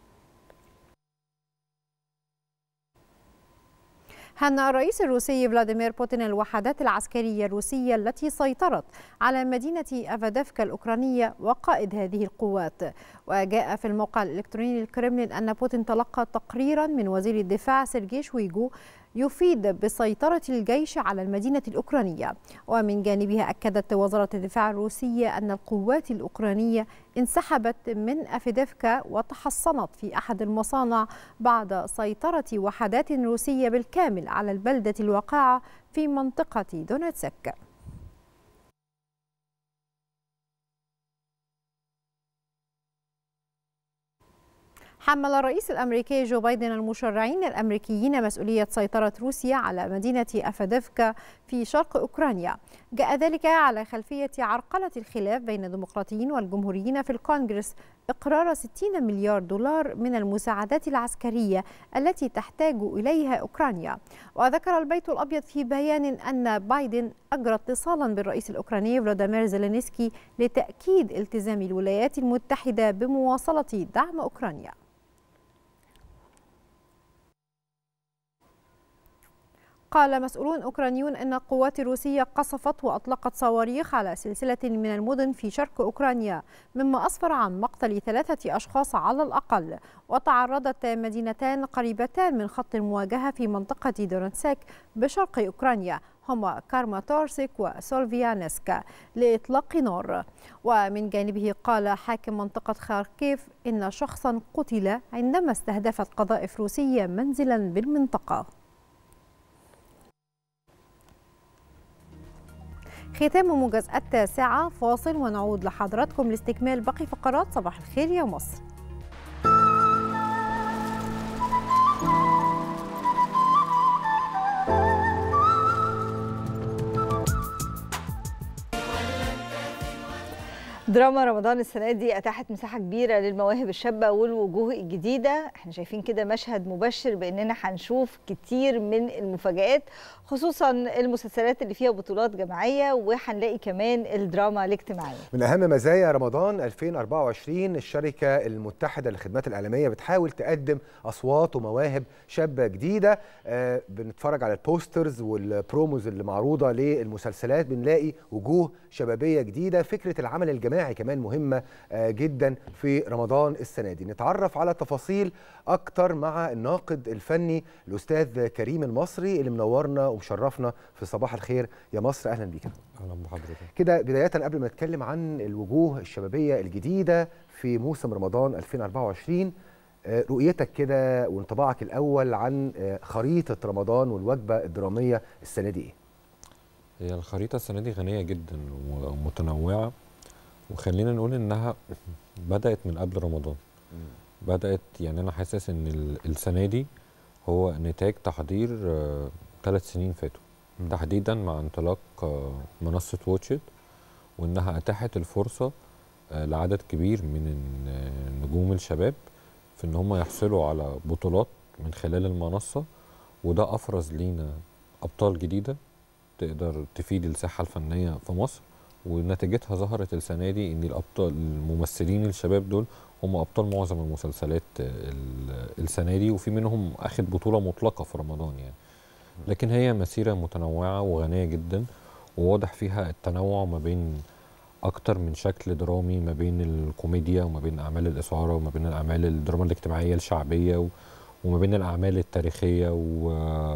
Speaker 4: هنأ الرئيس الروسي فلاديمير بوتين الوحدات العسكرية الروسية التي سيطرت على مدينة أفاديفكا الأوكرانية وقائد هذه القوات وجاء في الموقع الإلكتروني للكرملين أن بوتين تلقى تقريرا من وزير الدفاع سيرجي شويجو يفيد بسيطرة الجيش على المدينة الأوكرانية ومن جانبها أكدت وزارة الدفاع الروسية أن القوات الأوكرانية انسحبت من أفيديفكا وتحصنت في أحد المصانع بعد سيطرة وحدات روسية بالكامل على البلدة الواقعة في منطقة دونيتسك حمل الرئيس الامريكي جو بايدن المشرعين الامريكيين مسؤوليه سيطره روسيا على مدينه افاديفكا في شرق اوكرانيا جاء ذلك على خلفيه عرقله الخلاف بين الديمقراطيين والجمهوريين في الكونغرس إقرار 60 مليار دولار من المساعدات العسكرية التي تحتاج إليها أوكرانيا وذكر البيت الأبيض في بيان أن بايدن أجرى اتصالا بالرئيس الأوكراني فلاديمير زيلينسكي لتأكيد التزام الولايات المتحدة بمواصلة دعم أوكرانيا قال مسؤولون أوكرانيون أن القوات الروسية قصفت وأطلقت صواريخ على سلسلة من المدن في شرق أوكرانيا مما أسفر عن مقتل ثلاثة أشخاص على الأقل وتعرضت مدينتان قريبتان من خط المواجهة في منطقة دونتسك بشرق أوكرانيا هما كارماتورسك وسولفيانسك لإطلاق نار ومن جانبه قال حاكم منطقة خاركيف إن شخصا قتل عندما استهدفت قذائف روسية منزلا بالمنطقة ختام موجز التاسعة فاصل ونعود لحضراتكم لاستكمال باقي فقرات صباح الخير يا مصر
Speaker 7: دراما رمضان السنة دي أتاحت مساحة كبيرة للمواهب الشابة والوجوه الجديدة احنا شايفين كده مشهد مبشر بأننا هنشوف كتير من المفاجآت خصوصا المسلسلات اللي فيها بطولات جماعية وهنلاقي كمان الدراما الاجتماعية
Speaker 8: من أهم مزايا رمضان 2024 الشركة المتحدة للخدمات الإعلامية بتحاول تقدم أصوات ومواهب شابة جديدة آه بنتفرج على البوسترز والبروموز اللي معروضة للمسلسلات بنلاقي وجوه شبابية جديدة فكرة العمل الجماعي كمان مهمة آه جدا في رمضان السنة دي نتعرف على تفاصيل أكتر مع الناقد الفني الأستاذ كريم المصري اللي منورنا ومشرفنا في صباح الخير يا مصر أهلا بيك
Speaker 13: اهلا بحضرتك
Speaker 8: كده بداية قبل ما نتكلم عن الوجوه الشبابية الجديدة في موسم رمضان 2024 آه، رؤيتك كده وانطباعك الأول عن آه، خريطة رمضان والوجبة الدرامية السنة دي إيه؟
Speaker 13: هي الخريطة السنة دي غنية جدا ومتنوعة وخلينا نقول إنها بدأت من قبل رمضان بدأت يعني أنا حاسس إن ال- السنة دي هو نتاج تحضير ثلاث سنين فاتوا تحديدا مع انطلاق آه، منصة واتشت وإنها أتاحت الفرصة آه، لعدد كبير من ال- آه، نجوم الشباب في إن هم يحصلوا على بطولات من خلال المنصة وده أفرز لينا أبطال جديدة تقدر تفيد الساحة الفنية في مصر ونتيجتها ظهرت السنة دي إن الأبطال الممثلين الشباب دول هم أبطال معظم المسلسلات ال- السنة دي وفي منهم أخد بطولة مطلقة في رمضان يعني لكن هي مسيرة متنوعة وغنية جدا وواضح فيها التنوع ما بين أكتر من شكل درامي ما بين الكوميديا وما بين أعمال الإثارة وما بين الأعمال الدراما الاجتماعية الشعبية و- وما بين الأعمال التاريخية و...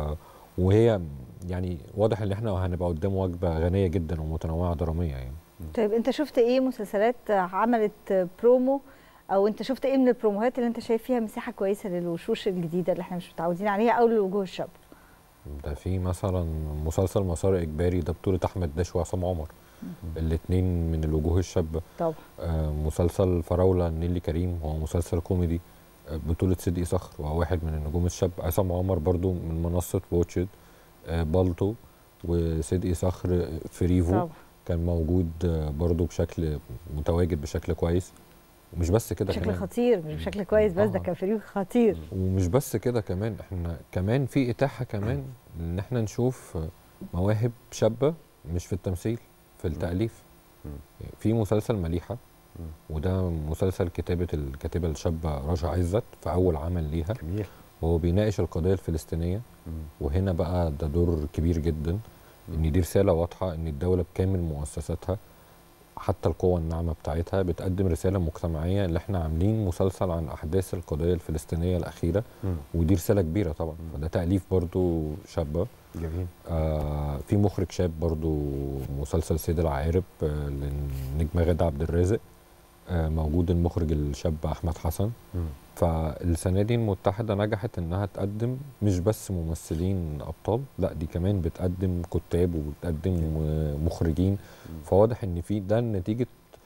Speaker 13: وهي يعني واضح ان احنا هنبقى قدام وجبه غنيه جدا ومتنوعه دراميه يعني
Speaker 7: طيب انت شفت ايه مسلسلات عملت برومو او انت شفت ايه من البروموهات اللي انت شايف فيها مساحه كويسه للوشوش الجديده اللي احنا مش متعودين عليها او للوجوه الشابه
Speaker 13: ده في مثلا مسلسل مسار اجباري ده بطوله احمد داش وعصام عمر الاثنين من الوجوه الشابه
Speaker 7: طبعا
Speaker 13: آه مسلسل فراوله نيلي كريم هو مسلسل كوميدي آه بطوله صدقي صخر وهو واحد من النجوم الشاب عصام عمر برضو من منصه واتشد آه بالطو وصدقي صخر في ريفو
Speaker 7: طبعا.
Speaker 13: كان موجود آه برضو بشكل متواجد بشكل كويس ومش بس كده
Speaker 7: بشكل
Speaker 13: كمان
Speaker 7: خطير مش بشكل كويس بس ده كان فريق خطير
Speaker 13: ومش بس كده كمان احنا كمان في اتاحه كمان ان احنا نشوف مواهب شابه مش في التمثيل في التاليف في مسلسل مليحه وده مسلسل كتابه الكاتبه الشابه رجا عزت في اول عمل ليها
Speaker 8: جميل
Speaker 13: وهو بيناقش القضيه الفلسطينيه وهنا بقى ده دور كبير جدا ان دي رساله واضحه ان الدوله بكامل مؤسساتها حتى القوى الناعمه بتاعتها بتقدم رساله مجتمعيه اللي احنا عاملين مسلسل عن احداث القضيه الفلسطينيه الاخيره
Speaker 8: مم.
Speaker 13: ودي رساله كبيره طبعا فده تاليف برضو شابه
Speaker 8: جميل
Speaker 13: آه في مخرج شاب برضو مسلسل سيد العقارب آه للنجمه غاده عبد الرازق آه موجود المخرج الشاب احمد حسن
Speaker 8: مم.
Speaker 13: فالسنه دي المتحده نجحت انها تقدم مش بس ممثلين ابطال لا دي كمان بتقدم كتاب وبتقدم آه، مخرجين فواضح ان في ده نتيجه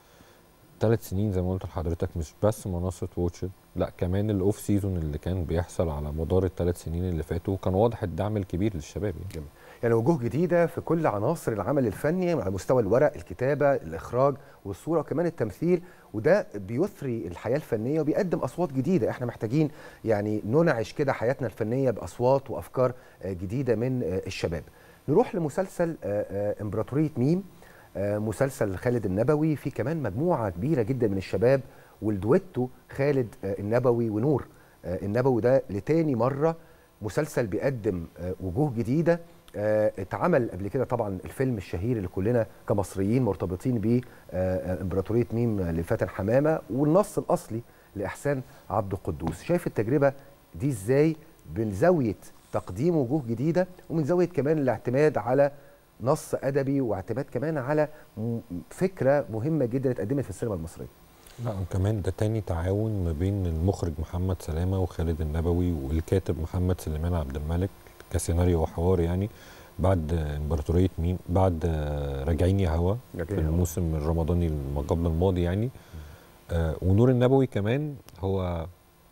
Speaker 13: ثلاث سنين زي ما قلت لحضرتك مش بس منصه واتشت لا كمان الاوف سيزون اللي كان بيحصل على مدار الثلاث سنين اللي فاتوا وكان واضح الدعم الكبير للشباب يعني.
Speaker 8: جميل. يعني وجوه جديدة في كل عناصر العمل الفني على مستوى الورق الكتابة الإخراج والصورة وكمان التمثيل وده بيثري الحياه الفنيه وبيقدم اصوات جديده احنا محتاجين يعني ننعش كده حياتنا الفنيه باصوات وافكار آه، جديده من آه، الشباب نروح لمسلسل آه، آه، امبراطوريه ميم آه، مسلسل خالد النبوي في كمان مجموعه كبيره جدا من الشباب والدويتو خالد آه، النبوي ونور آه، النبوي ده لتاني مره مسلسل بيقدم آه، وجوه جديده آه، اتعمل قبل كده طبعا الفيلم الشهير اللي كلنا كمصريين مرتبطين بيه آه، آه، امبراطوريه ميم لفاتن حمامه والنص الاصلي لاحسان عبد القدوس شايف التجربه دي ازاي من زاويه تقديم وجوه جديده ومن زاويه كمان الاعتماد على نص ادبي واعتماد كمان على م- فكره مهمه جدا اتقدمت في السينما المصريه
Speaker 13: لا وكمان ده تاني تعاون ما بين المخرج محمد سلامة وخالد النبوي والكاتب محمد سليمان عبد الملك كسيناريو وحوار يعني بعد امبراطورية ميم بعد آه، راجعين يا هوا في
Speaker 8: راجعين يا هوا.
Speaker 13: الموسم الرمضاني ما قبل الماضي يعني آه ونور النبوي كمان هو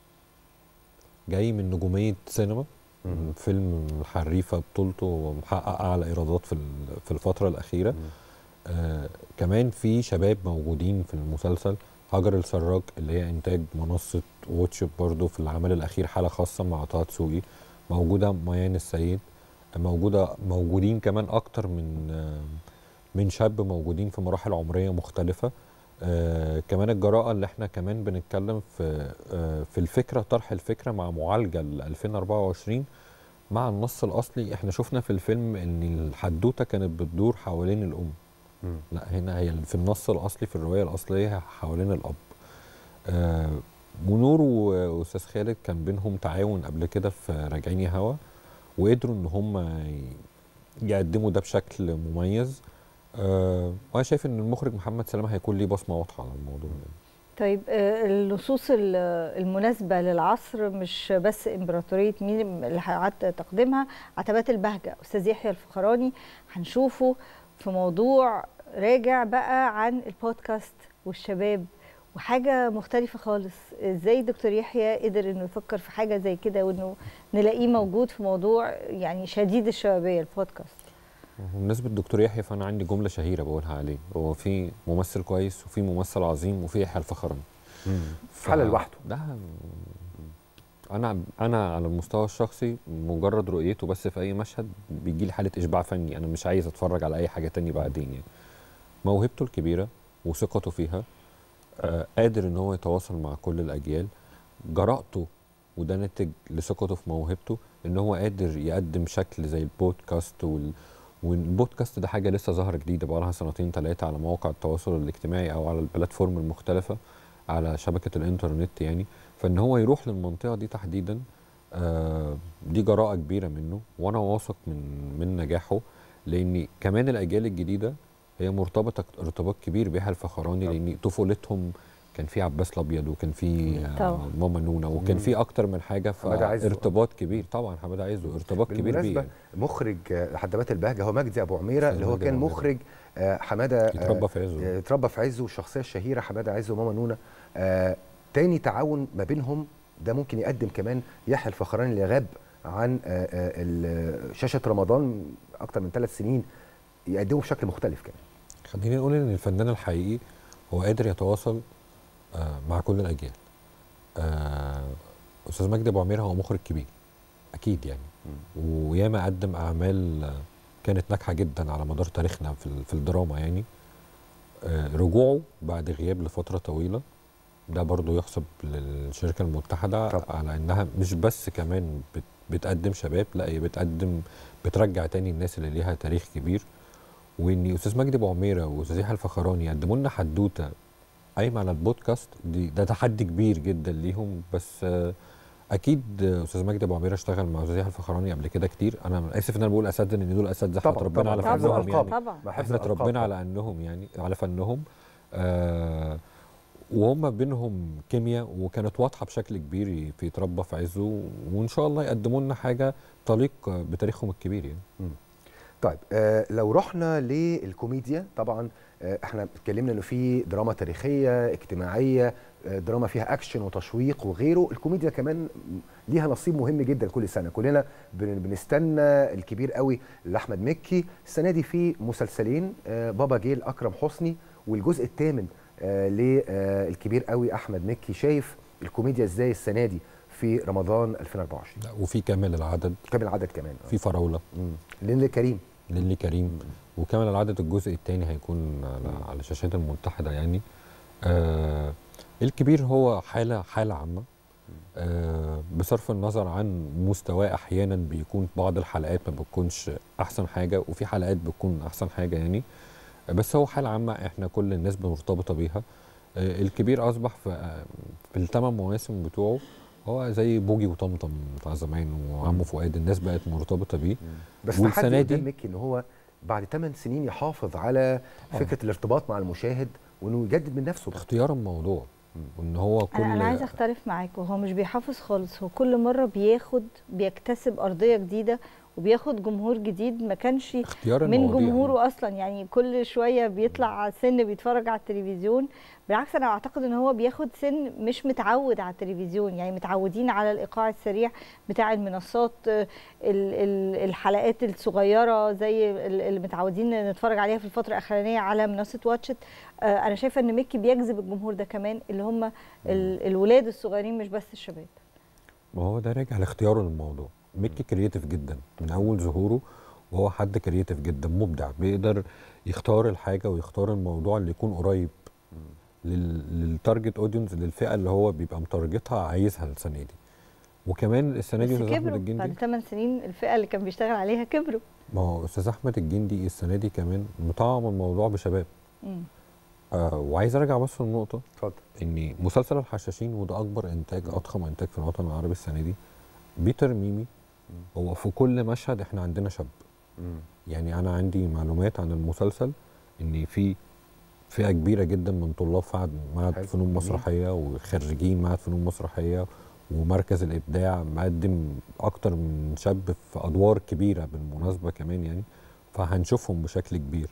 Speaker 13: جاي من نجومية سينما فيلم الحريفة بطولته محقق أعلى إيرادات في ال- في الفترة الأخيرة آه كمان في شباب موجودين في المسلسل هاجر السراج اللي هي إنتاج منصة واتشب برضو في العمل الأخير حالة خاصة مع طه دسوقي موجودة ميان السيد موجودة موجودين كمان أكتر من آه من شاب موجودين في مراحل عمرية مختلفة آه كمان الجراءة اللي احنا كمان بنتكلم في آه في الفكرة طرح الفكرة مع معالجة ل 2024 مع النص الأصلي احنا شفنا في الفيلم ان الحدوتة كانت بتدور حوالين الأم لا هنا هي في النص الأصلي في الرواية الأصلية حوالين الأب آه ونور وأستاذ خالد كان بينهم تعاون قبل كده في راجعين يا هوا وقدروا ان هم ي- يقدموا ده بشكل مميز آه وانا شايف ان المخرج محمد سلامه هيكون ليه بصمه واضحه على الموضوع ده
Speaker 7: طيب آه، النصوص ال- المناسبة للعصر مش بس إمبراطورية مين اللي قعدت تقديمها عتبات البهجة أستاذ يحيى الفخراني هنشوفه في موضوع راجع بقى عن البودكاست والشباب وحاجة مختلفة خالص ازاي دكتور يحيى قدر انه يفكر في حاجة زي كده وانه نلاقيه موجود في موضوع يعني شديد الشبابية البودكاست
Speaker 13: بالنسبه للدكتور يحيى فانا عندي جمله شهيره بقولها عليه هو في ممثل كويس وفي ممثل عظيم وفي يحيى الفخراني ف-
Speaker 8: حالة لوحده.
Speaker 13: ده انا انا على المستوى الشخصي مجرد رؤيته بس في اي مشهد بيجي لي حاله اشباع فني انا مش عايز اتفرج على اي حاجه تاني بعدين يعني موهبته الكبيره وثقته فيها آه قادر ان هو يتواصل مع كل الاجيال جرأته وده ناتج لثقته في موهبته ان هو قادر يقدم شكل زي البودكاست وال والبودكاست ده حاجه لسه ظاهره جديده بقى لها سنتين ثلاثه على مواقع التواصل الاجتماعي او على البلاتفورم المختلفه على شبكه الانترنت يعني فان هو يروح للمنطقه دي تحديدا آه دي جراءه كبيره منه وانا واثق من من نجاحه لان كمان الاجيال الجديده هي مرتبطه ارتباط كبير بيحيى الفخراني لان طفولتهم كان في عباس الابيض وكان في آه،
Speaker 7: طبعا.
Speaker 13: ماما نونا وكان
Speaker 8: مم.
Speaker 13: في اكتر من حاجه
Speaker 8: حمادة عزه.
Speaker 13: ارتباط كبير طبعا حماده عزه ارتباط كبير بيه
Speaker 8: بالمناسبة
Speaker 13: يعني.
Speaker 8: مخرج آه، حدبات البهجة هو مجدي أبو عميرة اللي هو
Speaker 13: مجدي
Speaker 8: كان
Speaker 13: أبو عميرة.
Speaker 8: مخرج آه، حمادة آه،
Speaker 13: يتربى في عزه.
Speaker 8: آه، اتربى في عزه والشخصية الشهيرة حمادة عزه وماما نونا آه، تاني تعاون ما بينهم ده ممكن يقدم كمان يحيى الفخراني اللي غاب عن آه، آه، ال- شاشة رمضان أكتر من ثلاث سنين يقدمه بشكل مختلف كمان
Speaker 13: خلينا نقول ان الفنان الحقيقي هو قادر يتواصل آه مع كل الاجيال آه استاذ مجدي ابو عمير هو مخرج كبير اكيد يعني وياما قدم اعمال آه، كانت ناجحه جدا على مدار تاريخنا في, ال- في الدراما يعني آه رجوعه بعد غياب لفتره طويله ده برضو يحسب للشركه المتحده
Speaker 8: طبعا.
Speaker 13: على انها مش بس كمان بت بتقدم شباب لا هي بتقدم بترجع تاني الناس اللي ليها تاريخ كبير وان استاذ مجدي ابو عميره واستاذ يحيى الفخراني يقدموا لنا حدوته قايمه على البودكاست دي ده تحدي كبير جدا ليهم بس آه، اكيد آه، استاذ مجدي ابو عميره اشتغل مع استاذ يحيى الفخراني قبل كده كتير انا اسف ان انا بقول اساتذه ان دول اساتذه احنا
Speaker 8: طبعاً،
Speaker 13: اتربينا
Speaker 8: طبعاً.
Speaker 13: على
Speaker 8: حفظ
Speaker 13: فنهم
Speaker 8: الألقاب.
Speaker 13: يعني
Speaker 7: طبعا
Speaker 8: مع حفظ
Speaker 13: احنا
Speaker 8: الألقاب
Speaker 13: اتربينا
Speaker 8: طبعاً.
Speaker 13: على انهم يعني على فنهم آه وهم بينهم كيمياء وكانت واضحه بشكل كبير في يتربى في عزه وان شاء الله يقدموا لنا حاجه تليق بتاريخهم الكبير يعني
Speaker 8: طيب آه لو رحنا للكوميديا طبعا آه احنا اتكلمنا انه في دراما تاريخيه اجتماعيه آه دراما فيها اكشن وتشويق وغيره الكوميديا كمان ليها نصيب مهم جدا كل سنه كلنا بن- بنستنى الكبير قوي لاحمد مكي السنه دي في مسلسلين آه بابا جيل اكرم حسني والجزء الثامن آه للكبير قوي احمد مكي شايف الكوميديا ازاي السنه دي في رمضان 2024
Speaker 13: وفي كامل العدد
Speaker 8: كامل العدد كمان
Speaker 13: في فراوله
Speaker 8: للي كريم
Speaker 13: للي كريم وكامل العدد الجزء الثاني هيكون على, على شاشات المتحده يعني آه الكبير هو حاله حاله عامه آه بصرف النظر عن مستواه احيانا بيكون بعض الحلقات ما بتكونش احسن حاجه وفي حلقات بتكون احسن حاجه يعني آه، بس هو حاله عامه احنا كل الناس مرتبطه بيها آه الكبير اصبح في آه في الثمان مواسم بتوعه هو زي بوجي وطمطم بتاع زمان وعمو فؤاد الناس بقت مرتبطه بيه
Speaker 8: بس تحدي قدام مكي ان هو بعد 8 سنين يحافظ على فكره الارتباط مع المشاهد وانه يجدد من نفسه بقى.
Speaker 13: اختيار الموضوع وان هو كل
Speaker 7: انا انا عايزه اختلف معاك وهو مش بيحافظ خالص هو كل مره بياخد بيكتسب ارضيه جديده وبياخد جمهور جديد ما كانش
Speaker 13: اختيار
Speaker 7: من
Speaker 13: المواضيع.
Speaker 7: جمهوره اصلا يعني كل شويه بيطلع سن بيتفرج على التلفزيون بالعكس انا اعتقد ان هو بياخد سن مش متعود على التلفزيون يعني متعودين على الايقاع السريع بتاع المنصات آه، ال- ال- الحلقات الصغيره زي ال- اللي متعودين نتفرج عليها في الفتره الاخرانيه على منصه واتشت آه، انا شايفه ان ميكي بيجذب الجمهور ده كمان اللي هم ال- الولاد الصغيرين مش بس الشباب
Speaker 13: ما هو ده راجع لاختياره للموضوع ميكي كرييتيف جدا من اول ظهوره وهو حد كرييتيف جدا مبدع بيقدر يختار الحاجه ويختار الموضوع اللي يكون قريب لل- للتارجت اودينس للفئه اللي هو بيبقى متارجتها عايزها السنه دي وكمان السنه دي
Speaker 7: بس
Speaker 13: استاذ احمد
Speaker 7: كبروا
Speaker 13: الجندي
Speaker 7: بعد 8 سنين الفئه اللي كان بيشتغل عليها كبروا
Speaker 13: ما هو استاذ احمد الجندي السنه دي كمان مطعم الموضوع بشباب
Speaker 7: مم.
Speaker 13: آه وعايز ارجع بس للنقطه
Speaker 8: اتفضل
Speaker 13: ان مسلسل الحشاشين وده اكبر انتاج اضخم انتاج في الوطن العربي السنه دي بيتر ميمي هو في كل مشهد احنا عندنا شاب يعني انا عندي معلومات عن المسلسل ان في فئه كبيره جدا من طلاب فعد معهد
Speaker 8: حلو.
Speaker 13: فنون
Speaker 8: جميل.
Speaker 13: مسرحيه وخريجين معهد فنون مسرحيه ومركز الابداع مقدم اكتر من شاب في ادوار كبيره بالمناسبه كمان يعني فهنشوفهم بشكل كبير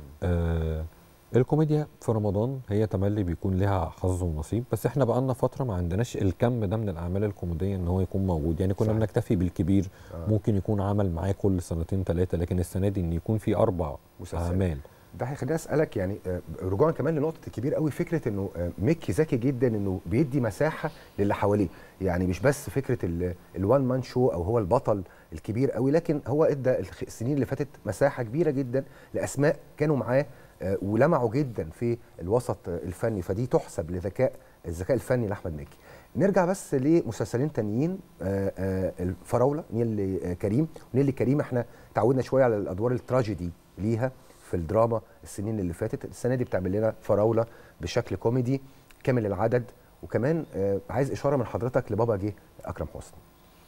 Speaker 13: آه الكوميديا في رمضان هي تملي بيكون لها حظ ونصيب بس احنا بقالنا فتره ما عندناش الكم ده من الاعمال الكوميديه ان هو يكون موجود يعني كنا
Speaker 8: صحيح.
Speaker 13: بنكتفي بالكبير
Speaker 8: آه.
Speaker 13: ممكن يكون عمل معاه كل سنتين ثلاثه لكن السنه دي ان يكون في اربع
Speaker 8: مسلسلات.
Speaker 13: اعمال
Speaker 8: ده هيخليني اسالك يعني آه، رجوعا كمان لنقطه الكبير قوي فكره انه آه، ميكي ذكي جدا انه بيدي مساحه للي حواليه يعني مش بس فكره الوان مان شو او هو البطل الكبير قوي لكن هو ادى الخ- السنين اللي فاتت مساحه كبيره جدا لاسماء كانوا معاه آه، ولمعوا جدا في الوسط آه، الفني فدي تحسب لذكاء الذكاء الفني لاحمد مكي نرجع بس لمسلسلين تانيين آه، آه، الفراوله نيلي آه، كريم نيلي كريم احنا تعودنا شويه على الادوار التراجيدي ليها في الدراما السنين اللي فاتت السنه دي بتعمل لنا فراوله بشكل كوميدي كامل العدد وكمان آه، عايز اشاره من حضرتك لبابا جه اكرم حسني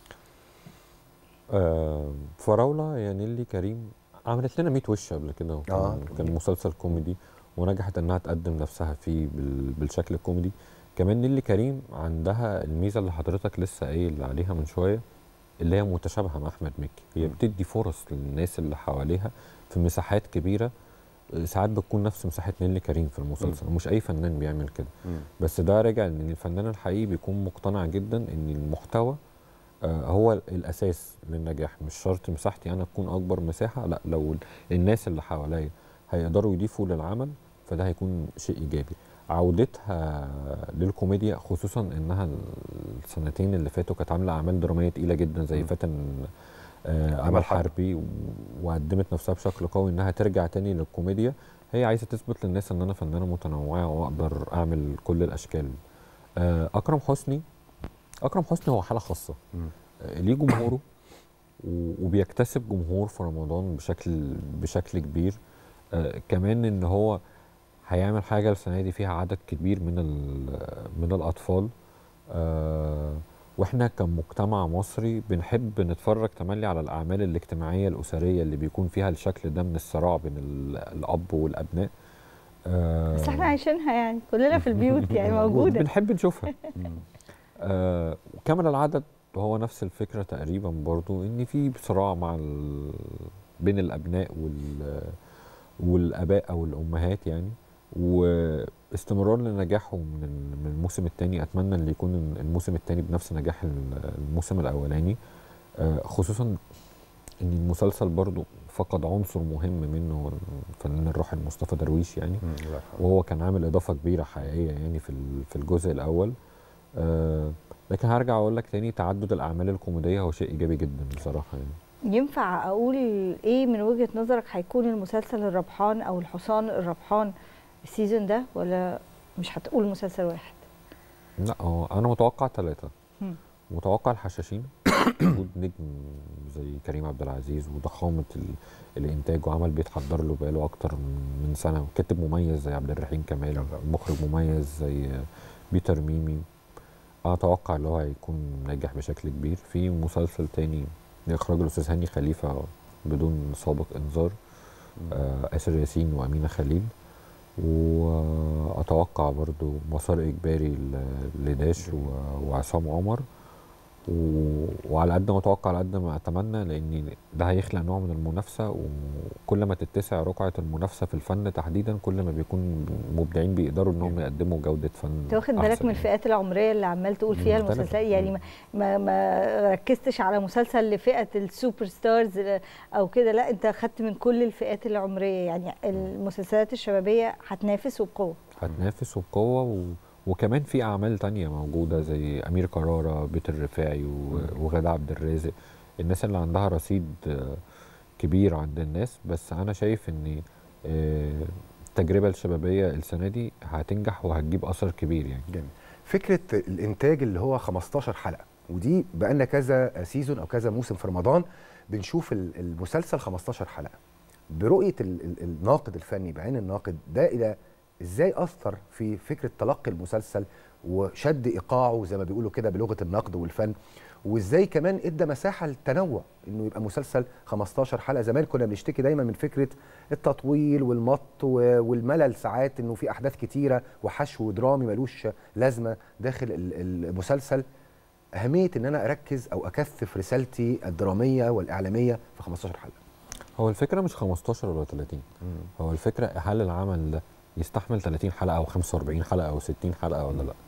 Speaker 13: آه فراوله يا نيلي كريم عملت لنا 100 وش قبل كده وكان
Speaker 8: آه،
Speaker 13: كان مسلسل كوميدي ونجحت انها تقدم نفسها فيه بال- بالشكل الكوميدي كمان نيلي كريم عندها الميزه اللي حضرتك لسه قايل عليها من شويه اللي هي متشابهه مع احمد مكي هي بتدي فرص للناس اللي حواليها في مساحات كبيره آه، ساعات بتكون نفس مساحه نيلي كريم في المسلسل ومش اي فنان بيعمل كده بس ده راجع ان الفنان الحقيقي بيكون مقتنع جدا ان المحتوى آه، هو الاساس للنجاح مش شرط مساحتي انا تكون اكبر مساحه لا لو ال- الناس اللي حواليا هيقدروا يضيفوا للعمل فده هيكون شيء ايجابي عودتها للكوميديا خصوصا انها السنتين اللي فاتوا كانت عامله اعمال دراميه تقيله جدا زي فاتن آه،
Speaker 8: عمل
Speaker 13: عمل
Speaker 8: حرب.
Speaker 13: حربي و- وقدمت نفسها بشكل قوي انها ترجع تاني للكوميديا هي عايزه تثبت للناس ان انا فنانه متنوعه واقدر اعمل كل الاشكال آه، اكرم حسني اكرم حسني هو حاله خاصه آه، ليه جمهوره و- وبيكتسب جمهور في رمضان بشكل بشكل كبير آه كمان ان هو هيعمل حاجه السنه دي فيها عدد كبير من ال- من الاطفال آه واحنا كمجتمع مصري بنحب نتفرج تملي على الاعمال الاجتماعيه الاسريه اللي بيكون فيها الشكل ده من الصراع بين ال- الاب والابناء آه
Speaker 7: بس احنا عايشينها يعني كلنا في البيوت يعني موجوده
Speaker 13: بنحب نشوفها آه وكامل العدد هو نفس الفكره تقريبا برضو ان في صراع مع ال... بين الابناء وال... والاباء او الامهات يعني واستمرار لنجاحهم من ال- من الموسم الثاني اتمنى ان يكون الموسم الثاني بنفس نجاح ال- الموسم الاولاني آه خصوصا ان المسلسل برضو فقد عنصر مهم منه الفنان الراحل مصطفى درويش يعني وهو كان عامل اضافه كبيره حقيقيه يعني في ال- في الجزء الاول آه لكن هرجع اقول لك تاني تعدد الاعمال الكوميديه هو شيء ايجابي جدا بصراحه يعني
Speaker 7: ينفع اقول ايه من وجهه نظرك هيكون المسلسل الربحان او الحصان الربحان السيزون ده ولا مش هتقول مسلسل واحد
Speaker 13: لا هو انا متوقع ثلاثه
Speaker 7: مم.
Speaker 13: متوقع الحشاشين وجود نجم زي كريم عبد العزيز وضخامه ال- الانتاج وعمل بيتحضر له بقاله اكتر من سنه وكاتب مميز زي عبد الرحيم كمال مخرج مميز زي بيتر ميمي اتوقع اللي هو هيكون ناجح بشكل كبير في مسلسل تاني اخراج الاستاذ هاني خليفه بدون سابق انذار آه اسر ياسين وامينه خليل واتوقع برضو مسار اجباري ل- لداش و- وعصام عمر و... وعلى قد ما اتوقع على قد ما اتمنى لان ده هيخلق نوع من المنافسه وكل ما تتسع رقعه المنافسه في الفن تحديدا كل ما بيكون مبدعين بيقدروا ان هم يقدموا جوده فن
Speaker 7: انت واخد بالك
Speaker 13: أحسن
Speaker 7: من
Speaker 13: يعني.
Speaker 7: الفئات العمريه اللي عمال تقول فيها
Speaker 13: مختلفة.
Speaker 7: المسلسلات يعني ما, ما, ما ركزتش على مسلسل لفئه السوبر ستارز او كده لا انت خدت من كل الفئات العمريه يعني المسلسلات الشبابيه هتنافس وبقوه
Speaker 13: هتنافس وبقوه و... وكمان في اعمال تانية موجوده زي امير كراره بيت الرفاعي و... وغادة عبد الرازق الناس اللي عندها رصيد آه، كبير عند الناس بس انا شايف ان آه، التجربه الشبابيه السنه دي هتنجح وهتجيب اثر كبير يعني
Speaker 8: جميل فكره الانتاج اللي هو 15 حلقه ودي بقالنا كذا سيزون او كذا موسم في رمضان بنشوف ال- المسلسل 15 حلقه برؤيه ال- ال- الناقد الفني بعين الناقد ده الى ازاي اثر في فكره تلقي المسلسل وشد ايقاعه زي ما بيقولوا كده بلغه النقد والفن وازاي كمان ادى مساحه للتنوع انه يبقى مسلسل 15 حلقه زمان كنا بنشتكي دايما من فكره التطويل والمط و- والملل ساعات انه في احداث كتيره وحشو درامي ملوش لازمه داخل ال- المسلسل اهميه ان انا اركز او اكثف رسالتي الدراميه والاعلاميه في 15 حلقه
Speaker 13: هو الفكره مش 15 ولا 30 هو الفكره هل العمل ده يستحمل 30 حلقه او 45 حلقه او 60 حلقه ولا لا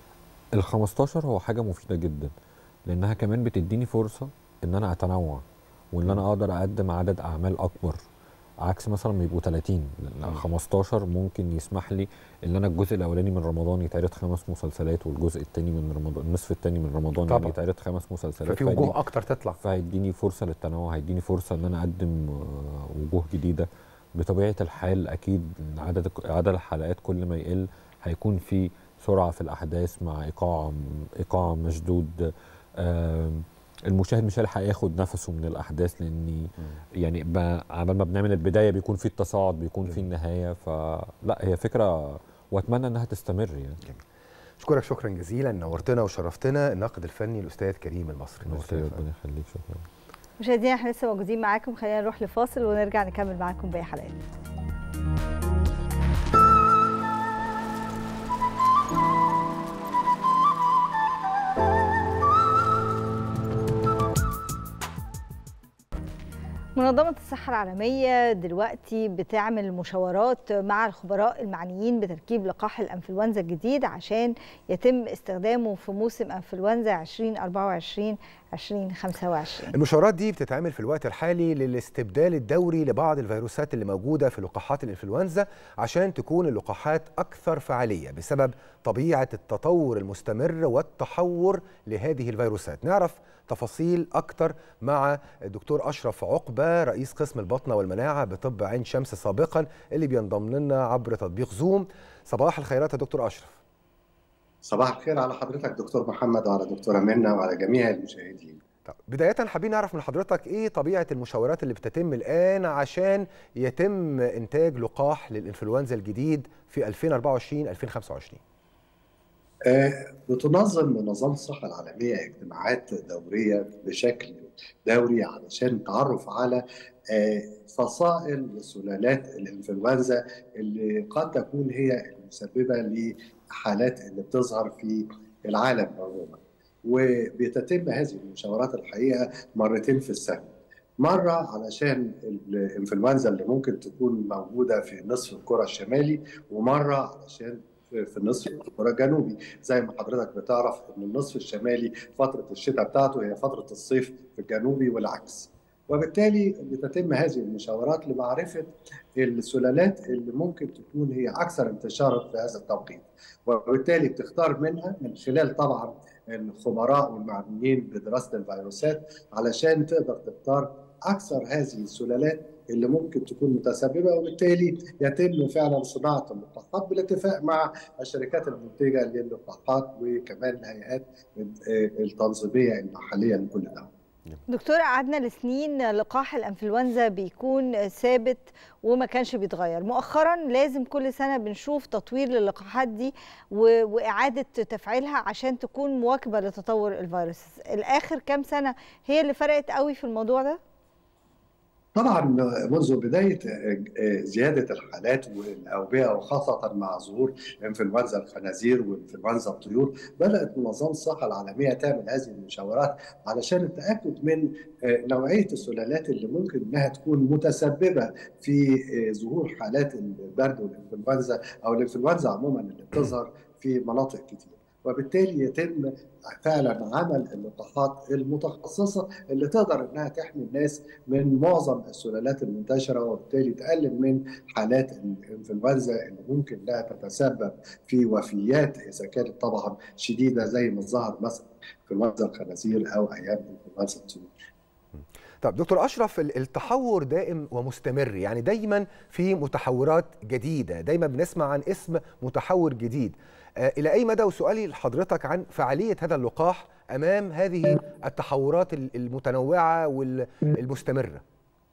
Speaker 13: ال 15 هو حاجه مفيده جدا لانها كمان بتديني فرصه ان انا اتنوع وان انا اقدر اقدم عدد اعمال اكبر عكس مثلا ما يبقوا 30 لان 15 ممكن يسمح لي ان انا الجزء الاولاني من رمضان يتعرض خمس مسلسلات والجزء الثاني من رمضان النصف الثاني من رمضان
Speaker 8: طبعا.
Speaker 13: يعني يتعرض خمس مسلسلات
Speaker 8: ففي
Speaker 13: فهيديني-
Speaker 8: وجوه اكتر تطلع
Speaker 13: فهيديني فرصه للتنوع هيديني فرصه ان انا اقدم آه، وجوه جديده بطبيعه الحال اكيد عدد عدد الحلقات كل ما يقل هيكون في سرعه في الاحداث مع ايقاع ايقاع مشدود آم، المشاهد مش هيلحق ياخد نفسه من الاحداث لاني يعني ب- عبال ما بنعمل البدايه بيكون في التصاعد بيكون في النهايه فلا هي فكره واتمنى انها تستمر يعني
Speaker 8: اشكرك شكرا جزيلا نورتنا وشرفتنا الناقد الفني الاستاذ كريم المصري
Speaker 13: ميرسي، ربنا يخليك شكرا
Speaker 7: مشاهدينا احنا لسه موجودين معاكم خلينا نروح لفاصل ونرجع نكمل معاكم باقي حلقات منظمة الصحة العالمية دلوقتي بتعمل مشاورات مع الخبراء المعنيين بتركيب لقاح الانفلونزا الجديد عشان يتم استخدامه في موسم انفلونزا 2024 2025
Speaker 8: المشاورات دي بتتعمل في الوقت الحالي للاستبدال الدوري لبعض الفيروسات اللي موجوده في لقاحات الانفلونزا عشان تكون اللقاحات اكثر فعاليه بسبب طبيعه التطور المستمر والتحور لهذه الفيروسات نعرف تفاصيل اكتر مع الدكتور اشرف عقبه رئيس قسم البطنه والمناعه بطب عين شمس سابقا اللي بينضم لنا عبر تطبيق زوم صباح الخيرات يا دكتور اشرف
Speaker 14: صباح الخير على حضرتك دكتور محمد وعلى دكتورة منى وعلى جميع المشاهدين
Speaker 8: طب بداية حابين نعرف من حضرتك ايه طبيعة المشاورات اللي بتتم الآن عشان يتم إنتاج لقاح للإنفلونزا الجديد في 2024 2025
Speaker 14: آه، بتنظم منظمة الصحة العالمية اجتماعات دورية بشكل دوري علشان تعرف على آه، فصائل وسلالات الانفلونزا اللي قد تكون هي المسببة لحالات اللي بتظهر في العالم عموما وبتتم هذه المشاورات الحقيقة مرتين في السنة مرة علشان الانفلونزا اللي ممكن تكون موجودة في نصف الكرة الشمالي ومرة علشان في النصف الكرة الجنوبي زي ما حضرتك بتعرف ان النصف الشمالي فترة الشتاء بتاعته هي فترة الصيف في الجنوبي والعكس وبالتالي بتتم هذه المشاورات لمعرفه السلالات اللي ممكن تكون هي اكثر انتشارا في هذا التوقيت وبالتالي بتختار منها من خلال طبعا الخبراء والمعنيين بدراسه الفيروسات علشان تقدر تختار اكثر هذه السلالات اللي ممكن تكون متسببه وبالتالي يتم فعلا صناعه اللقاحات بالاتفاق مع الشركات المنتجه للقاحات وكمان الهيئات التنظيميه المحليه لكل دوله.
Speaker 7: دكتور قعدنا لسنين لقاح الانفلونزا بيكون ثابت وما كانش بيتغير مؤخرا لازم كل سنه بنشوف تطوير للقاحات دي و... واعاده تفعيلها عشان تكون مواكبه لتطور الفيروس الاخر كام سنه هي اللي فرقت قوي في الموضوع ده
Speaker 14: طبعا منذ بدايه زياده الحالات والاوبئه وخاصه مع ظهور انفلونزا الخنازير وانفلونزا الطيور بدات منظمه الصحه العالميه تعمل هذه المشاورات علشان التاكد من نوعيه السلالات اللي ممكن انها تكون متسببه في ظهور حالات البرد والانفلونزا او الانفلونزا عموما اللي بتظهر في مناطق كتير. وبالتالي يتم فعلا عمل اللقاحات المتخصصه اللي تقدر انها تحمي الناس من معظم السلالات المنتشره وبالتالي تقلل من حالات الانفلونزا اللي ممكن انها تتسبب في وفيات اذا كانت طبعا شديده زي ما ظهر مثلا انفلونزا الخنازير او ايام انفلونزا الطيور.
Speaker 8: طب دكتور اشرف التحور دائم ومستمر يعني دايما في متحورات جديده دايما بنسمع عن اسم متحور جديد الى اي مدى وسؤالي لحضرتك عن فعاليه هذا اللقاح امام هذه التحورات المتنوعه والمستمره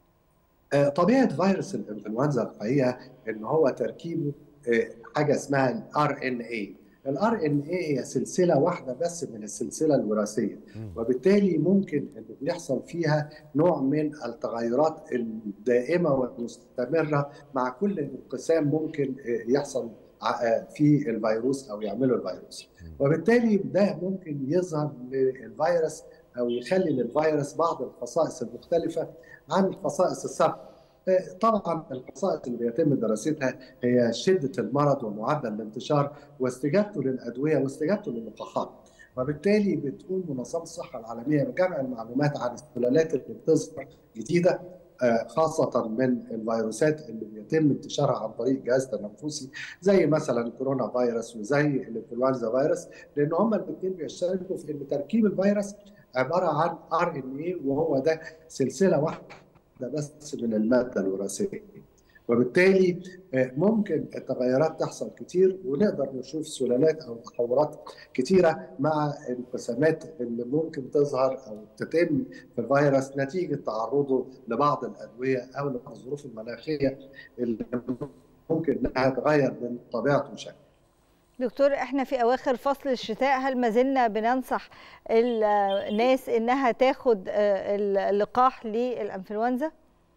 Speaker 14: طبيعه فيروس الانفلونزا الحقيقه ان هو تركيبه حاجه اسمها الار ان اي الار ان اي هي سلسله واحده بس من السلسله الوراثيه وبالتالي ممكن ان بيحصل فيها نوع من التغيرات الدائمه والمستمره مع كل انقسام ممكن يحصل في الفيروس او يعمله الفيروس وبالتالي ده ممكن يظهر للفيروس او يخلي للفيروس بعض الخصائص المختلفه عن الخصائص السابقه طبعا الخصائص اللي بيتم دراستها هي شده المرض ومعدل الانتشار واستجابته للادويه واستجابته للقاحات وبالتالي بتقوم منظمه الصحه العالميه بجمع المعلومات عن السلالات اللي بتظهر جديده خاصة من الفيروسات اللي بيتم انتشارها عن طريق الجهاز التنفسي زي مثلا كورونا فيروس وزي الانفلونزا فيروس لان هما الاثنين بيشتركوا في ان تركيب الفيروس عبارة عن ار ان اي وهو ده سلسلة واحدة بس من المادة الوراثية. وبالتالي ممكن التغيرات تحصل كتير ونقدر نشوف سلالات او تحورات كتيره مع الانقسامات اللي ممكن تظهر او تتم في الفيروس نتيجه تعرضه لبعض الادويه او للظروف المناخيه اللي ممكن انها تغير من طبيعته وشكله.
Speaker 7: دكتور احنا في اواخر فصل الشتاء هل ما زلنا بننصح الناس انها تاخد اللقاح للانفلونزا؟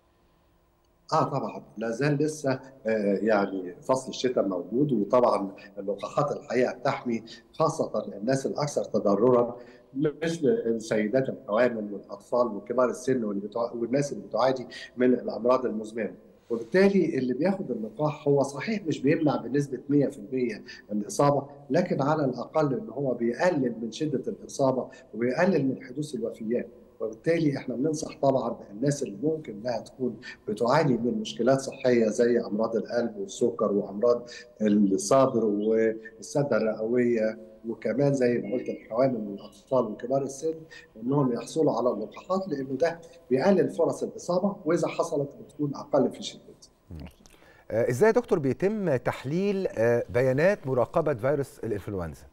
Speaker 14: اه طبعا لا زال لسه آه يعني فصل الشتاء موجود وطبعا اللقاحات الحقيقه بتحمي خاصه الناس الاكثر تضررا مثل السيدات الحوامل والاطفال وكبار السن والناس اللي بتعاني من الامراض المزمنه. وبالتالي اللي بياخد اللقاح هو صحيح مش بيمنع بنسبه 100% الاصابه لكن على الاقل ان هو بيقلل من شده الاصابه وبيقلل من حدوث الوفيات. وبالتالي احنا بننصح طبعا الناس اللي ممكن انها تكون بتعاني من مشكلات صحيه زي امراض القلب والسكر وامراض الصدر والسده الرئويه وكمان زي ما قلت الحوامل والاطفال وكبار السن انهم يحصلوا على اللقاحات لانه ده بيقلل فرص الاصابه واذا حصلت بتكون اقل في شدتها.
Speaker 8: ازاي يا دكتور بيتم تحليل بيانات مراقبه فيروس الانفلونزا؟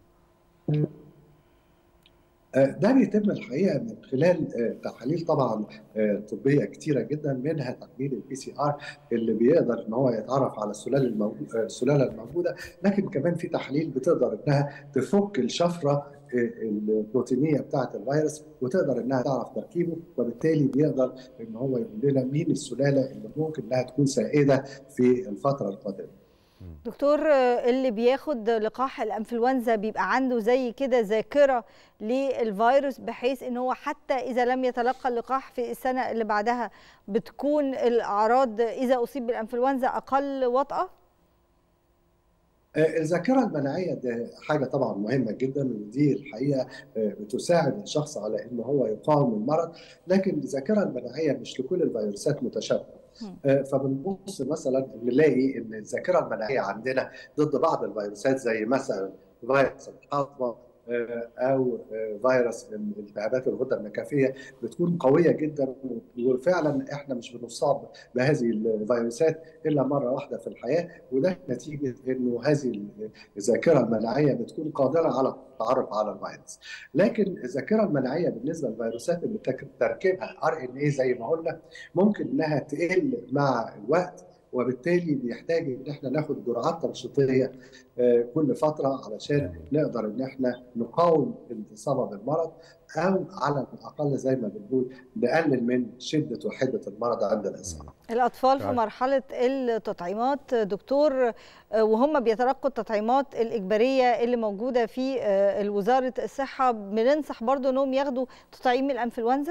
Speaker 14: ده بيتم الحقيقه من خلال تحاليل طبعا طبيه كتيره جدا منها تحليل البي سي ار اللي بيقدر ان هو يتعرف على السلاله الموجوده السلاله الموجوده لكن كمان في تحاليل بتقدر انها تفك الشفره البروتينيه بتاعه الفيروس وتقدر انها تعرف تركيبه وبالتالي بيقدر ان هو يقول لنا مين السلاله اللي ممكن انها تكون سائده في الفتره القادمه.
Speaker 7: دكتور اللي بياخد لقاح الانفلونزا بيبقى عنده زي كده ذاكره للفيروس بحيث ان هو حتى اذا لم يتلقى اللقاح في السنه اللي بعدها بتكون الاعراض اذا اصيب بالانفلونزا اقل وطأه؟
Speaker 14: آه، الذاكره المناعيه ده حاجه طبعا مهمه جدا ودي الحقيقه آه، بتساعد الشخص على ان هو يقاوم المرض لكن الذاكره المناعيه مش لكل الفيروسات متشابهه آه، فبنبص مثلا نلاقي ان الذاكره المناعيه عندنا ضد بعض الفيروسات زي مثلا فيروس الحصبه آه، او آه، فيروس التهابات الغده النكافيه بتكون قويه جدا وفعلا احنا مش بنصاب بهذه الفيروسات الا مره واحده في الحياه وده نتيجه انه هذه الذاكره المناعيه بتكون قادره على التعرف على الفيروس لكن الذاكره المناعيه بالنسبه للفيروسات اللي تك- تركيبها ار ان اي زي ما قلنا ممكن انها تقل مع الوقت وبالتالي بيحتاج ان احنا ناخد جرعات تنشيطيه آه، كل فتره علشان نقدر ان احنا نقاوم الاصابه بالمرض او على الاقل زي ما بنقول نقلل من شده وحده المرض عند الاصابه.
Speaker 7: الأطفال في
Speaker 14: طيب.
Speaker 7: مرحلة التطعيمات دكتور آه، وهم بيتلقوا التطعيمات الإجبارية اللي موجودة في آه، وزارة الصحة بننصح برضو أنهم ياخدوا تطعيم الأنفلونزا؟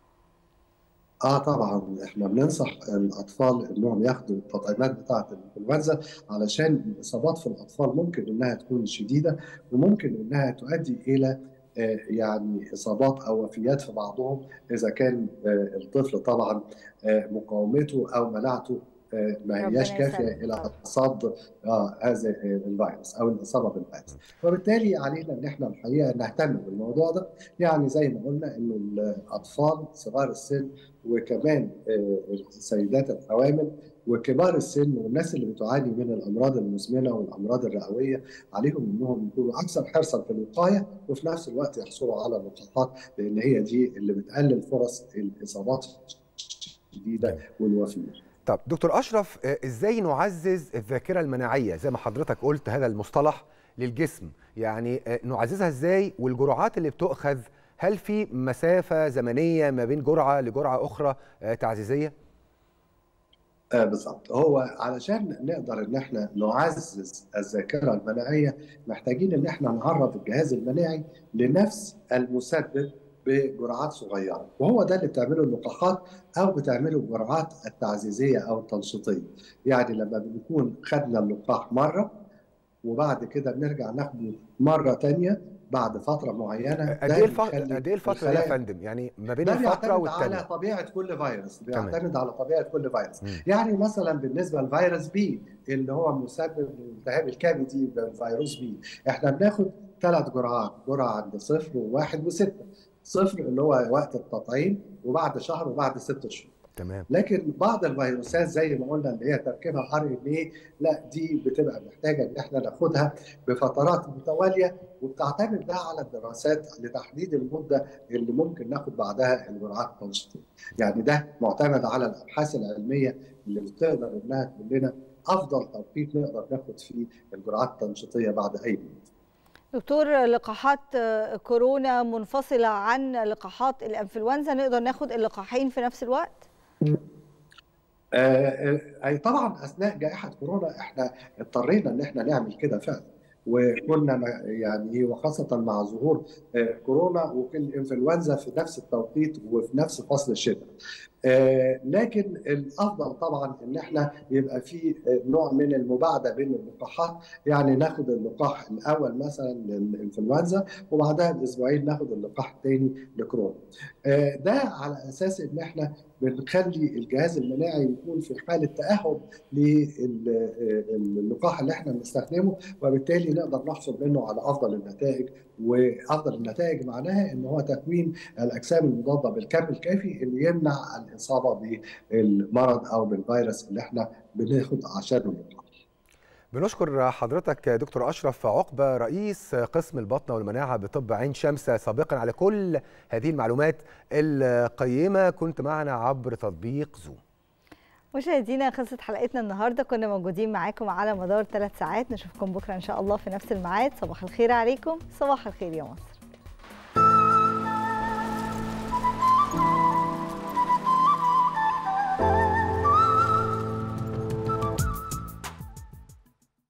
Speaker 14: اه طبعا احنا بننصح الاطفال انهم ياخدوا التطعيمات بتاعه الانفلونزا علشان الاصابات في الاطفال ممكن انها تكون شديده وممكن انها تؤدي الى آه، يعني اصابات او وفيات في بعضهم اذا كان آه، الطفل طبعا آه، مقاومته او مناعته آه، ما
Speaker 7: ربنا
Speaker 14: هياش كافيه
Speaker 7: يسلمك.
Speaker 14: الى صد آه، هذا آه، الفيروس او الاصابه بالفيروس وبالتالي علينا ان احنا الحقيقه نهتم بالموضوع ده يعني زي ما قلنا انه الاطفال صغار السن وكمان آه، السيدات الحوامل وكبار السن والناس اللي بتعاني من الامراض المزمنه والامراض الرئويه عليهم انهم يكونوا اكثر حرصا في الوقايه وفي نفس الوقت يحصلوا على اللقاحات لان هي دي اللي بتقلل فرص الاصابات الشديده والوفيات.
Speaker 8: طب دكتور اشرف آه، ازاي نعزز الذاكره المناعيه زي ما حضرتك قلت هذا المصطلح للجسم يعني آه، نعززها ازاي والجرعات اللي بتؤخذ هل في مسافه زمنيه ما بين جرعه لجرعه اخرى آه، تعزيزيه
Speaker 14: آه بالظبط هو علشان نقدر ان احنا نعزز الذاكره المناعيه محتاجين ان احنا نعرض الجهاز المناعي لنفس المسبب بجرعات صغيره وهو ده اللي بتعمله اللقاحات او بتعمله الجرعات التعزيزيه او التنشيطيه يعني لما بنكون خدنا اللقاح مره وبعد كده بنرجع ناخده مره تانية بعد فتره معينه
Speaker 8: قد
Speaker 14: ده
Speaker 8: ايه الف-
Speaker 14: بيخلي
Speaker 8: قد ايه الفتره دي يا
Speaker 14: الخلايا-
Speaker 8: فندم يعني ما بين
Speaker 14: ده
Speaker 8: الفتره
Speaker 14: بيعتمد على
Speaker 8: والتانيه
Speaker 14: طبيعه كل فيروس
Speaker 8: تمام.
Speaker 14: بيعتمد على طبيعه كل فيروس يعني مثلا بالنسبه لفيروس بي اللي هو مسبب للالتهاب الكبدي بالفيروس بي احنا بناخد ثلاث جرعات جرعه عند صفر وواحد وسته صفر اللي هو وقت التطعيم وبعد شهر وبعد ست شهور
Speaker 8: تمام
Speaker 14: لكن بعض الفيروسات زي ما قلنا اللي هي تركيبها ار ان اي لا دي بتبقى محتاجه ان احنا ناخدها بفترات متواليه وبتعتمد بقى على الدراسات لتحديد المده اللي ممكن ناخد بعدها الجرعات التنشيطيه. يعني ده معتمد على الابحاث العلميه اللي بتقدر انها تقول لنا افضل توقيت نقدر ناخد فيه الجرعات التنشيطيه بعد اي مرض.
Speaker 7: دكتور لقاحات آه، كورونا منفصلة عن لقاحات الأنفلونزا نقدر ناخد اللقاحين في نفس الوقت؟
Speaker 14: آه، آه، اي طبعا اثناء جائحه كورونا احنا اضطرينا ان احنا نعمل كده فعلا وكنا ن- يعني وخاصه مع ظهور آه، كورونا والانفلونزا في نفس التوقيت وفي نفس فصل الشتاء. آه، لكن الافضل طبعا ان احنا يبقى في آه، نوع من المباعده بين اللقاحات يعني ناخد اللقاح الاول مثلا للانفلونزا وبعدها باسبوعين ناخد اللقاح الثاني لكورونا. آه، ده على اساس ان احنا بنخلي الجهاز المناعي يكون في حاله تاهب للقاح اللي احنا بنستخدمه وبالتالي نقدر نحصل منه على افضل النتائج وافضل النتائج معناها ان هو تكوين الاجسام المضاده بالكم الكافي اللي يمنع الاصابه بالمرض او بالفيروس اللي احنا بناخد عشانه اللقاح.
Speaker 8: بنشكر حضرتك يا دكتور اشرف عقبه رئيس قسم البطنه والمناعه بطب عين شمس سابقا على كل هذه المعلومات القيمه كنت معنا عبر تطبيق زوم
Speaker 7: مشاهدينا خلصت حلقتنا النهارده كنا موجودين معاكم على مدار ثلاث ساعات نشوفكم بكره ان شاء الله في نفس الميعاد صباح الخير عليكم صباح الخير يا مصر